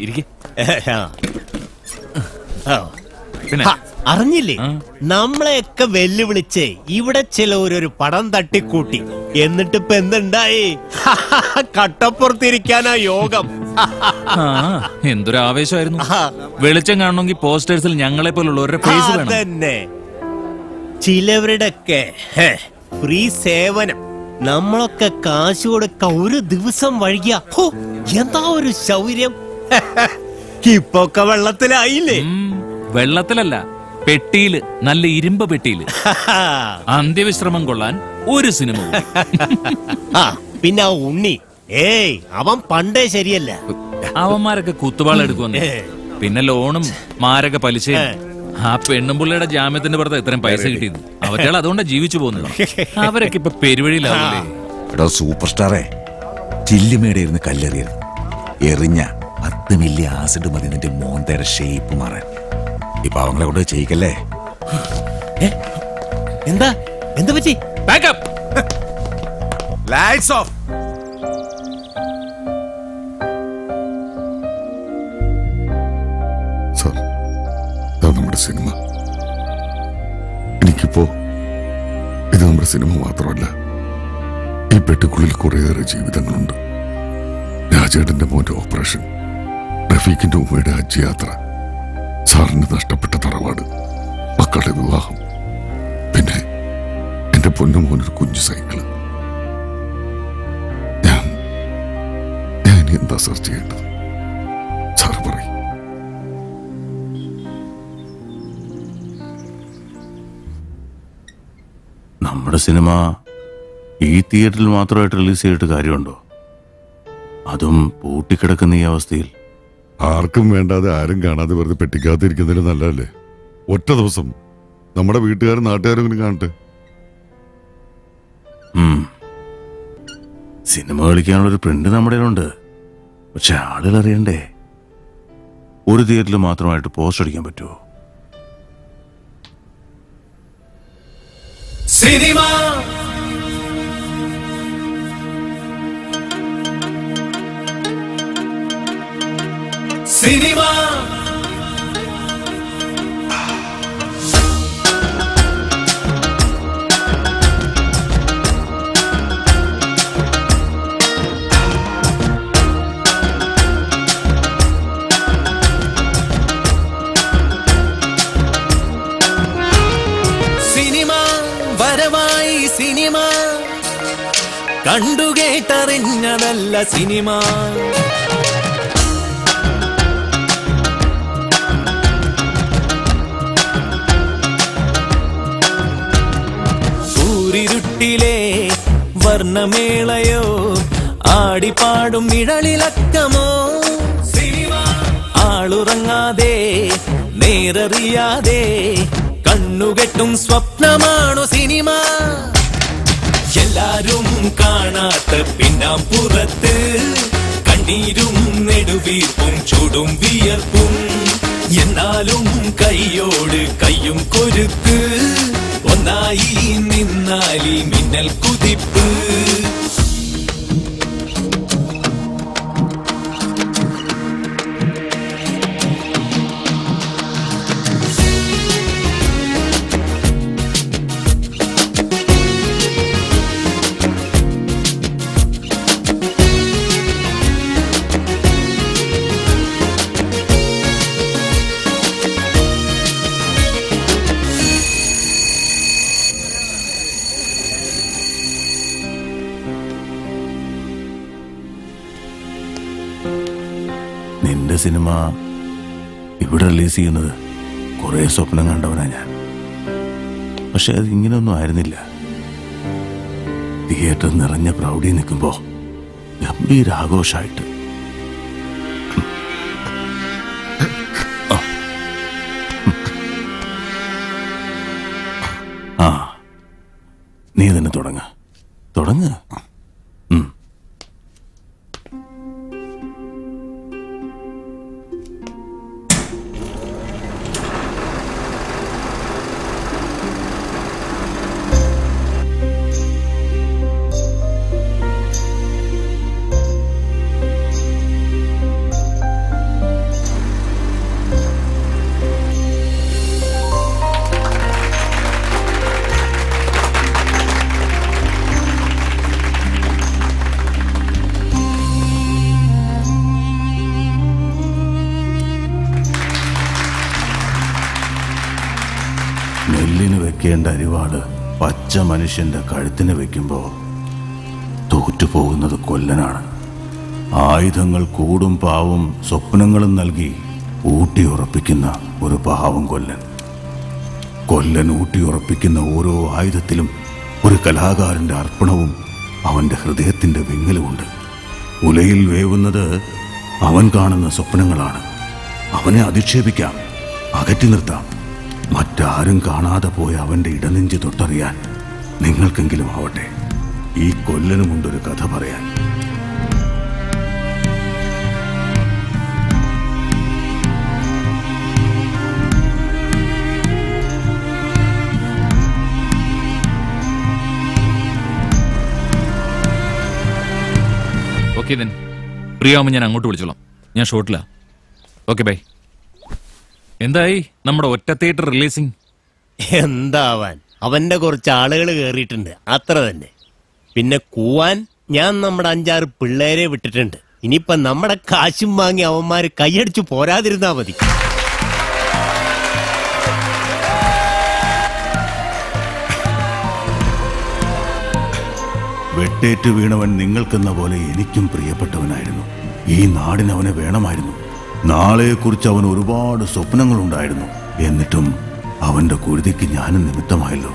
പിന്നെ? ഹ, അറിഞ്ഞില്ലേ നമ്മളെയൊക്കെ വെല്ലുവിളിച്ച് ഇവിടെ ചിലവരൊരു പടം തട്ടിക്കൂട്ടി എന്നിട്ട് ഇപ്പൊ എന്തുണ്ടായി കട്ടപ്പുറത്തിരിക്കാനാ യോഗം ആ എന്തൊരു ആവേശമായിരുന്നു വെളിച്ചം കാണണമെങ്കിൽ പോസ്റ്റേഴ്സിൽ ഞങ്ങളെ പോലുള്ളവരുടെ ഫേസ് വേണം അതന്നെ ചിലവരുടെയൊക്കെ ഹെ, ഫ്രീ സേവനം നമ്മളൊക്കെ കാശ് കൊടുക്ക ഒരു ദിവസം വഴിയ ഹോ എന്താ ഒരു ശൗര്യം ഇപ്പൊക്കെ വെള്ളത്തിലായില്ലേ വെള്ളത്തിലല്ല പെട്ടിയില് നല്ല ഇരുമ്പ് പെട്ടിയില് അന്ത്യവിശ്രമം കൊള്ളാൻ ഒരു സിനിമ കൂടി. ആ പിന്നെ ആ ഉണ്ണി ഏയ് അവൻ പണ്ടേ ശരിയല്ല അവന്മാരൊക്കെ കുത്തുവാള എടുക്കുവന്നു പിന്നെ ലോണും മാരക പലിശയും ആ പെണ്ണുമ്പുള്ളിയുടെ ജാമ്യത്തിന്റെ പുറത്ത് ഇത്രയും പൈസ കിട്ടിയത് അവറ്റകൾ അതുകൊണ്ടാ ജീവിച്ചു പോകുന്നത് അവരൊക്കെ ഇപ്പൊ പെരുവഴിയിലാവില്ലേ എടാ സൂപ്പർ സ്റ്റാറേ ചില്ലുമേടെ ഇരുന്ന് കല്ലെറിയരുത് എറിഞ്ഞ അത് പത്ത് മില്ലി ആസിഡ് മതി നിന്റെ മോന്തയുടെ ഷേപ്പ് മാറാൻ ഈ പാവങ്ങളെ കൊണ്ട് ചെയ്യിക്കല്ലേ എന്താ എന്താ പറ്റി ബാക്കപ്പ് ലൈറ്റ്സ് ഓഫ് സാർ ഇതാ നമ്മുടെ സിനിമ എനിക്കിപ്പോ ഇത് നമ്മുടെ സിനിമ മാത്രമല്ല ഈ പെട്ടിക്കുള്ളിൽ കുറേയേറെ ജീവിതങ്ങളുണ്ട് രാജേട്ടന്റെ മോന്റെ ഓപ്പറേഷൻ റഫീഖിന്റെ ഉമ്മയുടെ ഹജ്ജ് യാത്ര സാറിന് നഷ്ടപ്പെട്ട തറവാട് മക്കളുടെ വിവാഹം പിന്നെ എന്റെ പൊന്നു മോനൊരു കുഞ്ഞു സൈക്കിള് ഞാൻ ഞാൻ ഇനി എന്താ സാർ ചെയ്യേണ്ടത് സാർ പറയും നമ്മുടെ സിനിമ ഈ തിയേറ്ററിൽ മാത്രമായിട്ട് റിലീസ് ചെയ്തിട്ട് കാര്യമുണ്ടോ അതും പൂട്ടിക്കിടക്കുന്ന ഈ അവസ്ഥയിൽ ആർക്കും വേണ്ടാതെ ആരും കാണാതെ വെറുതെ പെട്ടിക്കാത്തിരിക്കുന്നതിൽ നല്ലതല്ലേ ഒറ്റ ദിവസം നമ്മുടെ വീട്ടുകാരും നാട്ടുകാരും ഇങ്ങനെ കാണട്ടെ ഉം. സിനിമ കളിക്കാനുള്ള ഒരു പ്രിന്റ് നമ്മുടെ കയ്യിലുണ്ട് പക്ഷെ ആളുകൾ അറിയണ്ടേ ഒരു തിയേറ്ററിൽ മാത്രമായിട്ട് പോസ്റ്റ് അടിക്കാൻ പറ്റുമോ സിനിമ സിനിമ സിനിമ വരവായി സിനിമ കണ്ടുകേട്ടറിഞ്ഞതല്ല സിനിമ സൂരിരുട്ടിലെ വർണ്ണമേളയോ ആടിപ്പാടും നിഴലിളക്കമോ സിനിമ ആളുറങ്ങാതെ നേരറിയാതെ കണ്ണുകെട്ടും സ്വപ്നമാണു സിനിമ എല്ലാരും കാണാത്ത പിന്നാം പുറത്ത് കണ്ണീരും നെടുവീർപ്പും ചൂടും വിയർപ്പും എന്നാലും കൈയോട് കയ്യും കൊരുത്ത് ഒന്നായി നിന്നാലി മിന്നൽ കുതിപ്പ് നിന്റെ സിനിമ ഇവിടെ റിലീസ് ചെയ്യുന്നത് കുറെ സ്വപ്നം കണ്ടവനാ ഞാൻ പക്ഷെ അത് ഇങ്ങനെയൊന്നും ആയിരുന്നില്ല തിയേറ്റർ നിറഞ്ഞ പ്രൗഢി നിൽക്കുമ്പോ ഗംഭീരാഘോഷായിട്ട് ആ നീ തന്നെ തുടങ്ങ തുടങ്ങ നെല്ലിന് വെക്കേണ്ട അരിവാട് പച്ച മനുഷ്യന്റെ കഴുത്തിന് വെക്കുമ്പോ തോറ്റുപോകുന്നത് കൊല്ലനാണ് ആയുധങ്ങൾ കൂടും പാവും സ്വപ്നങ്ങളും നൽകി ഊട്ടിയുറപ്പിക്കുന്ന ഒരു പാവം കൊല്ലൻ കൊല്ലൻ ഊട്ടിയുറപ്പിക്കുന്ന ഓരോ ആയുധത്തിലും ഒരു കലാകാരന്റെ അർപ്പണവും അവന്റെ ഹൃദയത്തിന്റെ വിങ്ങലുമുണ്ട് ഉലയിൽ വേവുന്നത് അവൻ കാണുന്ന സ്വപ്നങ്ങളാണ് അവനെ അധിക്ഷേപിക്കാം അകറ്റി നിർത്താം മറ്റാരും കാണാതെ പോയ അവന്റെ ഇടനെഞ്ച് തൊട്ടറിയാൻ നിങ്ങൾക്കെങ്കിലും ആവട്ടെ ഈ കൊല്ലനുമുണ്ടൊരു കഥ പറയാൻ ഓക്കെ ദെൻ ഫ്രീ ആവുമ്പോൾ ഞാൻ അങ്ങോട്ട് വിളിച്ചോളാം ഞാൻ ഷോട്ടിലാ ഓക്കെ ബൈ എന്തായി നമ്മുടെ ഒറ്റ തിയേറ്റർ റിലീസിങ് എന്താവാൻ അവന്റെ കുറച്ച് ആളുകൾ കേറിയിട്ടുണ്ട് അത്ര തന്നെ പിന്നെ കൂവാൻ ഞാൻ നമ്മുടെ അഞ്ചാറ് പിള്ളേരെ വിട്ടിട്ടുണ്ട് ഇനിയിപ്പൊ നമ്മുടെ കാശും വാങ്ങി അവന്മാര് കൈയടിച്ചു പോരാതിരുന്നാ മതി വെട്ടേറ്റ് വീണവൻ നിങ്ങൾക്കെന്ന പോലെ എനിക്കും പ്രിയപ്പെട്ടവനായിരുന്നു ഈ നാടിന് അവനെ വേണമായിരുന്നു നാളെക്കുറിച്ച് അവൻ ഒരുപാട് സ്വപ്നങ്ങളുണ്ടായിരുന്നു എന്നിട്ടും അവന്റെ കുരുതിക്ക് ഞാനും നിമിത്തമായല്ലോ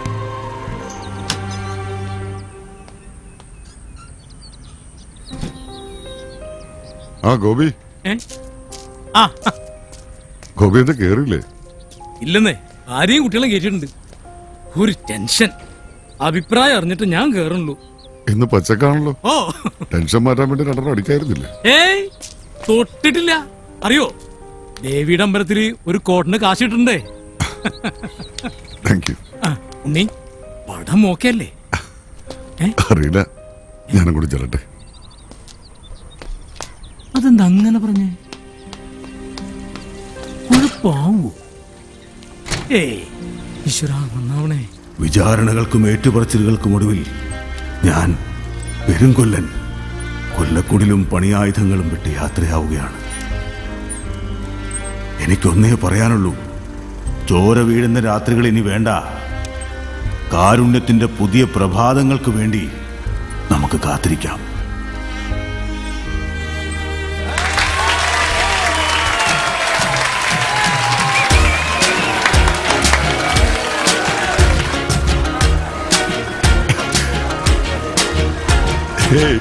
ആ ഗോപി ആ ഗോപി എന്താ കേറില്ലേ ഇല്ലെന്നേ ആരെയും കുട്ടികളെ കേട്ടിട്ടുണ്ട് ഒരു ടെൻഷൻ അഭിപ്രായം അറിഞ്ഞിട്ട് ഞാൻ കേറുള്ളൂ ഇന്ന് പച്ചക്കാണല്ലോ ഓ ടെൻഷൻ മാറ്റാൻ വേണ്ടി രണ്ടെണ്ണം അടിക്കായിരുന്നില്ലേ ഏയ് തൊട്ടിട്ടില്ല അറിയോ ദേവിയുടെ അമ്പലത്തില് ഒരു കോട്ടിന് കാശിട്ടുണ്ടേ താങ്ക് യു ഉണ്ണി പടം ഓക്കെയല്ലേ അറിയില്ല ഞാനും കൂടി ചെല്ലട്ടെ അതെന്താ അങ്ങനെ പറഞ്ഞേ കുഴപ്പാവോ ഏയ് ഈശ്വര നന്നാവണേ വിചാരണകൾക്കും ഏറ്റുപറച്ചിലുകൾക്കും ഒടുവിൽ ഞാൻ പെരുങ്കൊല്ലൻ കൊല്ലക്കുടിലും പണിയായുധങ്ങളും വിട്ട് യാത്രയാവുകയാണ് എനിക്കൊന്നേ പറയാനുള്ളൂ ചോര വീഴുന്ന രാത്രികൾ ഇനി വേണ്ട കാരുണ്യത്തിന്റെ പുതിയ പ്രഭാതങ്ങൾക്ക് വേണ്ടി നമുക്ക് കാത്തിരിക്കാം ഹേയ്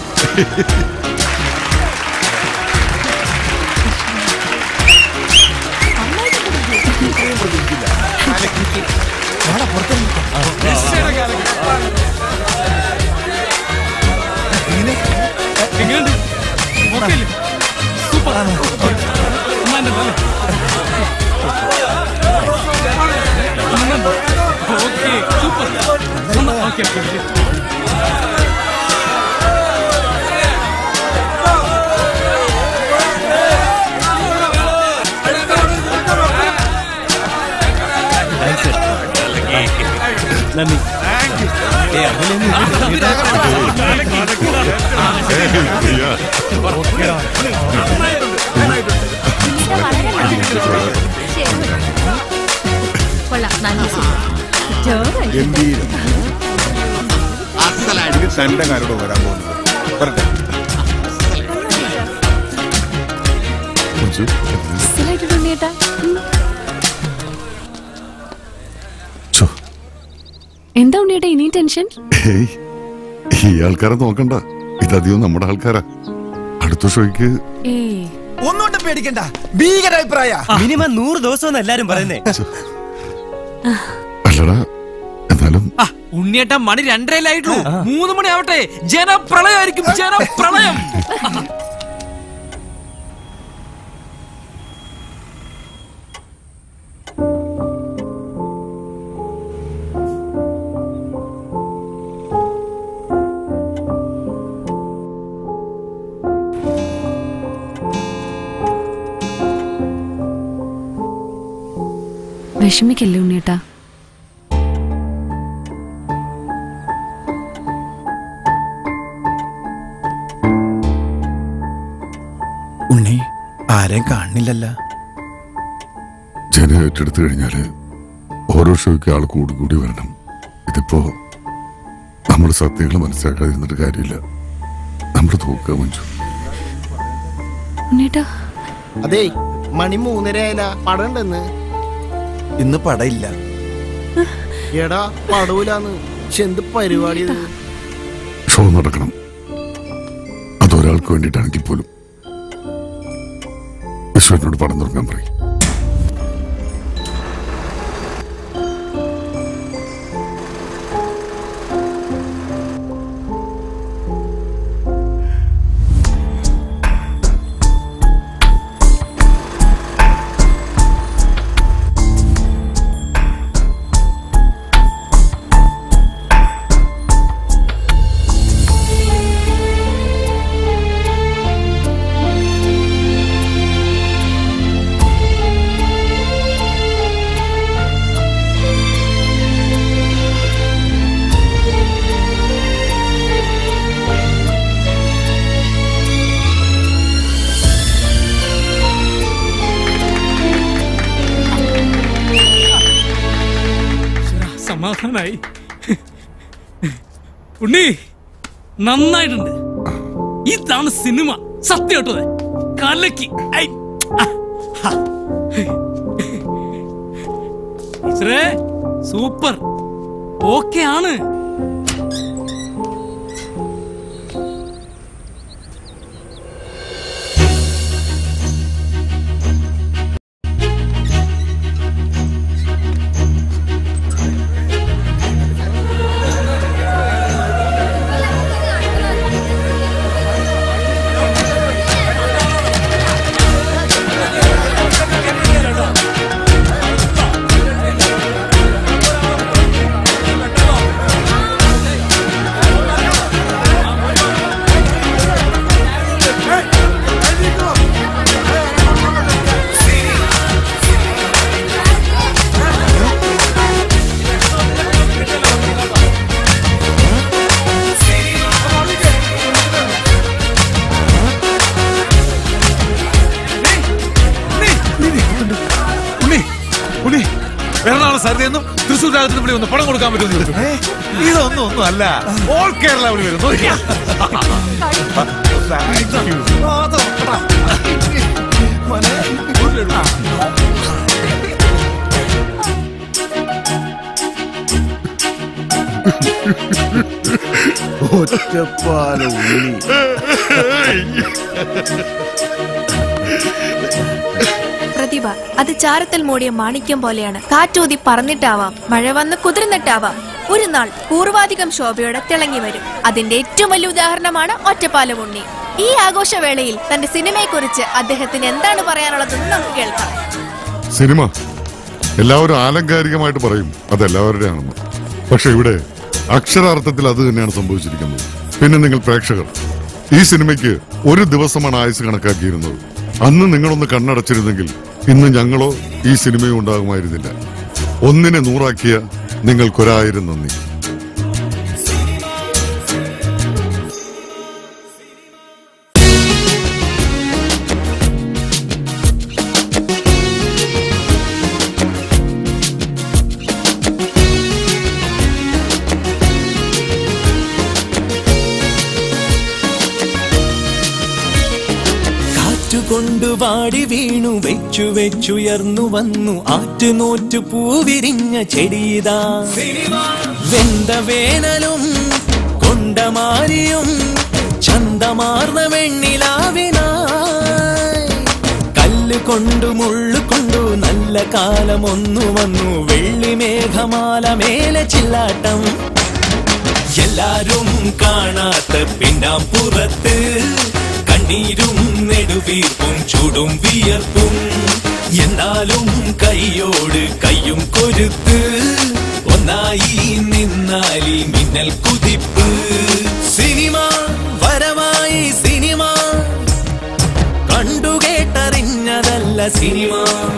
എങ്ങനെയുണ്ട് ഓക്കെയല്ലേ സൂപ്പർ നന്നായിട്ടുണ്ടല്ലേ? നന്നായിട്ട്. ഓക്കേ സൂപ്പർ നന്നാ- ഓക്കേ ഓക്കേ ഓക്കേ നന്ദി അസലായിട്ട് തന്റെ കാരോട് വരാൻ പോകുന്നത് വരട്ടെ എന്താ ഉണ്ണിയേട്ടാ ഇനിയും ടെൻഷൻ ഹേയ് ഈ ആൾക്കാരെ നോക്കണ്ട ഇതധികം നമ്മുടെ ആൾക്കാരാ അടുത്ത ഷോയ്ക്ക് ഏയ് ഒന്നുകൊണ്ട് പേടിക്കണ്ട ഭീകരാഭിപ്രായ മിനിമം നൂറ് ദിവസം എല്ലാരും പറയുന്നേ അല്ലടാ എന്നാലും ആ, ഉണ്ണിയേട്ടൻ മണി രണ്ടരയിലായിട്ടുള്ളൂ മൂന്ന് മണി ആവട്ടെ ജനപ്രളയമായിരിക്കും ജനപ്രളയം വിഷമിക്കല്ലേ ഉണ്ണിയേട്ടാ ഉണ്ണി ആരെയും കാണില്ലല്ല ജനം ഏറ്റെടുത്തു കഴിഞ്ഞാല് ഓരോ ഷോയ്ക്ക് ആൾ കൂടി കൂടി വരണം ഇതിപ്പോ നമ്മൾ സത്യങ്ങൾ മനസ്സിലാക്കാതിരുന്നിട്ട് കാര്യമില്ല നമ്മുടെ തൂക്ക മഞ്ജു ഉണ്ണിയേട്ടാ അതേ മണി മൂന്നര ആയാല പടം ഉണ്ടെന്ന് ഇന്ന് പടയില്ല എടാ പടവിലാന്ന് പക്ഷെ എന്ത് പരിപാടി ഇത് ഷോ നടക്കണം അതൊരാൾക്ക് വേണ്ടിയിട്ടാണെങ്കിൽ പോലും വിശ്വനോട് പടം തുടങ്ങാൻ പറയും കാണാനായി ഉണ്ണി നന്നായിട്ടുണ്ട് ഇതാണ് സിനിമ സത്യം കേട്ടോ ഇത്. കലക്കി ഐ, ആ, ഹാ. ടീച്ചറേ സൂപ്പർ ഓക്കെ ആണ് ഉണ്ണി ഉണ്ണി എറണാകുളം സരിതയെന്നും തൃശ്ശൂർ രാഗത്തിന് വിളി ഒന്ന് പണം കൊടുക്കാൻ പറ്റുമെന്ന് ചോദിച്ചു ഇതൊന്നും ഒന്നും അല്ല ഓൾ കേരള വിളി വരും നോക്കിയാ. Thank you. ഒറ്റപ്പാല ഉണ്ണി പ്രതിഭ അത് ചാരത്തിൽ മൂടിയ മാണിക്യം പോലെയാണ് കാറ്റൂതി പറന്നിട്ടാവാം മഴ വന്ന് കുതിർന്നിട്ടാവാം ഒരു നാൾ പൂർവാധികം ശോഭയോടെ തിളങ്ങി വരും അതിന്റെ ഏറ്റവും വലിയ ഉദാഹരണമാണ് ഒറ്റപ്പാലം ഉണ്ണി ഈ ആഘോഷവേളയിൽ തന്റെ സിനിമയെക്കുറിച്ച് അദ്ദേഹത്തിന് എന്താണ് പറയാനുള്ളതെന്ന് നമുക്ക് കേൾക്കാം സിനിമ എല്ലാവരും ആലങ്കാരികമായിട്ട് പറയും അത് എല്ലാവരുടെയാണെന്ന് പക്ഷെ ഇവിടെ അക്ഷരാർത്ഥത്തിൽ അത് തന്നെയാണ് സംഭവിച്ചിരിക്കുന്നത് പിന്നെ നിങ്ങൾ പ്രേക്ഷകർ ഈ സിനിമയ്ക്ക് ഒരു ദിവസമാണ് ആയുസ് കണക്കാക്കിയിരുന്നത് അന്ന് നിങ്ങളൊന്ന് കണ്ണടച്ചിരുന്നെങ്കിൽ ഇന്ന് ഞങ്ങളോ ഈ സിനിമയോ ഉണ്ടാകുമായിരുന്നില്ല ഒന്നിനെ നൂറാക്കിയ നിങ്ങൾക്കൊരായിരം നന്ദി കാറ്റുകൊണ്ടു വാടി വീണു വെച്ചു വെച്ചുയർന്നു വന്നു ആറ്റുനോറ്റു പൂവിരിഞ്ഞ ചെടിയിതാ വെന്ത വേനലും കൊണ്ടമാരിയും ചന്തമാർന്ന വെണ്ണിലാവിനായി കല്ല് കൊണ്ടു മുള്ളു കൊണ്ടു നല്ല കാലം ഒന്നു വന്നു വെള്ളിമേഘമാല മേലെ ചില്ലാട്ടം എല്ലാരും കാണാത്ത പിന്നാമ്പുറത്ത് കണ്ണീരും നെടുവീർപ്പും ചൂടും വിയർപ്പും എന്നാലും കൈയോട് കയ്യും കൊരുത്ത് ഒന്നായി നിന്നാലി മിന്നൽ കുതിപ്പ് സിനിമ വരവായി സിനിമ കണ്ടുകേട്ടറിഞ്ഞതല്ല സിനിമ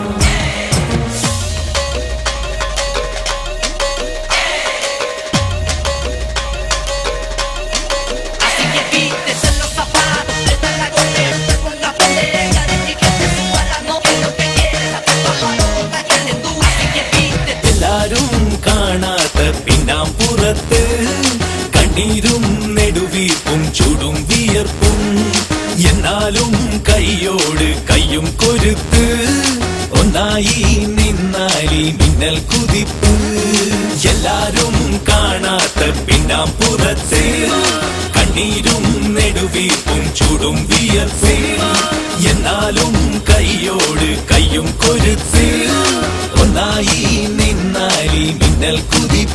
എല്ലാരും കാണാത്ത പിന്നാമ്പുറത്ത് കണ്ണീരും നെടുവീർപ്പും ചൂടും വിയർപ്പും എന്നാലും കൈയോട് കയ്യും കൊരുത്ത് ഒന്നായി നിന്നാലി മിന്നൽ കുതിപ്പ് എല്ലാരും കാണാത്ത പിന്നാമ്പുറത്ത് കണ്ണീരും നെടുവീർപ്പും ചൂടും വിയർപ്പും എന്നാലും കൈയോട് കയ്യും കൊരുത്ത് ഒന്നായി നിന്നാലി മിന്നൽ കുതി